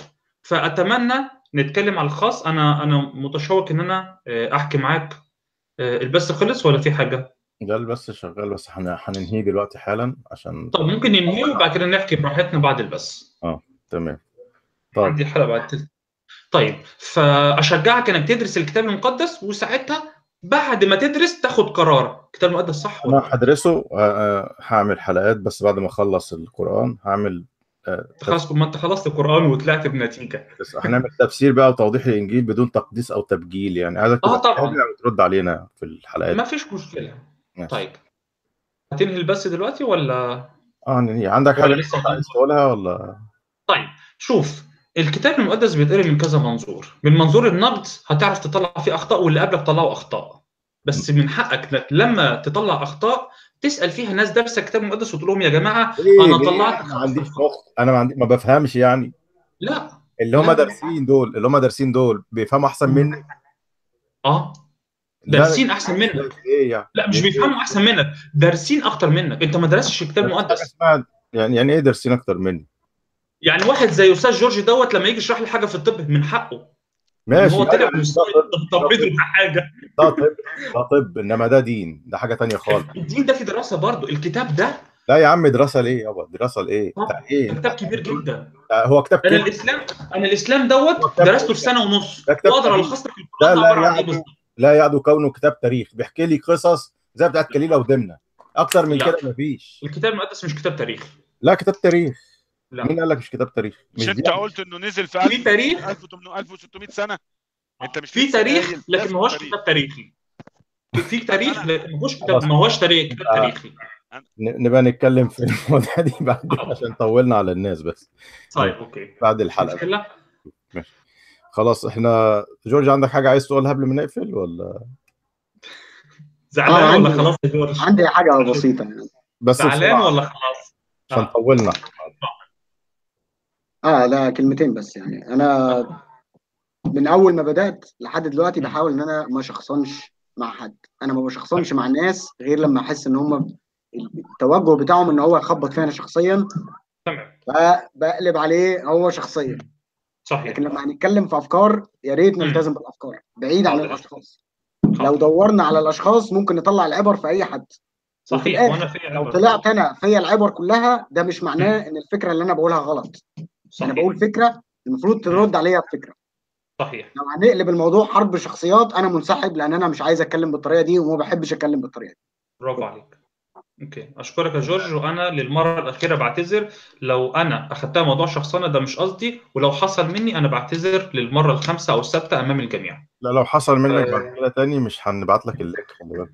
فاتمنى نتكلم على الخاص انا انا متشوق ان انا آه، احكي معاك آه، البث خلص ولا في حاجه؟ ده بس شغال بس هن- هننهيه دلوقتي حالا عشان طب ممكن ننهيه وبعد كده نحكي براحتنا بعد البث تمام طيب عندي حلقه بعد تل- طيب فاشجعك انك تدرس الكتاب المقدس وساعتها بعد ما تدرس تاخد قرار الكتاب المقدس صح ولا انا هدرسه آه، آه، هعمل حلقات بس بعد ما اخلص القران هعمل آه، خلاص ما انت خلصت القران وطلعت بنتيجه بس هنعمل تفسير بقى وتوضيح الانجيل بدون تقديس او تبجيل يعني عايزك آه، تبقى طبعاً. تتابع وترد علينا في الحلقات ما فيش مشكله ماشي. طيب هتنهي البث دلوقتي ولا اه يعني عندك ولا حاجه لسه لسه عايز تقولها ولا طيب شوف الكتاب المقدس بيتقري من كذا منظور من منظور النقد هتعرف تطلع فيه اخطاء واللي قبلك طلعوا اخطاء بس من حقك ل- لما تطلع اخطاء تسال فيها ناس دارسه الكتاب المقدس وتقول لهم يا جماعه ليه؟ انا ليه؟ طلعت انا ما عنديش مخ انا ما, عندي... ما بفهمش يعني لا اللي هم لا. دارسين دول اللي هم دارسين دول بيفهموا احسن مني اه لا، دارسين احسن منك ايه يعني لا مش بيفهموا احسن منك دارسين اكتر منك انت ما درستش الكتاب حاجة المقدس اسمها يعني يعني ايه دارسين اكتر مني يعني واحد زي استاذ جورج دوت لما يجي يشرح لي حاجه في الطب من حقه ماشي هو طلع يعني مش ده طب تمريض ولا حاجه ده طب ده طب انما ده دين ده حاجه تانية خالص الدين ده في دراسه برضه الكتاب ده لا يا عم دراسه ليه يابا دراسه لايه آه، بتاع ايه كتاب كبير جدا هو كتاب انا كده الاسلام انا الاسلام دوت كتاب- درسته في سنه ونص ده كتاب واقدر تاريخ. الخص لك لا، القران لا، عباره عن ايه يعني- بالظبط لا يعدو كونه كتاب تاريخ بيحكي لي قصص زي بتاعت كليله ودمنه اكتر من لا. كده مفيش الكتاب المقدس مش كتاب تاريخ لا كتاب تاريخ لا مين قال لك مش كتاب تاريخ مش مش انت دي قلت انه نزل في في تاريخ 1800 1600 سنه انت مش في لسه تاريخ قايل لكن لازم ما هوش تاريخ. كتاب تاريخي في تاريخ لكن ما هوش كتاب خلاص. ما هوش تاريخ كتاب آه. تاريخي ن- نبقى نتكلم في المواضيع دي بعدين عشان طولنا على الناس بس طيب اوكي بعد مش الحلقه مشكله خلاص احنا جورج عندك حاجه عايز تقولها قبل ما نقفل ولا زعلان آه، ولا عندي- خلاص يا جورج عندي حاجه بسيطه يعني بس زعلان بسرعة، ولا خلاص عشان آه. طولنا اه لا كلمتين بس يعني انا من اول ما بدات لحد دلوقتي بحاول ان انا ما شخصنش مع حد انا ما بشخصنش مع الناس غير لما احس ان هم التوجه بتاعهم ان هو يخبط فيا انا شخصيا تمام فبقلب عليه هو شخصيا صحيح لكن لما هنتكلم في افكار يا ريت مم. نلتزم بالافكار بعيد عن حاضر. الاشخاص لو حاضر. دورنا على الاشخاص ممكن نطلع العبر في اي حد وفي صحيح الآخر وانا في لو طلعت انا فيا العبر كلها ده مش معناه ان الفكره اللي انا بقولها غلط انا صحيح بقول فكره المفروض ترد عليها بفكره صحيح لو هنقلب الموضوع حرب شخصيات انا منسحب لان انا مش عايز اتكلم بالطريقه دي وما بحبش اتكلم بالطريقه دي برافو عليك اوكي اشكرك يا جورج وانا للمره الاخيره بعتذر لو انا اخدتها موضوع شخصنه ده مش قصدي ولو حصل مني انا بعتذر للمره الخامسه او السادسه امام الجميع لا لو حصل منك آه. بعد كده تاني مش هنبعت لك اللينك خلي بالك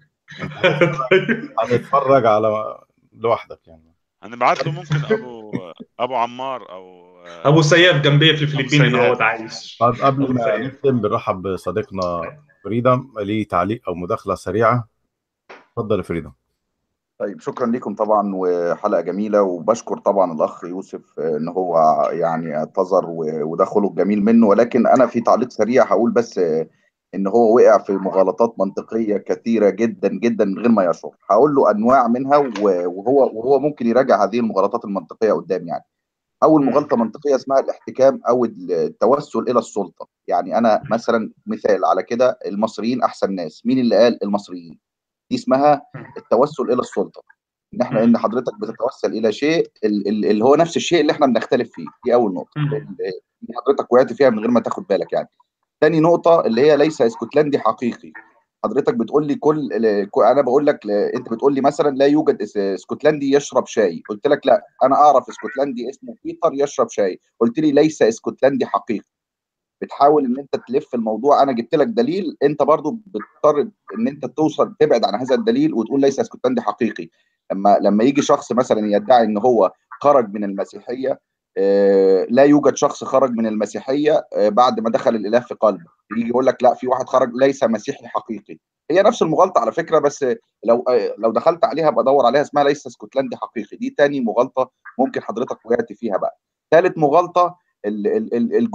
انت هتتفرج على لوحدك يعني هنبعت له ممكن ابو ابو عمار او ابو سياف جنبي في الفلبين سياف. اللي هو عايش طيب قبل ما أبو نختم بنرحب بصديقنا فريدم ليه تعليق او مداخله سريعه اتفضل يا فريدم طيب شكرا لكم طبعا وحلقه جميله وبشكر طبعا الاخ يوسف آه، ان هو يعني اعتذر و- وده خلق جميل منه ولكن انا في تعليق سريع هقول بس آه، ان هو وقع في مغالطات منطقيه كثيره جدا جدا من غير ما يشعر هقول له انواع منها و- وهو وهو ممكن يراجع هذه المغالطات المنطقيه قدام يعني اول مغالطه منطقيه اسمها الاحتكام او التوسل الى السلطه يعني انا مثلا مثال على كده المصريين احسن ناس مين اللي قال المصريين دي اسمها التوسل الى السلطه ان احنا ان حضرتك بتتوسل الى شيء ال- ال- اللي هو نفس الشيء اللي احنا بنختلف فيه دي اول نقطه مم. ال- اللي حضرتك وقعت فيها من غير ما تاخد بالك يعني تاني نقطه اللي هي ليس اسكتلندي حقيقي حضرتك بتقول لي كل ال- ك- انا بقول لك ل- انت بتقول لي مثلا لا يوجد اس- اسكتلندي يشرب شاي قلت لك لا انا اعرف اسكتلندي اسمه بيتر يشرب شاي قلت لي ليس اسكتلندي حقيقي بتحاول ان انت تلف الموضوع انا جبت لك دليل انت برضو بتضطر ان انت توصل تبعد عن هذا الدليل وتقول ليس اسكتلندي حقيقي لما لما يجي شخص مثلا يدعي ان هو خرج من المسيحيه آه، لا يوجد شخص خرج من المسيحيه آه، بعد ما دخل الاله في قلبه يجي يقول لك لا في واحد خرج ليس مسيحي حقيقي هي نفس المغالطه على فكره بس لو آه، لو دخلت عليها بدور عليها اسمها ليس اسكتلندي حقيقي دي تاني مغالطه ممكن حضرتك وقعت فيها بقى ثالث مغالطه ال- ال- ال- الجزء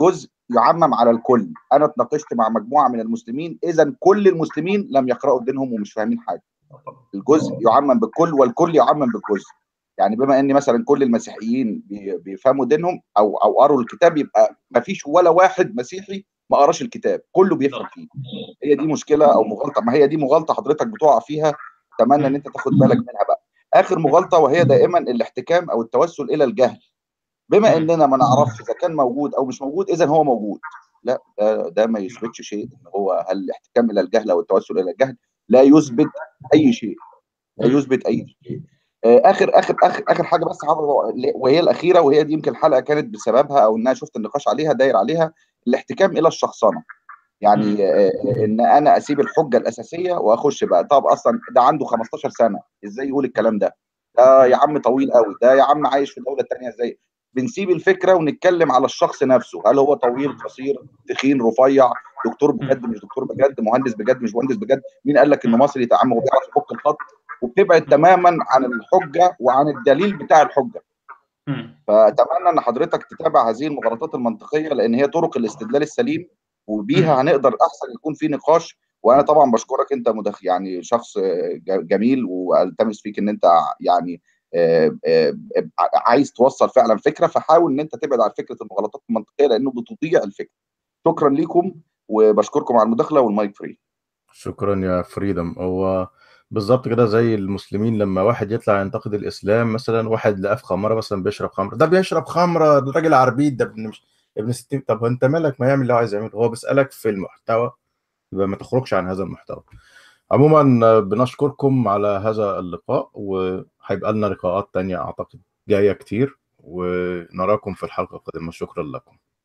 يعمم على الكل انا اتناقشت مع مجموعه من المسلمين اذا كل المسلمين لم يقرأوا دينهم ومش فاهمين حاجه الجزء يعمم بالكل والكل يعمم بالجزء يعني بما ان مثلا كل المسيحيين بي- بيفهموا دينهم او او قروا الكتاب يبقى ما فيش ولا واحد مسيحي ما قراش الكتاب كله بيفهم فيه هي دي مشكله او مغالطه ما هي دي مغالطه حضرتك بتقع فيها اتمنى ان انت تاخد بالك منها بقى اخر مغالطه وهي دائما الاحتكام او التوسل الى الجهل بما اننا ما نعرفش اذا كان موجود او مش موجود اذا هو موجود لا ده, ده ما يثبتش شيء ان هو هل الاحتكام الى الجهل او التوسل الى الجهل لا يثبت اي شيء لا يثبت اي شيء آه، اخر اخر اخر اخر حاجه بس حابب وهي الاخيره وهي دي يمكن الحلقه كانت بسببها او ان انا شفت النقاش عليها داير عليها الاحتكام الى الشخصنه يعني آه، آه، ان انا اسيب الحجه الاساسيه واخش بقى طب اصلا ده عنده 15 سنه ازاي يقول الكلام ده ده يا عم طويل قوي ده يا عم عايش في دوله تانية ازاي بنسيب الفكره ونتكلم على الشخص نفسه هل هو طويل قصير تخين رفيع دكتور بجد مش دكتور بجد مهندس بجد مش مهندس بجد مين قال لك ان مصري يتعامل وبيعرف يفك الخط وبتبعد تماما عن الحجه وعن الدليل بتاع الحجه فاتمنى ان حضرتك تتابع هذه المغالطات المنطقيه لان هي طرق الاستدلال السليم وبيها هنقدر احسن يكون في نقاش وانا طبعا بشكرك انت مدخ يعني شخص ج- جميل والتمس فيك ان انت يعني آه، آه، عايز توصل فعلا فكره فحاول ان انت تبعد عن فكره المغالطات المنطقيه لانه بتضيع الفكره شكرا ليكم وبشكركم على المداخله والمايك فري شكرا يا فريدم هو بالظبط كده زي المسلمين لما واحد يطلع ينتقد الاسلام مثلا واحد لقاه في خمره مثلا بيشرب خمره ده بيشرب خمره ده راجل عربيد ده ابن مش ابن ستين طب انت مالك ما يعمل اللي هو عايز يعمله هو بيسالك في المحتوى يبقى ما تخرجش عن هذا المحتوى عموما آه، بنشكركم على هذا اللقاء وهيبقى لنا لقاءات تانية اعتقد جايه كتير ونراكم في الحلقه القادمه شكرا لكم